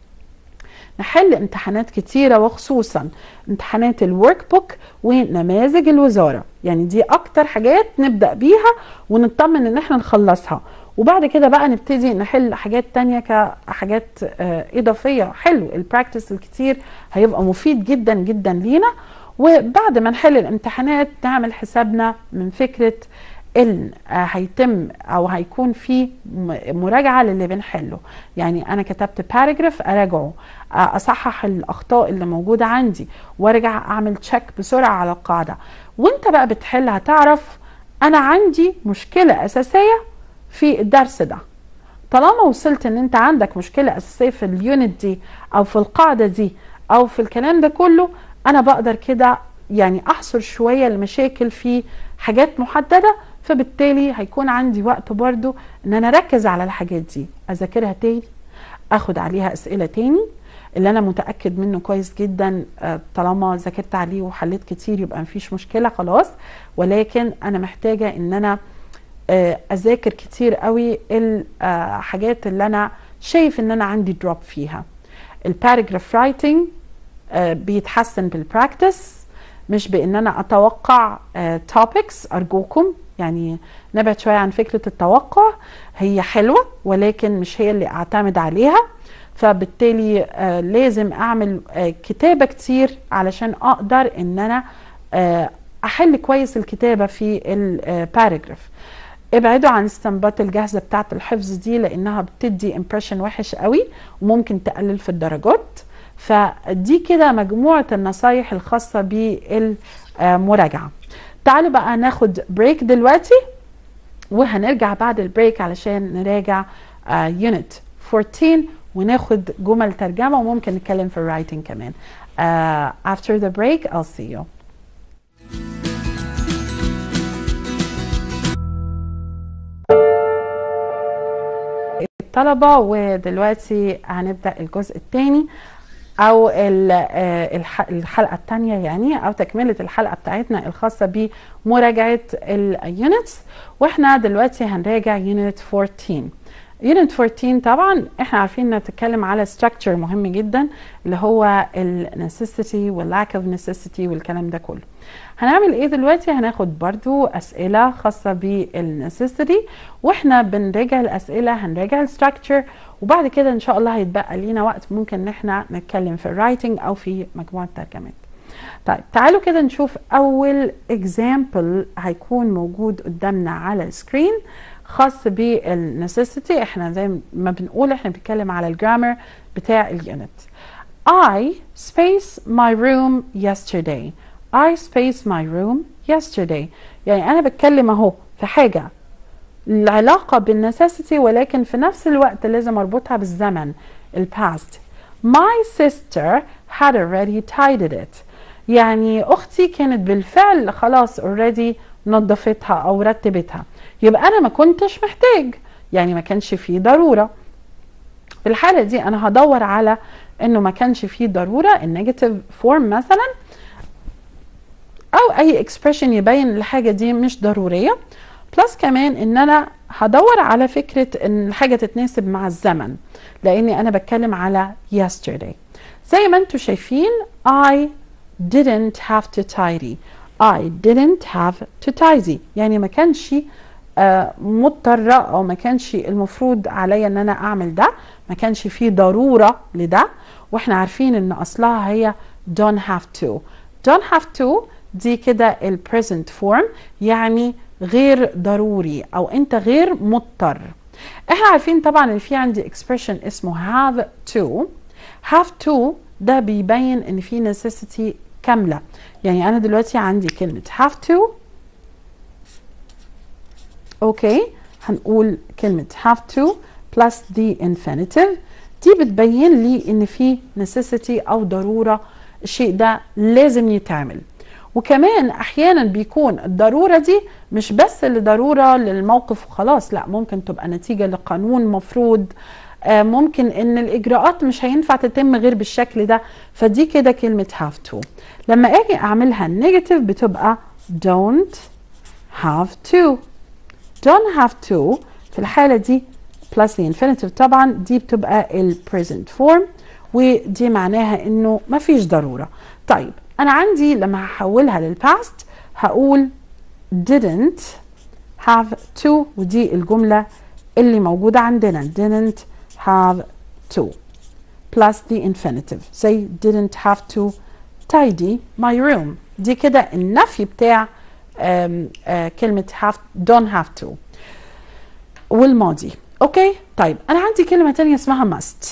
نحل امتحانات كتيرة وخصوصا امتحانات الورك بوك ونماذج الوزارة يعني دي اكتر حاجات نبدأ بيها ونطمن ان احنا نخلصها وبعد كده بقى نبتدي نحل حاجات تانية كحاجات إضافية حلو البراكتس الكتير هيبقى مفيد جدا جدا لينا وبعد ما نحل الامتحانات نعمل حسابنا من فكرة ان هيتم او هيكون في مراجعه للي بنحله يعني انا كتبت باراجراف اراجعه اصحح الاخطاء اللي موجوده عندي وارجع اعمل تشيك بسرعه على القاعده وانت بقى بتحل هتعرف انا عندي مشكله اساسيه في الدرس ده طالما وصلت ان انت عندك مشكله اساسيه في اليونت دي او في القاعده دي او في الكلام ده كله انا بقدر كده يعني احصر شويه المشاكل في حاجات محدده فبالتالي هيكون عندي وقت برضو ان انا اركز على الحاجات دي اذاكرها تاني اخد عليها اسئله تاني اللي انا متاكد منه كويس جدا طالما ذاكرت عليه وحليت كتير يبقى مفيش مشكله خلاص ولكن انا محتاجه ان انا اذاكر كتير قوي الحاجات اللي انا شايف ان انا عندي دروب فيها الباراجراف رايتنج بيتحسن بالبراكتس مش بان انا اتوقع توبكس ارجوكم يعني نبعد شويه عن فكره التوقع هي حلوه ولكن مش هي اللي اعتمد عليها فبالتالي آه لازم اعمل آه كتابه كتير علشان اقدر ان انا آه احل كويس الكتابه في الباراجراف ابعدوا عن الستامبات الجاهزه بتاعه الحفظ دي لانها بتدي امبريشن وحش قوي وممكن تقلل في الدرجات فدي كده مجموعه النصايح الخاصه بالمراجعه تعالوا بقى ناخد بريك دلوقتي وهنرجع بعد البريك علشان نراجع يونت uh, 14 وناخد جمل ترجمة وممكن نتكلم في الرايتنج كمان uh, after the break I'll see you الطلبة ودلوقتي هنبدأ الجزء الثاني او الحلقه الثانيه يعني او تكمله الحلقه بتاعتنا الخاصه بمراجعه اليونتس واحنا دلوقتي هنراجع يونت 14 يونت 14 طبعا احنا عارفين انها بتتكلم على structure مهم جدا اللي هو ال necessity وال lack of necessity والكلام ده كله هنعمل ايه دلوقتي هناخد برضو اسئله خاصه بال necessity واحنا بنراجع الاسئله هنراجع الستراكشر وبعد كده ان شاء الله هيتبقى لينا وقت ممكن ان احنا نتكلم في الرايتنج او في مجموعه ترجمات طيب تعالوا كده نشوف اول اكزامبل هيكون موجود قدامنا على السكرين خاص بالنسيسيتي احنا زي ما بنقول احنا بنتكلم على الجرامر بتاع اليونت I space my room yesterday I space my room yesterday يعني انا بتكلم اهو في حاجه العلاقه بالنسيسيتي ولكن في نفس الوقت لازم اربطها بالزمن الباست My sister had already tidied it يعني اختي كانت بالفعل خلاص already نظفتها او رتبتها يبقى انا ما كنتش محتاج يعني ما كانش فيه ضروره في الحاله دي انا هدور على انه ما كانش فيه ضروره النيجاتيف فورم مثلا او اي اكسبريشن يبين الحاجه دي مش ضروريه بلس كمان ان انا هدور على فكره ان الحاجه تتناسب مع الزمن لاني انا بتكلم على yesterday زي ما انتم شايفين I didn't have to tidy I didn't have to tidy يعني ما كانش آه مضطرة أو ما كانش المفروض عليا إن أنا أعمل ده ما كانش فيه ضرورة لده وإحنا عارفين إن أصلها هي don't have to don't have to دي كده ال present form يعني غير ضروري أو أنت غير مضطر إحنا عارفين طبعا إن في عندي expression اسمه have to have to ده بيبين إن في necessity كاملة يعني أنا دلوقتي عندي كلمة have to أوكي هنقول كلمة have to plus the infinitive دي بتبين لي إن في necessity أو ضرورة الشيء ده لازم يتعمل وكمان احيانا بيكون الضروره دي مش بس لضروره للموقف وخلاص لا ممكن تبقى نتيجه لقانون مفروض آه ممكن ان الاجراءات مش هينفع تتم غير بالشكل ده فدي كده كلمه have to لما اجي اعملها نيجاتيف بتبقى don't have to don't have to في الحاله دي plus the infinitive طبعا دي بتبقى ال present form ودي معناها انه مفيش ضروره طيب انا عندي لما هحولها للباست هقول didn't have to ودي الجملة اللي موجودة عندنا didn't have to plus the infinitive زي didn't have to tidy my room دي كده النفي بتاع آم آه كلمة have don't have to والماضي اوكي طيب انا عندي كلمة تانية اسمها must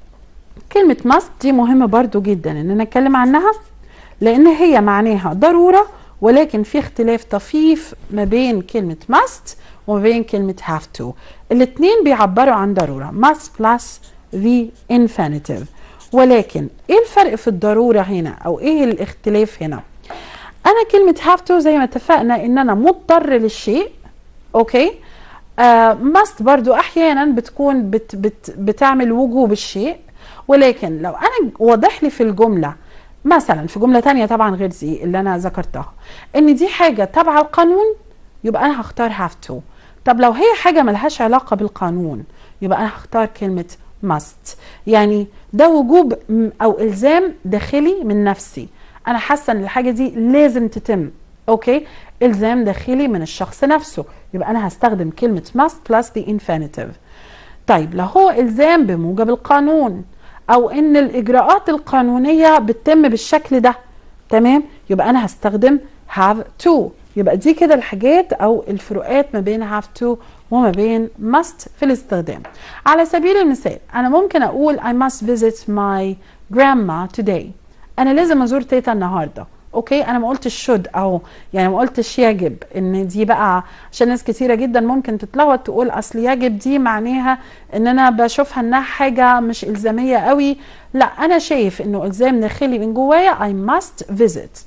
كلمة must دي مهمة برضو جدا ان انا اتكلم عنها لان هي معناها ضروره ولكن في اختلاف طفيف ما بين كلمه must وما بين كلمه have to الاثنين بيعبروا عن ضروره must plus the infinitive ولكن ايه الفرق في الضروره هنا او ايه الاختلاف هنا انا كلمه have to زي ما اتفقنا ان انا مضطر للشيء اوكي آه must برضو احيانا بتكون بت بت بتعمل وجوب الشيء ولكن لو انا واضح لي في الجمله مثلا في جمله تانية طبعا غير دي اللي انا ذكرتها ان دي حاجه تبع القانون يبقى انا هختار have to طب لو هي حاجه ملهاش علاقه بالقانون يبقى انا هختار كلمه must يعني ده وجوب او الزام داخلي من نفسي انا حاسه ان الحاجه دي لازم تتم اوكي الزام داخلي من الشخص نفسه يبقى انا هستخدم كلمه must plus the infinitive طيب لو هو الزام بموجب القانون او ان الاجراءات القانونيه بتتم بالشكل ده تمام يبقى انا هستخدم have to يبقى دي كده الحاجات او الفروقات ما بين have to وما بين must في الاستخدام على سبيل المثال انا ممكن اقول I must visit my grandma today انا لازم ازور تيتا النهارده اوكي انا ما قلتش should او يعني ما قلتش يجب ان دي بقى عشان ناس كتيره جدا ممكن تتلخبط تقول اصل يجب دي معناها ان انا بشوفها انها حاجه مش الزاميه قوي لا انا شايف انه الزام داخلي من جوايا I must visit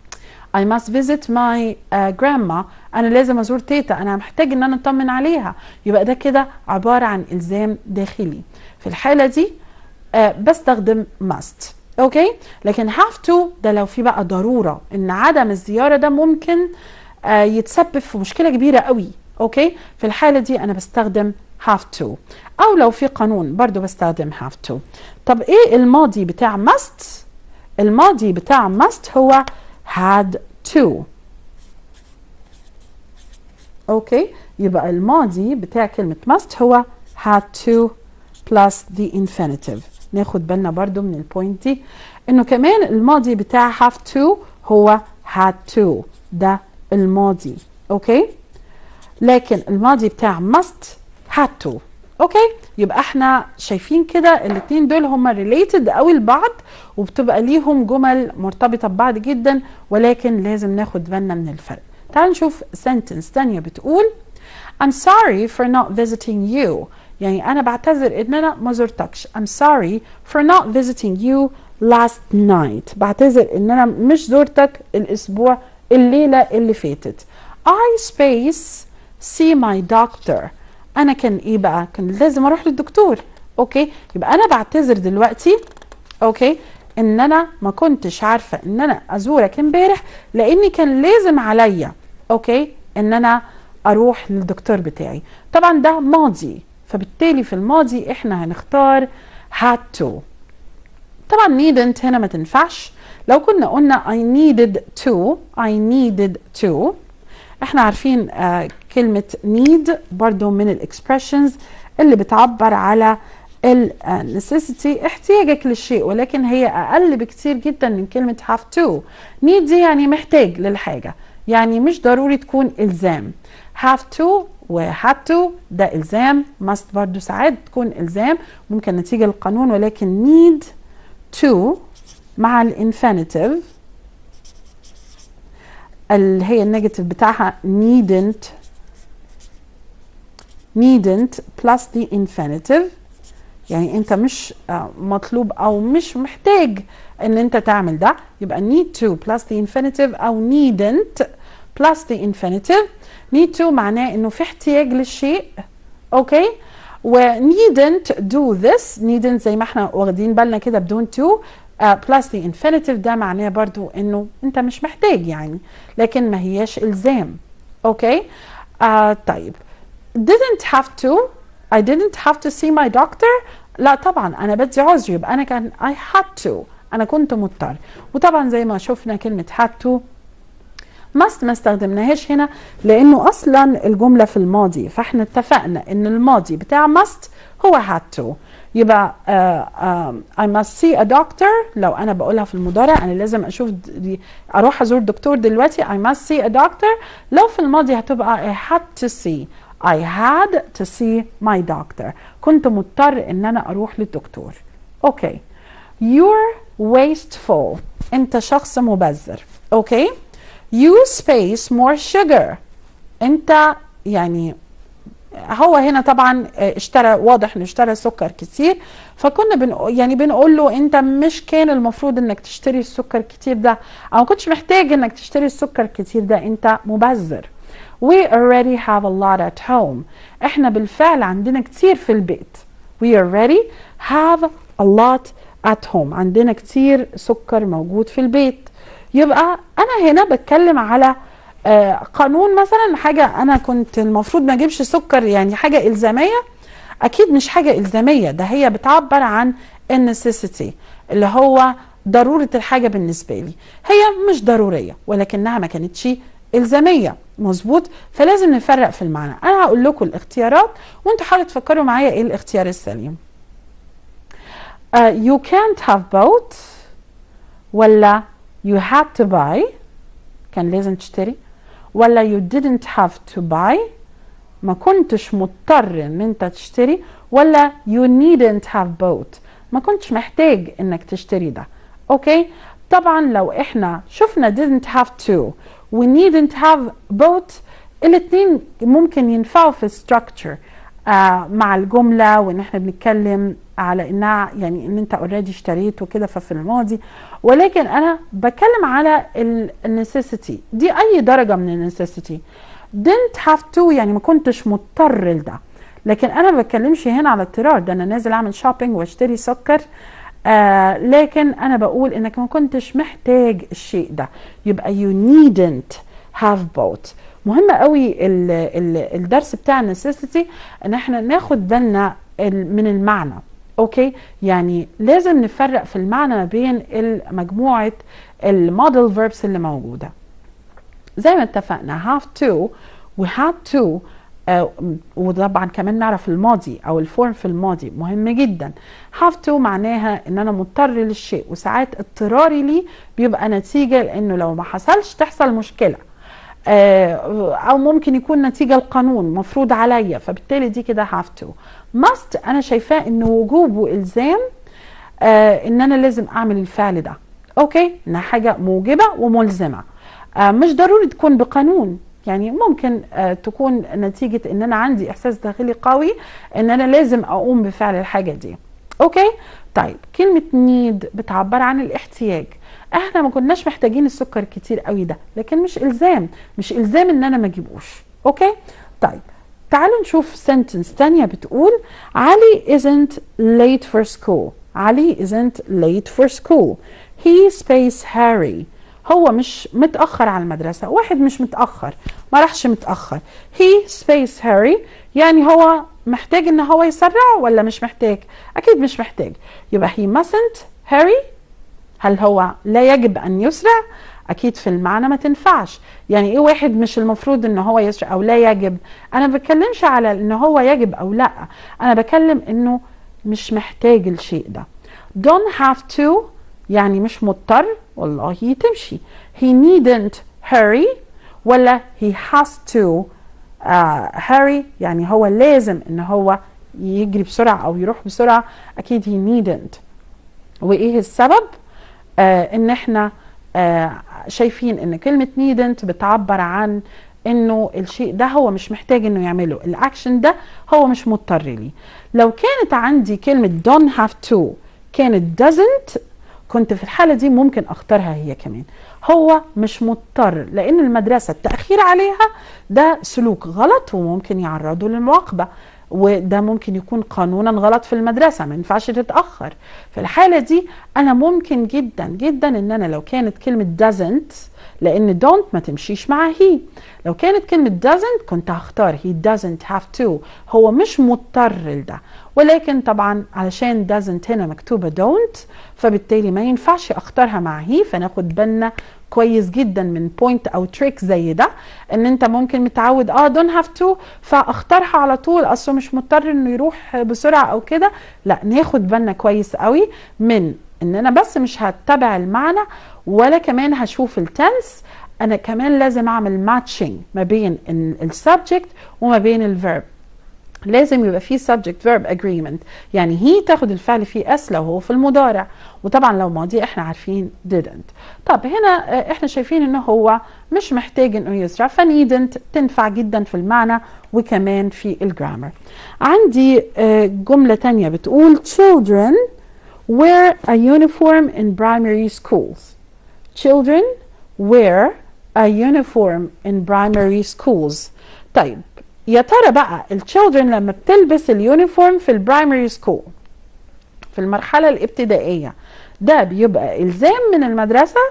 I must visit my uh, grandma انا لازم ازور تيتا انا محتاج ان انا اطمن عليها يبقى ده كده عباره عن الزام داخلي في الحاله دي uh, بستخدم must اوكي لكن have to ده لو في بقى ضروره ان عدم الزياره ده ممكن آه يتسبب في مشكله كبيره قوي اوكي في الحاله دي انا بستخدم have to او لو في قانون برضو بستخدم have to طب ايه الماضي بتاع must الماضي بتاع must هو had to اوكي يبقى الماضي بتاع كلمة must هو had to plus the infinitive ناخد بالنا برضو من البوينت دي انه كمان الماضي بتاع have to هو had to ده الماضي اوكي لكن الماضي بتاع must had to اوكي يبقى احنا شايفين كده الاثنين دول هما ريليتد قوي لبعض وبتبقى ليهم جمل مرتبطه ببعض جدا ولكن لازم ناخد بالنا من الفرق تعال نشوف سنتنس تانية بتقول I'm sorry for not visiting you يعني أنا بعتذر إن أنا ما زرتكش I'm sorry for not visiting you last night بعتذر إن أنا مش زرتك الأسبوع الليلة اللي فاتت I space see my doctor أنا كان إيه بقى كان لازم أروح للدكتور أوكي يبقى أنا بعتذر دلوقتي أوكي ان انا ما كنتش عارفه ان انا ازورك امبارح لاني كان لازم عليا اوكي ان انا اروح للدكتور بتاعي طبعا ده ماضي فبالتالي في الماضي احنا هنختار had to طبعا needn't هنا ما تنفعش لو كنا قلنا I needed to I needed to احنا عارفين آه كلمة need برضو من الاكسبريشنز اللي بتعبر على ال necessity احتياجك للشيء ولكن هي اقل بكتير جدا من كلمة have to need دي يعني محتاج للحاجة يعني مش ضروري تكون الزام have to و had to ده الزام must برضو ساعات تكون الزام ممكن نتيجة القانون ولكن need to مع الانفينيتيف اللي هي النيجاتيف بتاعها needn't needn't plus the infinitive يعني انت مش مطلوب او مش محتاج ان انت تعمل ده يبقى need to plus the infinitive او needn't plus the infinitive need to معناه انه في احتياج للشيء اوكي و needn't do this needn't زي ما احنا واخدين بالنا كده بدون to uh, plus the infinitive ده معناه برضو انه انت مش محتاج يعني لكن ما هياش الزام اوكي uh, طيب didn't have to I didn't have to see my doctor لا طبعا انا بدي عذر يبقى انا كان I had to انا كنت مضطر وطبعا زي ما شفنا كلمة had to must ما استخدمناهاش هنا لانه اصلا الجملة في الماضي فاحنا اتفقنا ان الماضي بتاع must هو had to يبقى uh, uh, I must see a doctor لو انا بقولها في المضارع انا لازم اشوف دي اروح ازور دكتور دلوقتي I must see a doctor لو في الماضي هتبقى I had to see I had to see my doctor كنت مضطر ان انا اروح للدكتور اوكي you're wasteful انت شخص مبذر اوكي you space more sugar انت يعني هو هنا طبعا اشترى واضح انه اشترى سكر كتير فكنا بن يعني بنقول له انت مش كان المفروض انك تشتري السكر كتير ده او ما كنتش محتاج انك تشتري السكر كتير ده انت مبذر We already have a lot at home. احنا بالفعل عندنا كتير في البيت. We already have a lot at home. عندنا كتير سكر موجود في البيت. يبقى انا هنا بتكلم على آه قانون مثلا حاجة انا كنت المفروض ما اجيبش سكر يعني حاجة الزامية اكيد مش حاجة الزامية ده هي بتعبر عن النسيسيتي اللي هو ضرورة الحاجة بالنسبة لي هي مش ضرورية ولكنها ما كانتش الزاميه مظبوط فلازم نفرق في المعنى انا هقول لكم الاختيارات وانتوا حاولوا تفكروا معايا ايه الاختيار السليم uh, you can't have both ولا you had to buy كان لازم تشتري ولا you didn't have to buy ما كنتش مضطر ان انت تشتري ولا you needn't have both ما كنتش محتاج انك تشتري ده اوكي طبعا لو احنا شفنا didn't have to we needn't have both الاثنين ممكن ينفعوا في structure آه مع الجمله وان احنا بنتكلم على انها يعني ان انت اوريدي اشتريت وكده ففي الماضي ولكن انا بتكلم على النسيسيتي دي اي درجه من النسيسيتي didn't have to يعني ما كنتش مضطر لده لكن انا ما بتكلمش هنا على اضطرار ده انا نازل اعمل شوبينج واشتري سكر آه لكن انا بقول انك ما كنتش محتاج الشيء ده يبقى you needn't have both مهم قوي ال ال الدرس بتاع النسيسيتي ان احنا ناخد بالنا من المعنى اوكي يعني لازم نفرق في المعنى ما بين مجموعه الموديل فيربس اللي موجوده زي ما اتفقنا have to و had to آه وطبعا كمان نعرف الماضي او الفورم في الماضي مهم جدا have to معناها ان انا مضطر للشيء وساعات اضطراري ليه بيبقى نتيجه لانه لو ما حصلش تحصل مشكله آه او ممكن يكون نتيجه القانون مفروض عليا فبالتالي دي كده have to must انا شايفاه انه وجوب والزام آه ان انا لازم اعمل الفعل ده اوكي انها حاجه موجبه وملزمه آه مش ضروري تكون بقانون يعني ممكن آه تكون نتيجة ان انا عندي احساس داخلي قوي ان انا لازم اقوم بفعل الحاجة دي اوكي طيب كلمة نيد بتعبر عن الاحتياج احنا ما كناش محتاجين السكر كتير قوي ده لكن مش الزام مش الزام ان انا ما اجيبوش اوكي طيب تعالوا نشوف سنتنس تانية بتقول علي isn't late for school علي isn't late for school he space Harry هو مش متأخر على المدرسة واحد مش متأخر ما راحش متأخر he space Harry يعني هو محتاج ان هو يسرع ولا مش محتاج اكيد مش محتاج يبقى he mustn't hurry هل هو لا يجب ان يسرع اكيد في المعنى ما تنفعش يعني ايه واحد مش المفروض ان هو يسرع او لا يجب انا ما بتكلمش على ان هو يجب او لا انا بكلم انه مش محتاج الشيء ده don't have to يعني مش مضطر والله تمشي he needn't hurry ولا he has to uh, hurry يعني هو لازم ان هو يجري بسرعة او يروح بسرعة اكيد he needn't وايه السبب آه ان احنا آه شايفين ان كلمة needn't بتعبر عن انه الشيء ده هو مش محتاج انه يعمله الاكشن ده هو مش مضطر ليه لو كانت عندي كلمة don't have to كانت doesn't كنت في الحالة دي ممكن اختارها هي كمان هو مش مضطر لان المدرسة التأخير عليها ده سلوك غلط وممكن يعرضه للمراقبة وده ممكن يكون قانونا غلط في المدرسة ما ينفعش تتأخر في الحالة دي أنا ممكن جدا جدا إن أنا لو كانت كلمة doesn't لأن don't ما تمشيش مع he لو كانت كلمة doesn't كنت هختار he doesn't have to هو مش مضطر لده ولكن طبعا علشان doesn't هنا مكتوبة don't فبالتالي ما ينفعش اختارها مع he فناخد بالنا كويس جدا من بوينت او تريك زي ده ان انت ممكن متعود اه دون هاف تو فاختارها على طول اصله مش مضطر انه يروح بسرعه او كده لا ناخد بالنا كويس قوي من ان انا بس مش هتبع المعنى ولا كمان هشوف التنس انا كمان لازم اعمل ماتشنج ما بين السبجكت وما بين الفيرب لازم يبقى في subject verb agreement يعني هي تاخد الفعل في اس لو هو في المضارع وطبعا لو ماضي احنا عارفين didn't طب هنا احنا شايفين ان هو مش محتاج انه يسرع ف needn't تنفع جدا في المعنى وكمان في الجرامر عندي جملة تانية بتقول children wear a uniform in primary schools children wear a uniform in primary schools طيب يا ترى بقى التشيلدرن لما بتلبس اليونيفورم في البرايمري سكول في المرحلة الابتدائية ده بيبقى إلزام من المدرسة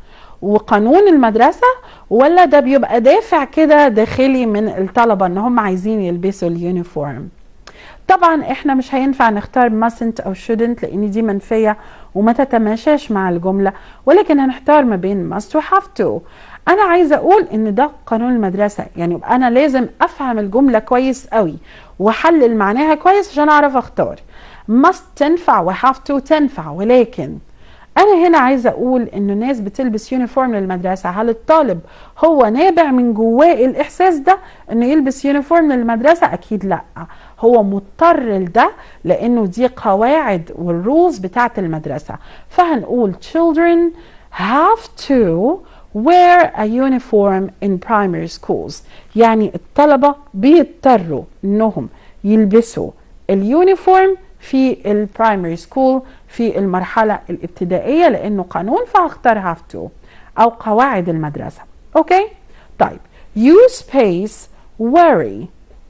وقانون المدرسة ولا ده بيبقى دافع كده داخلي من الطلبة ان هم عايزين يلبسوا اليونيفورم طبعا احنا مش هينفع نختار mustn't او shouldn't لان دي منفية وما تتماشاش مع الجملة ولكن هنختار ما بين must و have to انا عايزه اقول ان ده قانون المدرسه يعني انا لازم افهم الجمله كويس قوي واحلل معناها كويس عشان اعرف اختار must تنفع و have to تنفع ولكن انا هنا عايزه اقول ان الناس بتلبس يونيفورم للمدرسه هل الطالب هو نابع من جواه الاحساس ده انه يلبس يونيفورم للمدرسه اكيد لا هو مضطر لده لانه دي قواعد والرولز بتاعت المدرسه فهنقول children have to wear a uniform in primary schools يعني الطلبة بيضطروا انهم يلبسوا اليونيفورم في البرايمري سكول في المرحلة الابتدائية لانه قانون فهختار have to او قواعد المدرسة اوكي طيب you space worry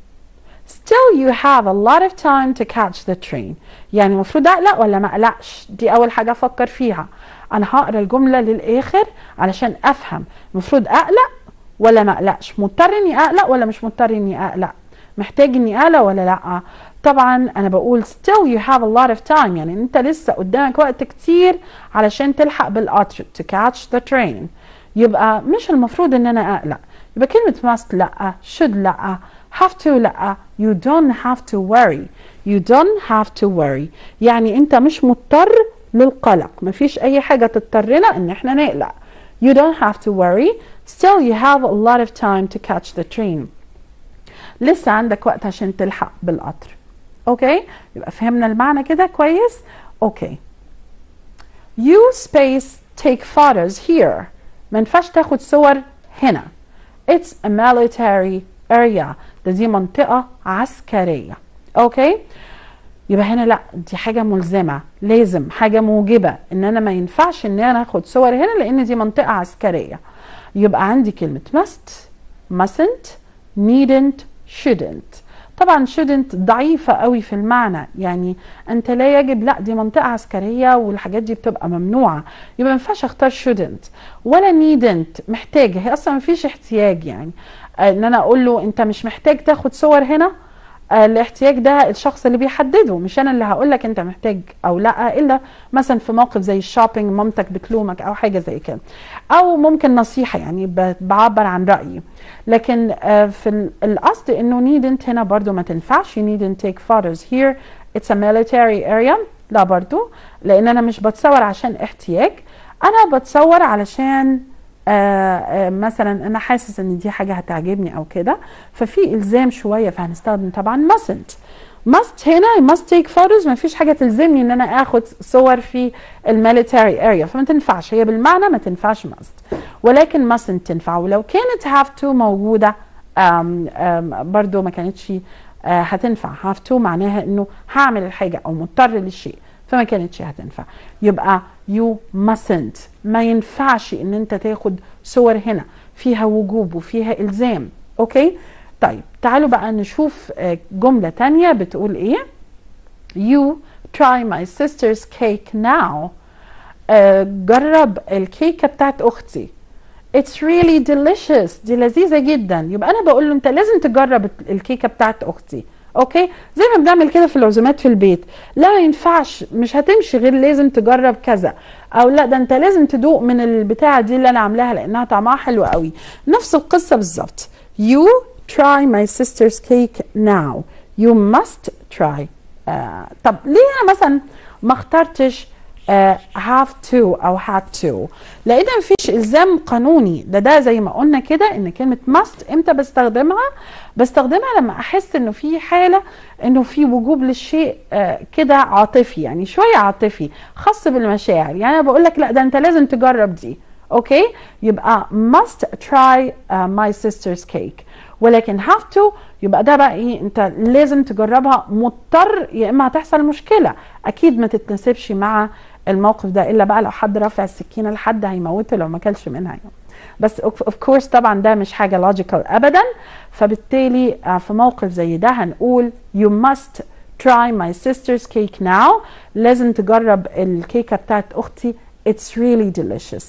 still you have a lot of time to catch the train يعني المفروض اقلق ولا ما اقلقش دي اول حاجة افكر فيها انا هقرا الجمله للاخر علشان افهم المفروض اقلق ولا ما اقلقش مضطر اني اقلق ولا مش مضطر اني اقلق محتاج اني اقلق ولا لا طبعا انا بقول still you have a lot of time يعني انت لسه قدامك وقت كتير علشان تلحق بالقطر to catch the train يبقى مش المفروض ان انا اقلق يبقى كلمة must لا should لا have to لا you don't have to worry you don't have to worry يعني انت مش مضطر للقلق مفيش اي حاجة تضطرنا ان احنا نقلق you don't have to worry still you have a lot of time to catch the train لسه عندك وقت عشان تلحق بالقطر اوكي يبقى فهمنا المعنى كده كويس اوكي you space take photos here ما ينفعش تاخد صور هنا it's a military area ده دي منطقة عسكرية اوكي يبقى هنا لا دي حاجة ملزمة لازم حاجة موجبة ان انا ما ينفعش ان انا اخد صور هنا لان دي منطقة عسكرية يبقى عندي كلمة must mustn't needn't shouldn't طبعا shouldn't ضعيفة قوي في المعنى يعني انت لا يجب لا دي منطقة عسكرية والحاجات دي بتبقى ممنوعة يبقى ما ينفعش اختار shouldn't ولا needn't محتاجة هي اصلا ما فيش احتياج يعني ان انا اقول له انت مش محتاج تاخد صور هنا الاحتياج ده الشخص اللي بيحدده مش انا اللي هقول لك انت محتاج او لا الا مثلا في موقف زي الشوبينج مامتك بتلومك او حاجه زي كده او ممكن نصيحه يعني بعبر عن رايي لكن في القصد انه needn't هنا برضو ما تنفعش needn't take photos here it's a military area لا برضو لان انا مش بتصور عشان احتياج انا بتصور علشان آآ آآ مثلا انا حاسس ان دي حاجه هتعجبني او كده ففي الزام شويه فهنستخدم طبعا mustn't must هنا must take photos ما فيش حاجه تلزمني ان انا اخد صور في الميليتري اريا فما تنفعش هي بالمعنى ما تنفعش must ولكن mustn't تنفع ولو كانت have to موجوده آم آم برضو ما كانتش هتنفع have to معناها انه هعمل الحاجه او مضطر للشيء فما كانتش هتنفع يبقى you mustn't ما ينفعش ان انت تاخد صور هنا فيها وجوب وفيها الزام اوكي طيب تعالوا بقى نشوف جملة تانية بتقول ايه you try my sister's cake now uh, جرب الكيكة بتاعت اختي It's really delicious دي لذيذة جدا يبقى انا بقول له انت لازم تجرب الكيكة بتاعت اختي اوكي زي ما بنعمل كده في العزومات في البيت لا ما ينفعش مش هتمشي غير لازم تجرب كذا او لا ده انت لازم تدوق من البتاعه دي اللي انا عاملاها لانها طعمها حلو قوي نفس القصه بالظبط you try my sister's cake now you must try آه طب ليه انا مثلا ما اخترتش آه have to او had to لان مفيش الزام قانوني ده ده زي ما قلنا كده ان كلمه must امتى بستخدمها بستخدمها لما احس انه في حاله انه في وجوب للشيء آه كده عاطفي يعني شويه عاطفي خاص بالمشاعر يعني انا بقول لك لا ده انت لازم تجرب دي اوكي يبقى must try uh, my sister's cake ولكن have to يبقى ده بقى ايه انت لازم تجربها مضطر يا اما هتحصل مشكله اكيد ما تتناسبش مع الموقف ده الا بقى لو حد رافع السكينه لحد هيموته لو ما كلش منها يعني. بس اوف كورس طبعا ده مش حاجه لوجيكال ابدا فبالتالي في موقف زي ده هنقول you must try my sister's cake now لازم تجرب الكيكه بتاعت اختي it's really delicious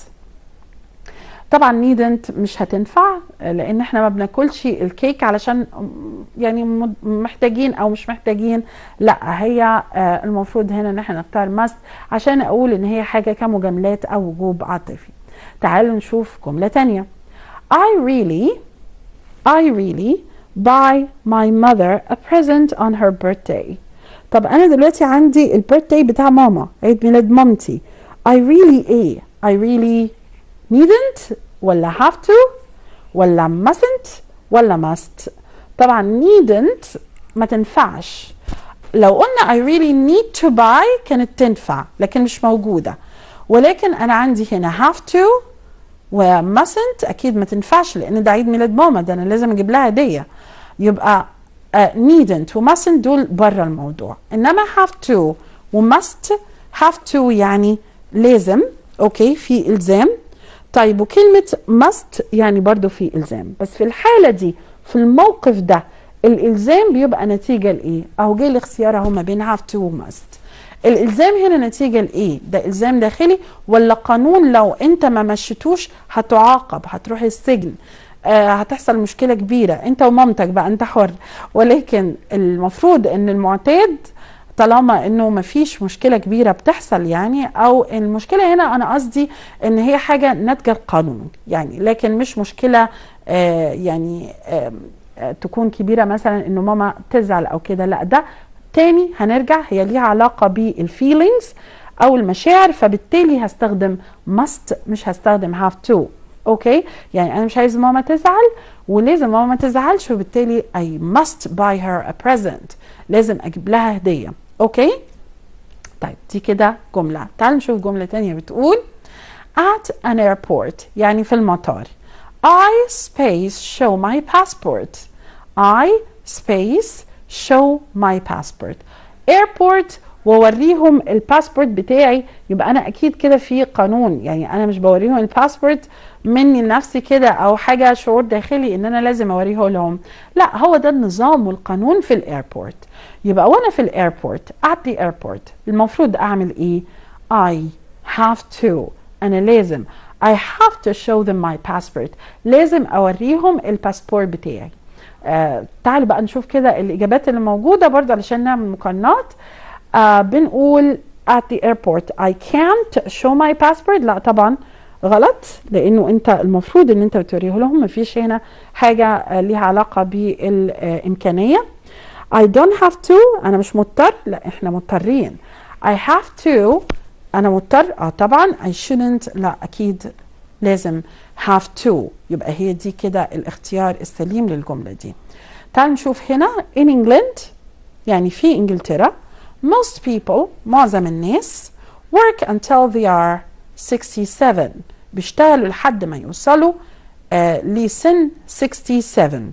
طبعا نيدنت مش هتنفع لان احنا ما بناكلش الكيك علشان يعني محتاجين او مش محتاجين لا هي المفروض هنا ان احنا نختار ماست عشان اقول ان هي حاجه كمجاملات او وجوب عاطفي تعالوا نشوف جمله تانية I really I really buy my mother a present on her birthday طب انا دلوقتي عندي البيرثداي بتاع ماما عيد ميلاد مامتي I really ايه I really needn't ولا have to ولا mustn't ولا must طبعا needn't ما تنفعش لو قلنا I really need to buy كانت تنفع لكن مش موجودة ولكن أنا عندي هنا have to و mustn't أكيد ما تنفعش لأن ده عيد ميلاد ماما ده أنا لازم أجيب لها هدية يبقى uh, needn't و mustn't دول بره الموضوع إنما have to و must have to يعني لازم أوكي في إلزام طيب وكلمة must يعني برضو في إلزام بس في الحالة دي في الموقف ده الإلزام بيبقى نتيجة لإيه؟ أهو جه الاختيار أهو ما بين have to و must الإلزام هنا نتيجة لإيه؟ ده إلزام داخلي ولا قانون لو أنت ما مشيتوش هتعاقب هتروح السجن آه هتحصل مشكله كبيره انت ومامتك بقى انت حر ولكن المفروض ان المعتاد طالما انه ما فيش مشكله كبيره بتحصل يعني او المشكله هنا انا قصدي ان هي حاجه ناتجه القانون يعني لكن مش مشكله آه يعني آه تكون كبيره مثلا انه ماما تزعل او كده لا ده تاني هنرجع هي ليها علاقه بالفيلينجز او المشاعر فبالتالي هستخدم must مش هستخدم have to اوكي يعني انا مش عايز ماما تزعل ولازم ماما ما تزعلش وبالتالي I must buy her a present لازم اجيب لها هديه اوكي طيب دي كده جمله تعال نشوف جمله تانية بتقول at an airport يعني في المطار I space show my passport I space show my passport airport واوريهم الباسبورت بتاعي يبقى انا اكيد كده في قانون يعني انا مش بوريهم الباسبورت مني لنفسي كده او حاجه شعور داخلي ان انا لازم اوريه لهم لا هو ده النظام والقانون في الايربورت يبقى وانا في الايربورت at the airport المفروض اعمل ايه I have to انا لازم I have to show them my passport لازم اوريهم الباسبور بتاعي آه تعالوا بقى نشوف كده الاجابات اللي موجوده برضه علشان نعمل مقارنات آه بنقول at the airport I can't show my passport لا طبعا غلط لانه انت المفروض ان انت بتوريه لهم مفيش هنا حاجه ليها علاقه بالامكانيه I don't have to انا مش مضطر لا احنا مضطرين I have to انا مضطر اه طبعا I shouldn't لا اكيد لازم have to يبقى هي دي كده الاختيار السليم للجمله دي تعال نشوف هنا in England يعني في انجلترا most people معظم الناس work until they are 67 بيشتغلوا لحد ما يوصلوا آه لسن 67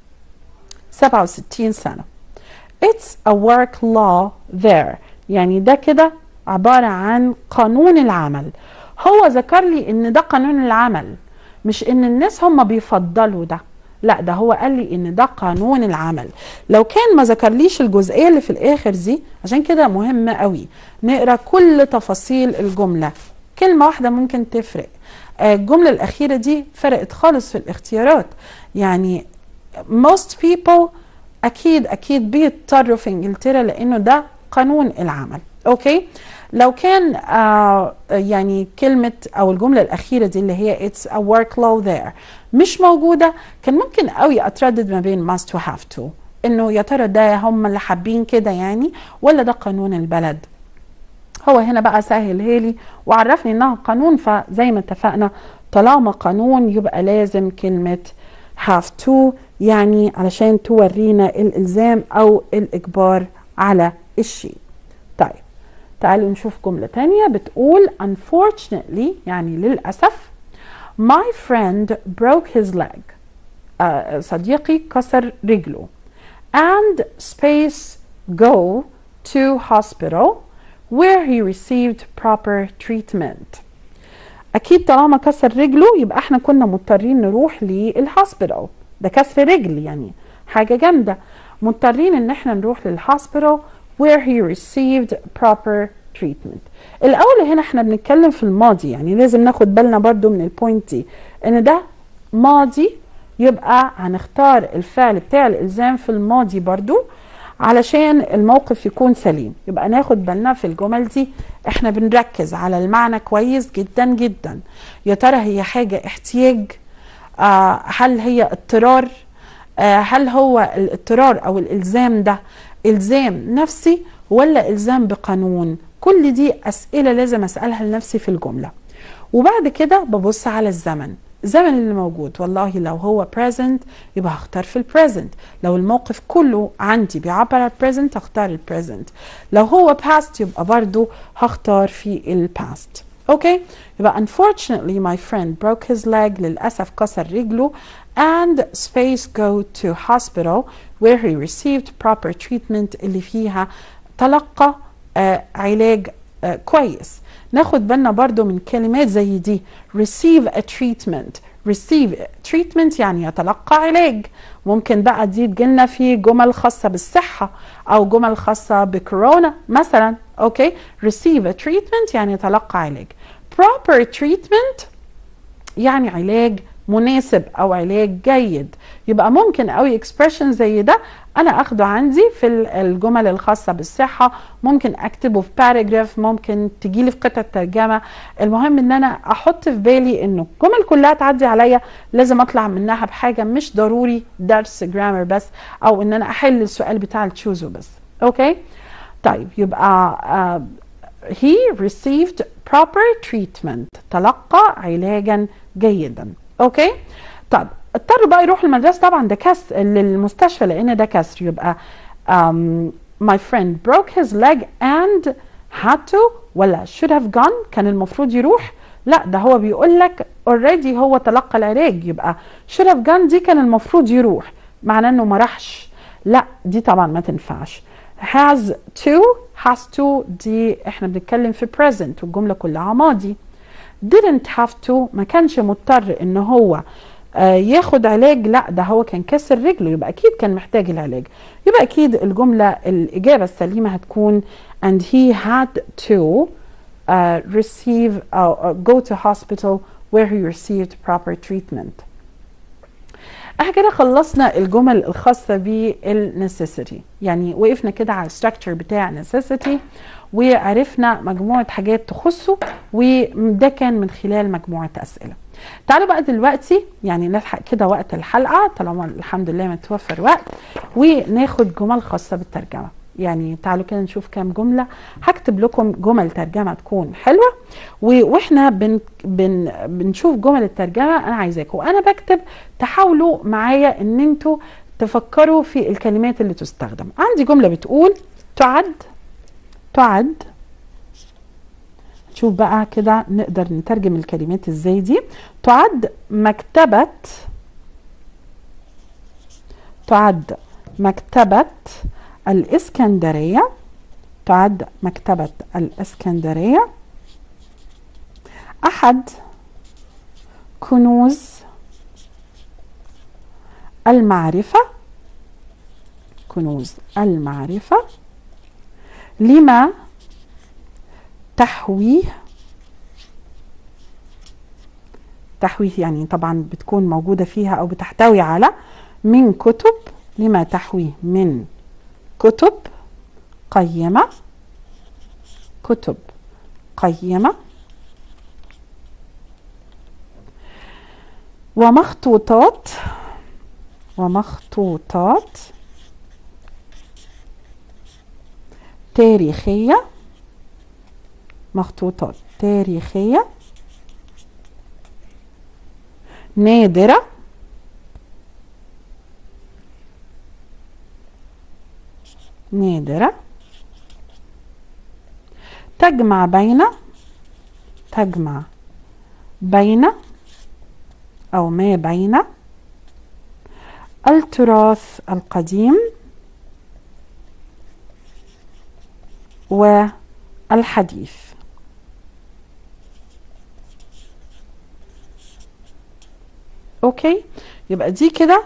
67 سنة It's a work law there يعني ده كده عبارة عن قانون العمل هو ذكر لي ان ده قانون العمل مش ان الناس هم بيفضلوا ده لا ده هو قال لي ان ده قانون العمل لو كان ما ذكرليش الجزئيه اللي في الاخر دي عشان كده مهم قوي نقرا كل تفاصيل الجمله كلمه واحده ممكن تفرق الجمله الاخيره دي فرقت خالص في الاختيارات يعني most people اكيد اكيد بيضطروا في انجلترا لانه ده قانون العمل اوكي لو كان آه يعني كلمة أو الجملة الأخيرة دي اللي هي it's a work law there مش موجودة كان ممكن قوي أتردد ما بين must و have to إنه يا ترى ده هم اللي حابين كده يعني ولا ده قانون البلد هو هنا بقى سهل لي وعرفني إنها قانون فزي ما اتفقنا طالما قانون يبقى لازم كلمة have to يعني علشان تورينا الإلزام أو الإجبار على الشيء طيب تعالوا نشوف جملة تانية بتقول unfortunately يعني للأسف my friend broke his leg uh, صديقي كسر رجله and space go to hospital where he received proper treatment أكيد طالما كسر رجله يبقى احنا كنا مضطرين نروح للهوسبيتال ده كسر رجل يعني حاجة جامدة مضطرين ان احنا نروح للهوسبيتال where he received proper treatment الاول هنا احنا بنتكلم في الماضي يعني لازم ناخد بالنا برضو من البوينت دي ان ده ماضي يبقى هنختار الفعل بتاع الالزام في الماضي برضو علشان الموقف يكون سليم يبقى ناخد بالنا في الجمل دي احنا بنركز على المعنى كويس جدا جدا يا ترى هي حاجة احتياج آه هل هي اضطرار آه هل هو الاضطرار او الالزام ده الزام نفسي ولا الزام بقانون كل دي اسئله لازم اسالها لنفسي في الجمله وبعد كده ببص على الزمن الزمن اللي موجود والله لو هو present يبقى هختار في البريزنت لو الموقف كله عندي بيعبر عن present هختار البريزنت لو هو past يبقى برضو هختار في الباست اوكي يبقى unfortunately my friend broke his leg للاسف كسر رجله and space go to hospital where he received proper treatment اللي فيها تلقى آه علاج آه كويس ناخد بالنا برضو من كلمات زي دي receive a treatment receive treatment يعني يتلقى علاج ممكن بقى دي تجيلنا في جمل خاصة بالصحة أو جمل خاصة بكورونا مثلا أوكي receive a treatment يعني يتلقى علاج proper treatment يعني علاج مناسب او علاج جيد يبقى ممكن قوي اكسبريشن زي ده انا اخده عندي في الجمل الخاصه بالصحه ممكن اكتبه في باراجراف ممكن تجي لي في قطعه ترجمه المهم ان انا احط في بالي انه الجمل كلها تعدي عليا لازم اطلع منها بحاجه مش ضروري درس جرامر بس او ان انا احل السؤال بتاع التشوزو بس اوكي طيب يبقى uh, he received proper treatment تلقى علاجا جيدا اوكي طب اضطر بقى يروح المدرسه طبعا ده كسر للمستشفى لان ده كسر يبقى um, my friend broke his leg and had to ولا should have gone كان المفروض يروح لا ده هو بيقول لك already هو تلقى العلاج يبقى should have gone دي كان المفروض يروح معناه انه ما راحش لا دي طبعا ما تنفعش has to has to دي احنا بنتكلم في present والجمله كلها ماضي didn't have to ما كانش مضطر ان هو آه ياخد علاج لا ده هو كان كسر رجله يبقى اكيد كان محتاج العلاج يبقى اكيد الجمله الاجابه السليمه هتكون and he had to uh, receive uh, uh, go to hospital where he received proper treatment احنا كده خلصنا الجمل الخاصة بالنسيسيتي يعني وقفنا كده على الستراكشر بتاع necessity وعرفنا مجموعة حاجات تخصه وده كان من خلال مجموعة أسئلة تعالوا بقى دلوقتي يعني نلحق كده وقت الحلقة طالما الحمد لله متوفر وقت وناخد جمل خاصة بالترجمة يعني تعالوا كده نشوف كام جملة هكتب لكم جمل ترجمة تكون حلوة واحنا بن بن بنشوف جمل الترجمة انا عايزاكم وانا بكتب تحاولوا معايا ان انتوا تفكروا في الكلمات اللي تستخدم عندي جملة بتقول تعد تعد شوف بقى كده نقدر نترجم الكلمات ازاي دي تعد مكتبة تعد مكتبة الإسكندرية تعد مكتبة الإسكندرية أحد كنوز المعرفة كنوز المعرفة لما تحويه تحويه يعني طبعا بتكون موجودة فيها أو بتحتوي على من كتب لما تحويه من كتب قيمة كتب قيمة ومخطوطات ومخطوطات تاريخية مخطوطات تاريخية نادرة نادرة تجمع بين تجمع بين أو ما بين التراث القديم والحديث اوكي يبقى دي كده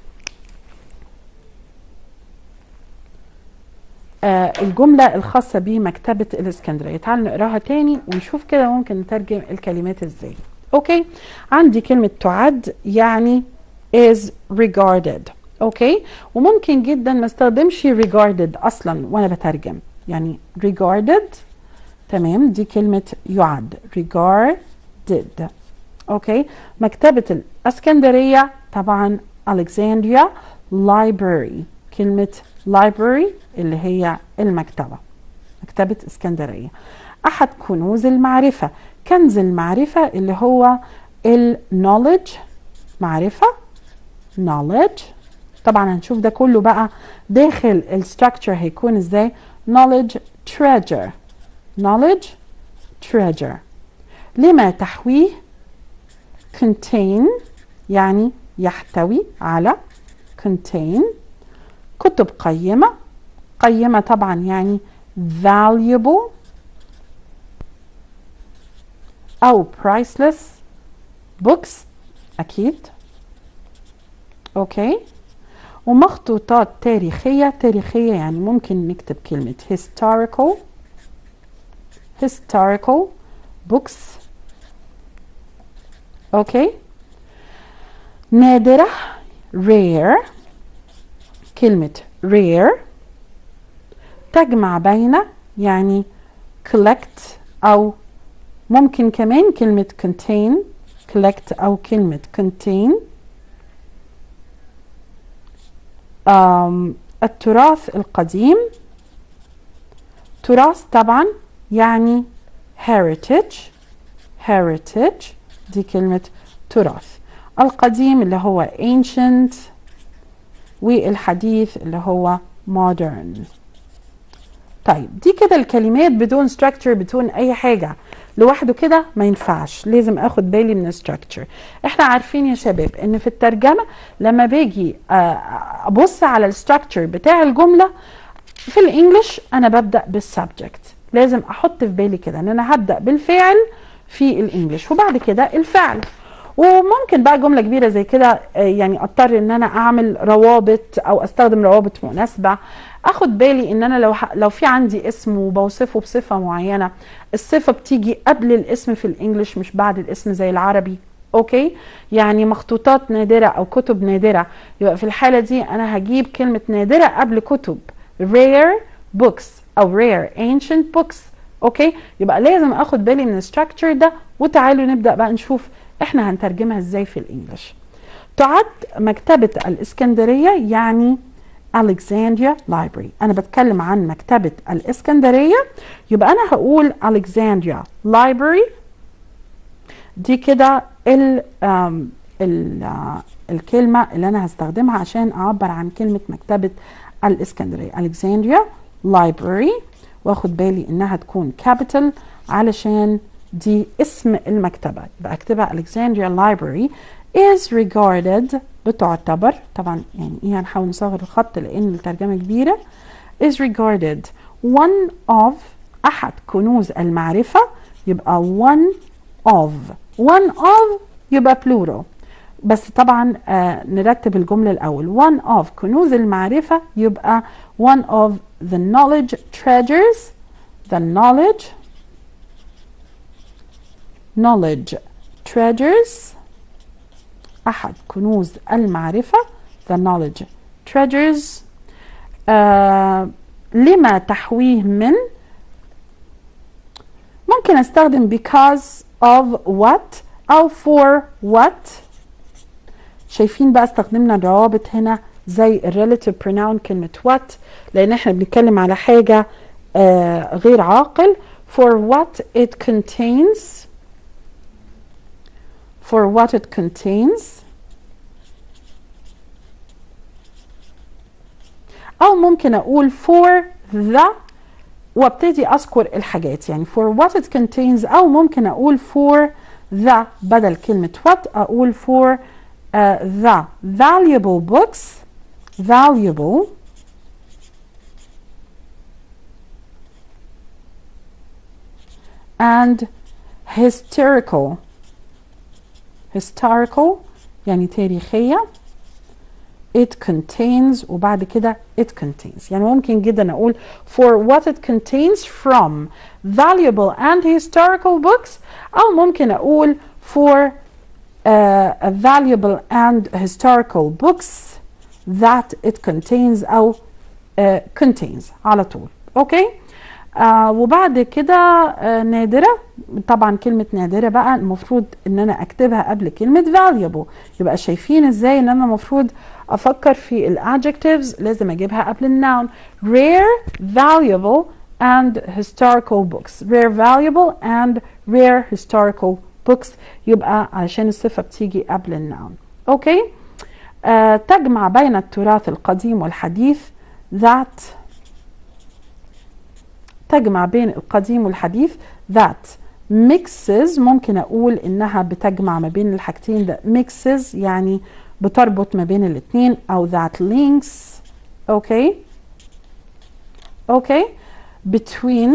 آه الجملة الخاصة بمكتبة الإسكندرية تعال نقراها تاني ونشوف كده ممكن نترجم الكلمات ازاي اوكي عندي كلمة تعد يعني is regarded اوكي وممكن جدا ما استخدمش regarded اصلا وانا بترجم يعني regarded تمام دي كلمة يعد regarded اوكي مكتبة الاسكندرية طبعا Alexandria library كلمة library اللي هي المكتبة مكتبة اسكندرية أحد كنوز المعرفة كنز المعرفة اللي هو النولج معرفة knowledge طبعا هنشوف ده كله بقى داخل الستراكشر هيكون ازاي knowledge treasure knowledge treasure لما تحويه contain يعني يحتوي على contain كتب قيمة قيمة طبعا يعني valuable أو priceless books أكيد أوكي ومخطوطات تاريخية تاريخية يعني ممكن نكتب كلمة historical historical books أوكي نادرة rare كلمة rare تجمع بين يعني collect أو ممكن كمان كلمة contain collect أو كلمة contain um, التراث القديم تراث طبعا يعني heritage heritage دي كلمة تراث القديم اللي هو ancient والحديث اللي هو modern طيب دي كده الكلمات بدون structure بدون اي حاجة لوحده كده ما ينفعش لازم اخد بالي من الستراكشر احنا عارفين يا شباب ان في الترجمة لما باجي ابص على الستراكشر بتاع الجملة في الانجليش انا ببدأ بالسبجكت لازم احط في بالي كده ان انا هبدأ بالفعل في الانجليش وبعد كده الفعل وممكن بقى جمله كبيره زي كده يعني اضطر ان انا اعمل روابط او استخدم روابط مناسبه اخد بالي ان انا لو لو في عندي اسم وبوصفه بصفه معينه الصفه بتيجي قبل الاسم في الانجليش مش بعد الاسم زي العربي اوكي يعني مخطوطات نادره او كتب نادره يبقى في الحاله دي انا هجيب كلمه نادره قبل كتب rare books او rare ancient books اوكي يبقى لازم اخد بالي من الستراكشر ده وتعالوا نبدا بقى نشوف احنا هنترجمها ازاي في الانجليش تعد مكتبة الاسكندرية يعني Alexandria Library أنا بتكلم عن مكتبة الإسكندرية يبقى أنا هقول Alexandria Library دي كده ال ال الكلمة اللي أنا هستخدمها عشان أعبر عن كلمة مكتبة الإسكندرية Alexandria Library واخد بالي إنها تكون capital علشان دي اسم المكتبة يبقى اكتبها Alexandria Library is regarded بتعتبر طبعا يعني ايه هنحاول نصغر الخط لان الترجمة كبيرة is regarded one of احد كنوز المعرفة يبقى one of one of يبقى plural بس طبعا آه نرتب الجملة الأول one of كنوز المعرفة يبقى one of the knowledge treasures the knowledge knowledge treasures أحد كنوز المعرفة the knowledge treasures آه لما تحويه من ممكن استخدم because of what أو for what شايفين بقى استخدمنا الروابط هنا زي الريلاتيف pronoun كلمة what لأن احنا بنتكلم على حاجة آه غير عاقل for what it contains for what it contains أو ممكن أقول for the وابتدي أذكر الحاجات يعني for what it contains أو ممكن أقول for the بدل كلمة what أقول for uh, the valuable books valuable and historical historical يعني تاريخية it contains وبعد كده it contains يعني ممكن جدا أقول for what it contains from valuable and historical books أو ممكن أقول for uh, valuable and historical books that it contains أو uh, contains على طول أوكي آه وبعد كده آه نادرة طبعا كلمة نادرة بقى المفروض ان انا اكتبها قبل كلمة valuable يبقى شايفين ازاي ان انا المفروض افكر في الادجectives لازم اجيبها قبل النون rare valuable and historical books rare valuable and rare historical books يبقى علشان الصفة بتيجي قبل النون اوكي آه تجمع بين التراث القديم والحديث that تجمع بين القديم والحديث that mixes ممكن اقول انها بتجمع ما بين الحاجتين that mixes يعني بتربط ما بين الاثنين او that links okay okay between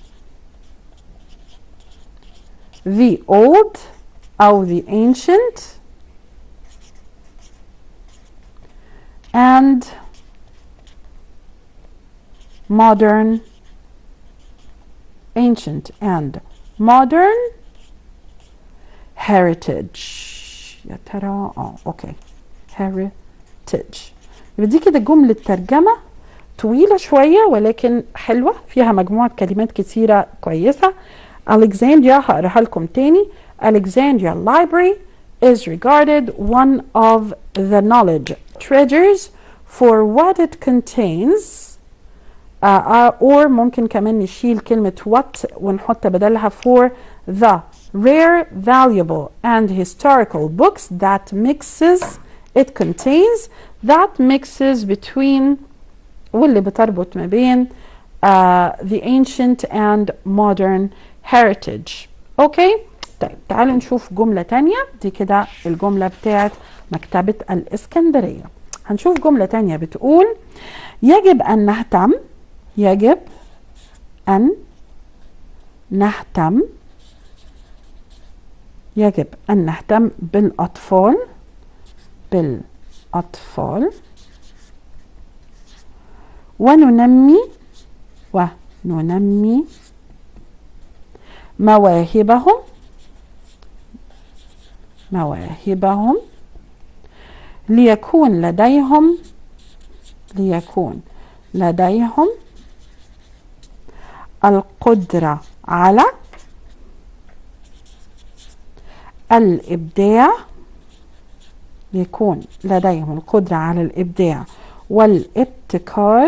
the old او the ancient and modern ancient and modern heritage يا ترى اه اوكي heritage يبقى دي كده جملة ترجمة طويلة شوية ولكن حلوة فيها مجموعة كلمات كتيرة كويسة Alexandria هقراها لكم تاني Alexandria Library is regarded one of the knowledge treasures for what it contains uh, uh, or ممكن كمان نشيل كلمة what ونحط بدلها for the rare, valuable, and historical books that mixes it contains that mixes between واللي بتربط ما بين uh, the ancient and modern heritage اوكي طيب تعالوا نشوف جملة تانية دي كده الجملة بتاعت مكتبة الإسكندرية هنشوف جملة تانية بتقول يجب أن نهتم يجب أن نهتم يجب أن نهتم بالأطفال بالأطفال وننمي وننمي مواهبهم مواهبهم ليكون لديهم ليكون لديهم القدرة على الإبداع يكون لديهم القدرة على الإبداع والابتكار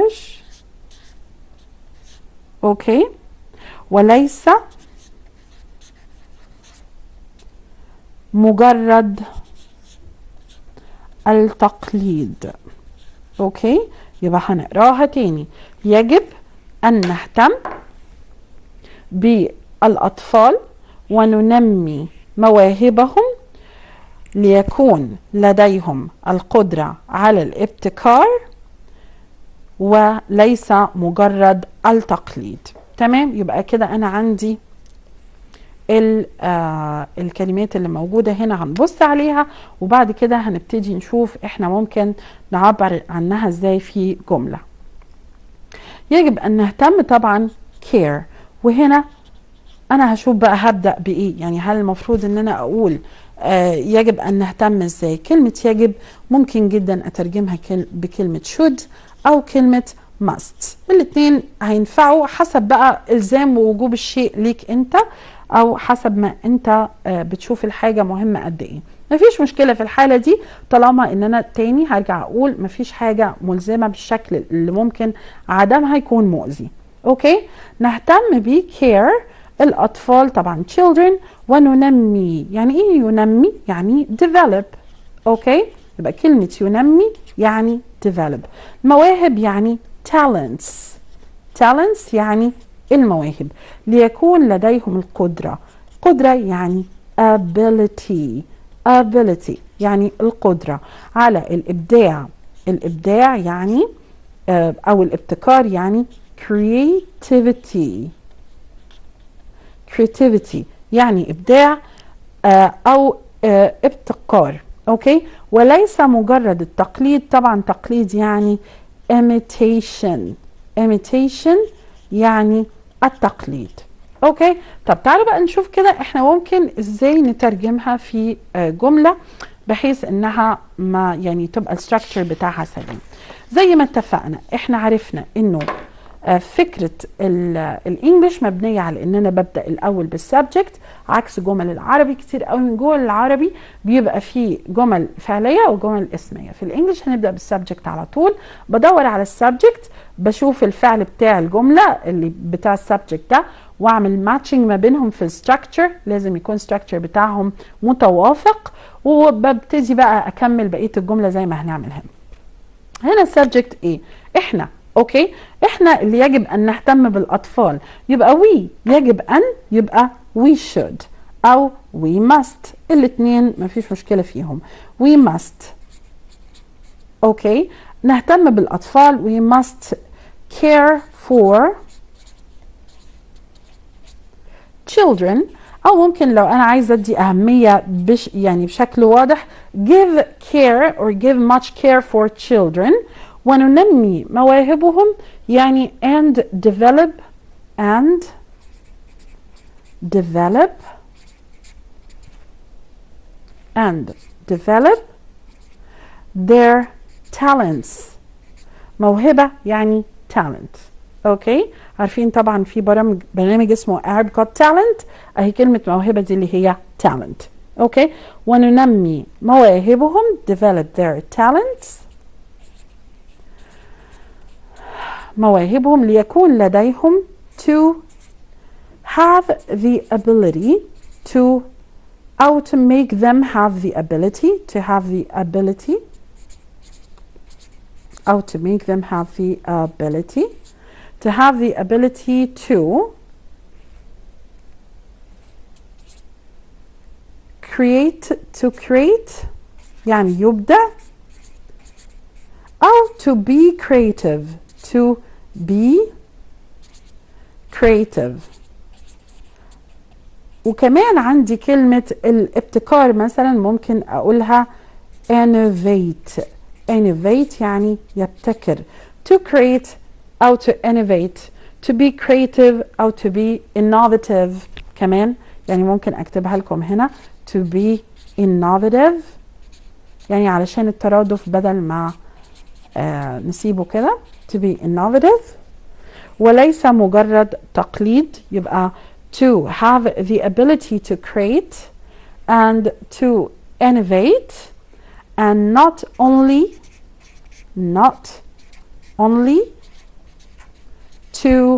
أوكي وليس مجرد التقليد أوكي يبقى هنقراها تاني يجب أن نهتم بالأطفال وننمي مواهبهم ليكون لديهم القدرة على الابتكار وليس مجرد التقليد تمام يبقى كده أنا عندي آه الكلمات اللي موجودة هنا هنبص عليها وبعد كده هنبتدي نشوف احنا ممكن نعبر عنها ازاي في جملة يجب ان نهتم طبعا care وهنا انا هشوف بقى هبدأ بايه يعني هل المفروض ان انا اقول آه يجب ان نهتم ازاي كلمة يجب ممكن جدا اترجمها بكلمة should او كلمة must الاثنين هينفعوا حسب بقى الزام ووجوب الشيء ليك انت او حسب ما انت بتشوف الحاجه مهمه قد ايه مفيش مشكله في الحاله دي طالما ان انا تاني هرجع اقول مفيش حاجه ملزمه بالشكل اللي ممكن عدمها يكون مؤذي اوكي نهتم ب care الاطفال طبعا children وننمي يعني ايه ينمي يعني develop اوكي يبقى كلمه ينمي يعني develop مواهب يعني talents talents يعني المواهب ليكون لديهم القدرة قدرة يعني ability ability يعني القدرة على الإبداع الإبداع يعني أو الابتكار يعني creativity creativity يعني إبداع أو ابتكار أوكي وليس مجرد التقليد طبعا تقليد يعني imitation imitation يعني التقليد اوكي طب تعالوا بقى نشوف كده احنا ممكن ازاي نترجمها في جمله بحيث انها ما يعني تبقى الستراكشر بتاعها سليم زي ما اتفقنا احنا عرفنا انه فكره الانجليش مبنيه على ان انا ببدا الاول بالسبجكت عكس جمل العربي كتير قوي من جمل العربي بيبقى فيه جمل فعليه وجمل اسميه في الانجليش هنبدا بالسبجكت على طول بدور على السبجكت بشوف الفعل بتاع الجمله اللي بتاع السبجكت ده واعمل ماتشنج ما بينهم في الستراكشر لازم يكون الستراكشر بتاعهم متوافق وببتدي بقى اكمل بقيه الجمله زي ما هنعمل هنا هنا السبجكت ايه احنا اوكي احنا اللي يجب ان نهتم بالاطفال يبقى وي يجب ان يبقى we should او we must الاثنين مفيش مشكله فيهم we must اوكي نهتم بالاطفال we must care for children او ممكن لو انا عايزه ادي اهميه بش يعني بشكل واضح give care or give much care for children وننمي مواهبهم يعني and develop and develop and develop their talents موهبة يعني talent اوكي عارفين طبعا في برامج برنامج اسمه Arab Got Talent اهي كلمة موهبة دي اللي هي talent اوكي وننمي مواهبهم develop their talents مواهبهم ليكون لديهم to have the ability to أو to make them have the ability to have the ability أو to make them have the ability to have the ability to create to create يعني يبدع أو to be creative to be creative وكمان عندي كلمة الابتكار مثلا ممكن أقولها innovate innovate يعني يبتكر to create أو to innovate to be creative أو to be innovative كمان يعني ممكن أكتبها لكم هنا to be innovative يعني علشان الترادف بدل ما آه نسيبه كده to be innovative وليس مجرد تقليد يبقى to have the ability to create and to innovate and not only not only to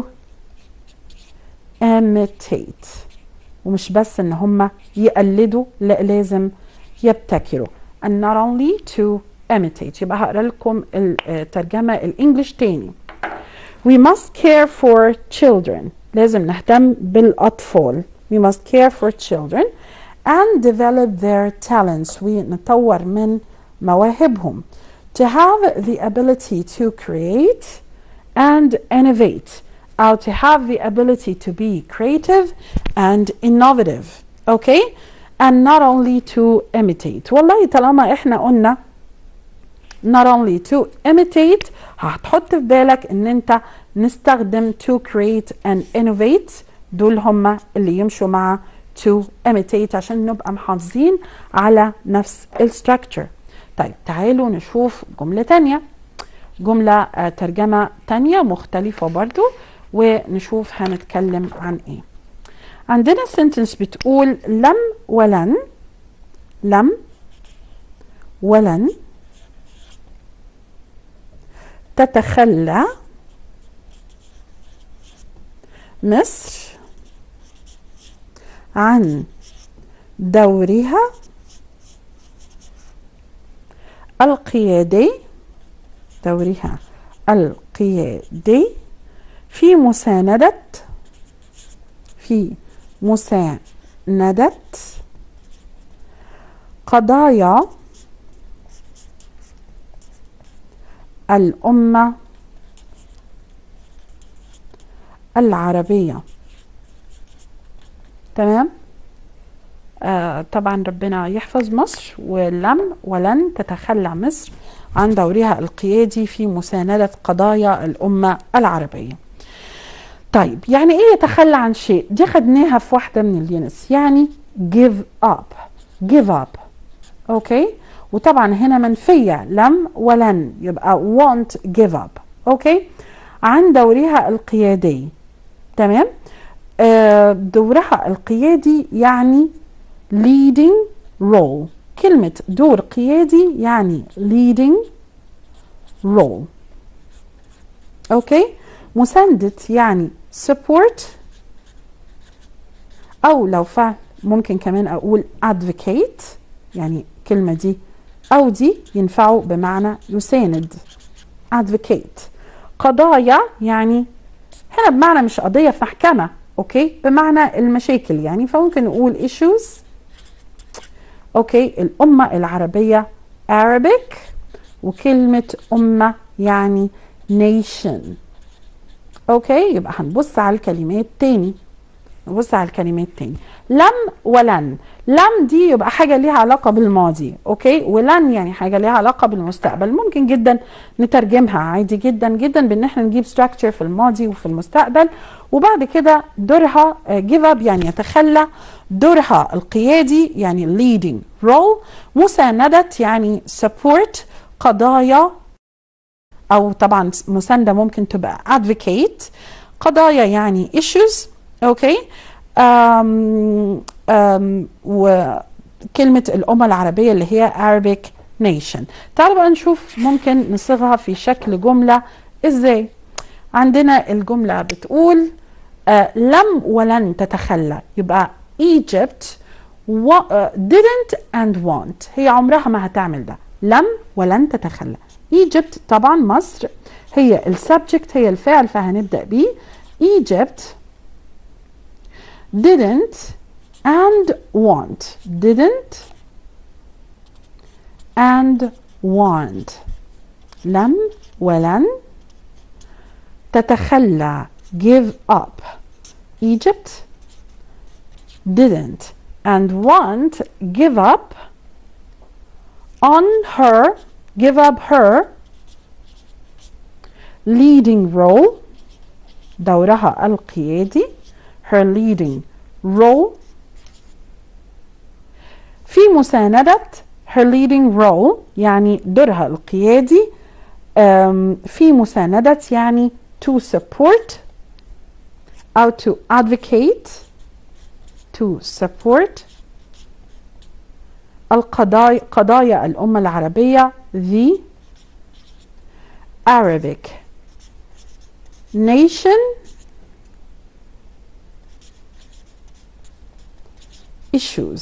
imitate ومش بس ان هم يقلدوا لا لازم يبتكروا and not only to imitate يبقى هقرا لكم الترجمه الانجليش تاني we must care for children لازم نهتم بالاطفال we must care for children and develop their talents ونطور من مواهبهم to have the ability to create and innovate or to have the ability to be creative and innovative okay and not only to imitate والله طالما احنا قلنا not only to imitate هتحط في بالك ان انت نستخدم to create and innovate دول هما اللي يمشوا مع to imitate عشان نبقى محافظين على نفس الستراكشر طيب تعالوا نشوف جملة تانية جملة آه ترجمة تانية مختلفة برضو ونشوف هنتكلم عن ايه عندنا سنتنس بتقول لم ولن لم ولن تتخلى مصر عن دورها القيادي دورها القيادي في مساندة في مساندة قضايا الأمة العربية تمام آه طبعا ربنا يحفظ مصر ولم ولن تتخلى مصر عن دورها القيادي في مساندة قضايا الأمة العربية طيب يعني ايه يتخلى عن شيء دي خدناها في واحدة من اليونس يعني give up give up اوكي وطبعا هنا منفية لم ولن يبقى won't give up اوكي عن دورها القيادي تمام آه دورها القيادي يعني leading role كلمة دور قيادي يعني leading role اوكي مساندة يعني support او لو فعل ممكن كمان اقول advocate يعني كلمة دي او دي ينفعوا بمعنى يساند advocate قضايا يعني هنا بمعنى مش قضية في محكمة اوكي بمعنى المشاكل يعني فممكن نقول issues اوكي الأمة العربية Arabic وكلمة أمة يعني nation اوكي يبقى هنبص على الكلمات تاني نبص على الكلمات تاني لم ولن لم دي يبقى حاجة ليها علاقة بالماضي اوكي ولن يعني حاجة ليها علاقة بالمستقبل ممكن جدا نترجمها عادي جدا جدا بان احنا نجيب structure في الماضي وفي المستقبل وبعد كده دورها give up يعني يتخلى دورها القيادي يعني leading role مساندة يعني support قضايا أو طبعا مساندة ممكن تبقى advocate قضايا يعني issues أوكي أم أم وكلمة الأمة العربية اللي هي Arabic nation تعالوا بقى نشوف ممكن نصيغها في شكل جملة ازاي عندنا الجملة بتقول آه لم ولن تتخلى يبقى Egypt didn't and want هي عمرها ما هتعمل ده لم ولن تتخلى Egypt طبعا مصر هي السبجكت هي الفعل فهنبدأ بيه Egypt didn't and want didn't and want لم ولن تتخلى give up Egypt didn't and want give up on her give up her leading role دورها القيادي her leading role في مساندة her leading role يعني دورها القيادي في مساندة يعني to support أو to advocate to support القضايا قضايا الأمة العربية the Arabic nation issues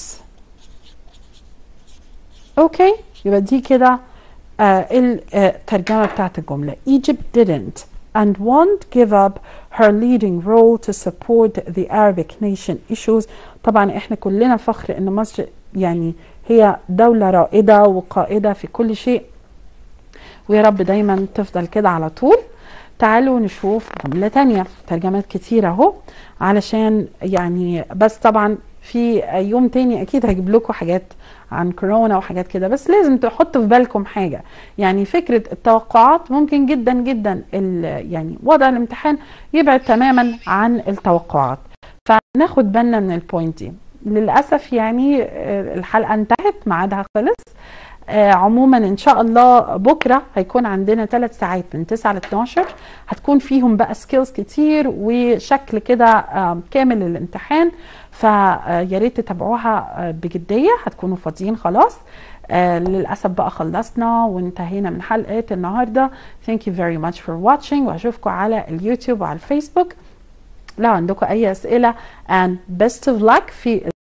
اوكي يبقى دي كده آه الترجمة بتاعت الجملة Egypt didn't and won't give up her leading role to support the Arabic nation issues طبعا احنا كلنا فخر ان مصر يعني هي دولة رائدة وقائدة في كل شيء ويا رب دايما تفضل كده على طول تعالوا نشوف جملة تانية ترجمات كتيرة اهو علشان يعني بس طبعا في يوم تاني اكيد هجيب لكم حاجات عن كورونا وحاجات كده بس لازم تحطوا في بالكم حاجه يعني فكره التوقعات ممكن جدا جدا يعني وضع الامتحان يبعد تماما عن التوقعات فناخد بالنا من البوينت دي للاسف يعني الحلقه انتهت ميعادها خلص آه عموما ان شاء الله بكره هيكون عندنا ثلاث ساعات من 9 ل 12 هتكون فيهم بقى سكيلز كتير وشكل كده آه كامل للامتحان فيا ريت تتابعوها بجديه هتكونوا فاضيين خلاص آه للاسف بقى خلصنا وانتهينا من حلقه النهارده thank you very much for watching واشوفكم على اليوتيوب وعلى الفيسبوك لو عندكم اي اسئله and best of luck في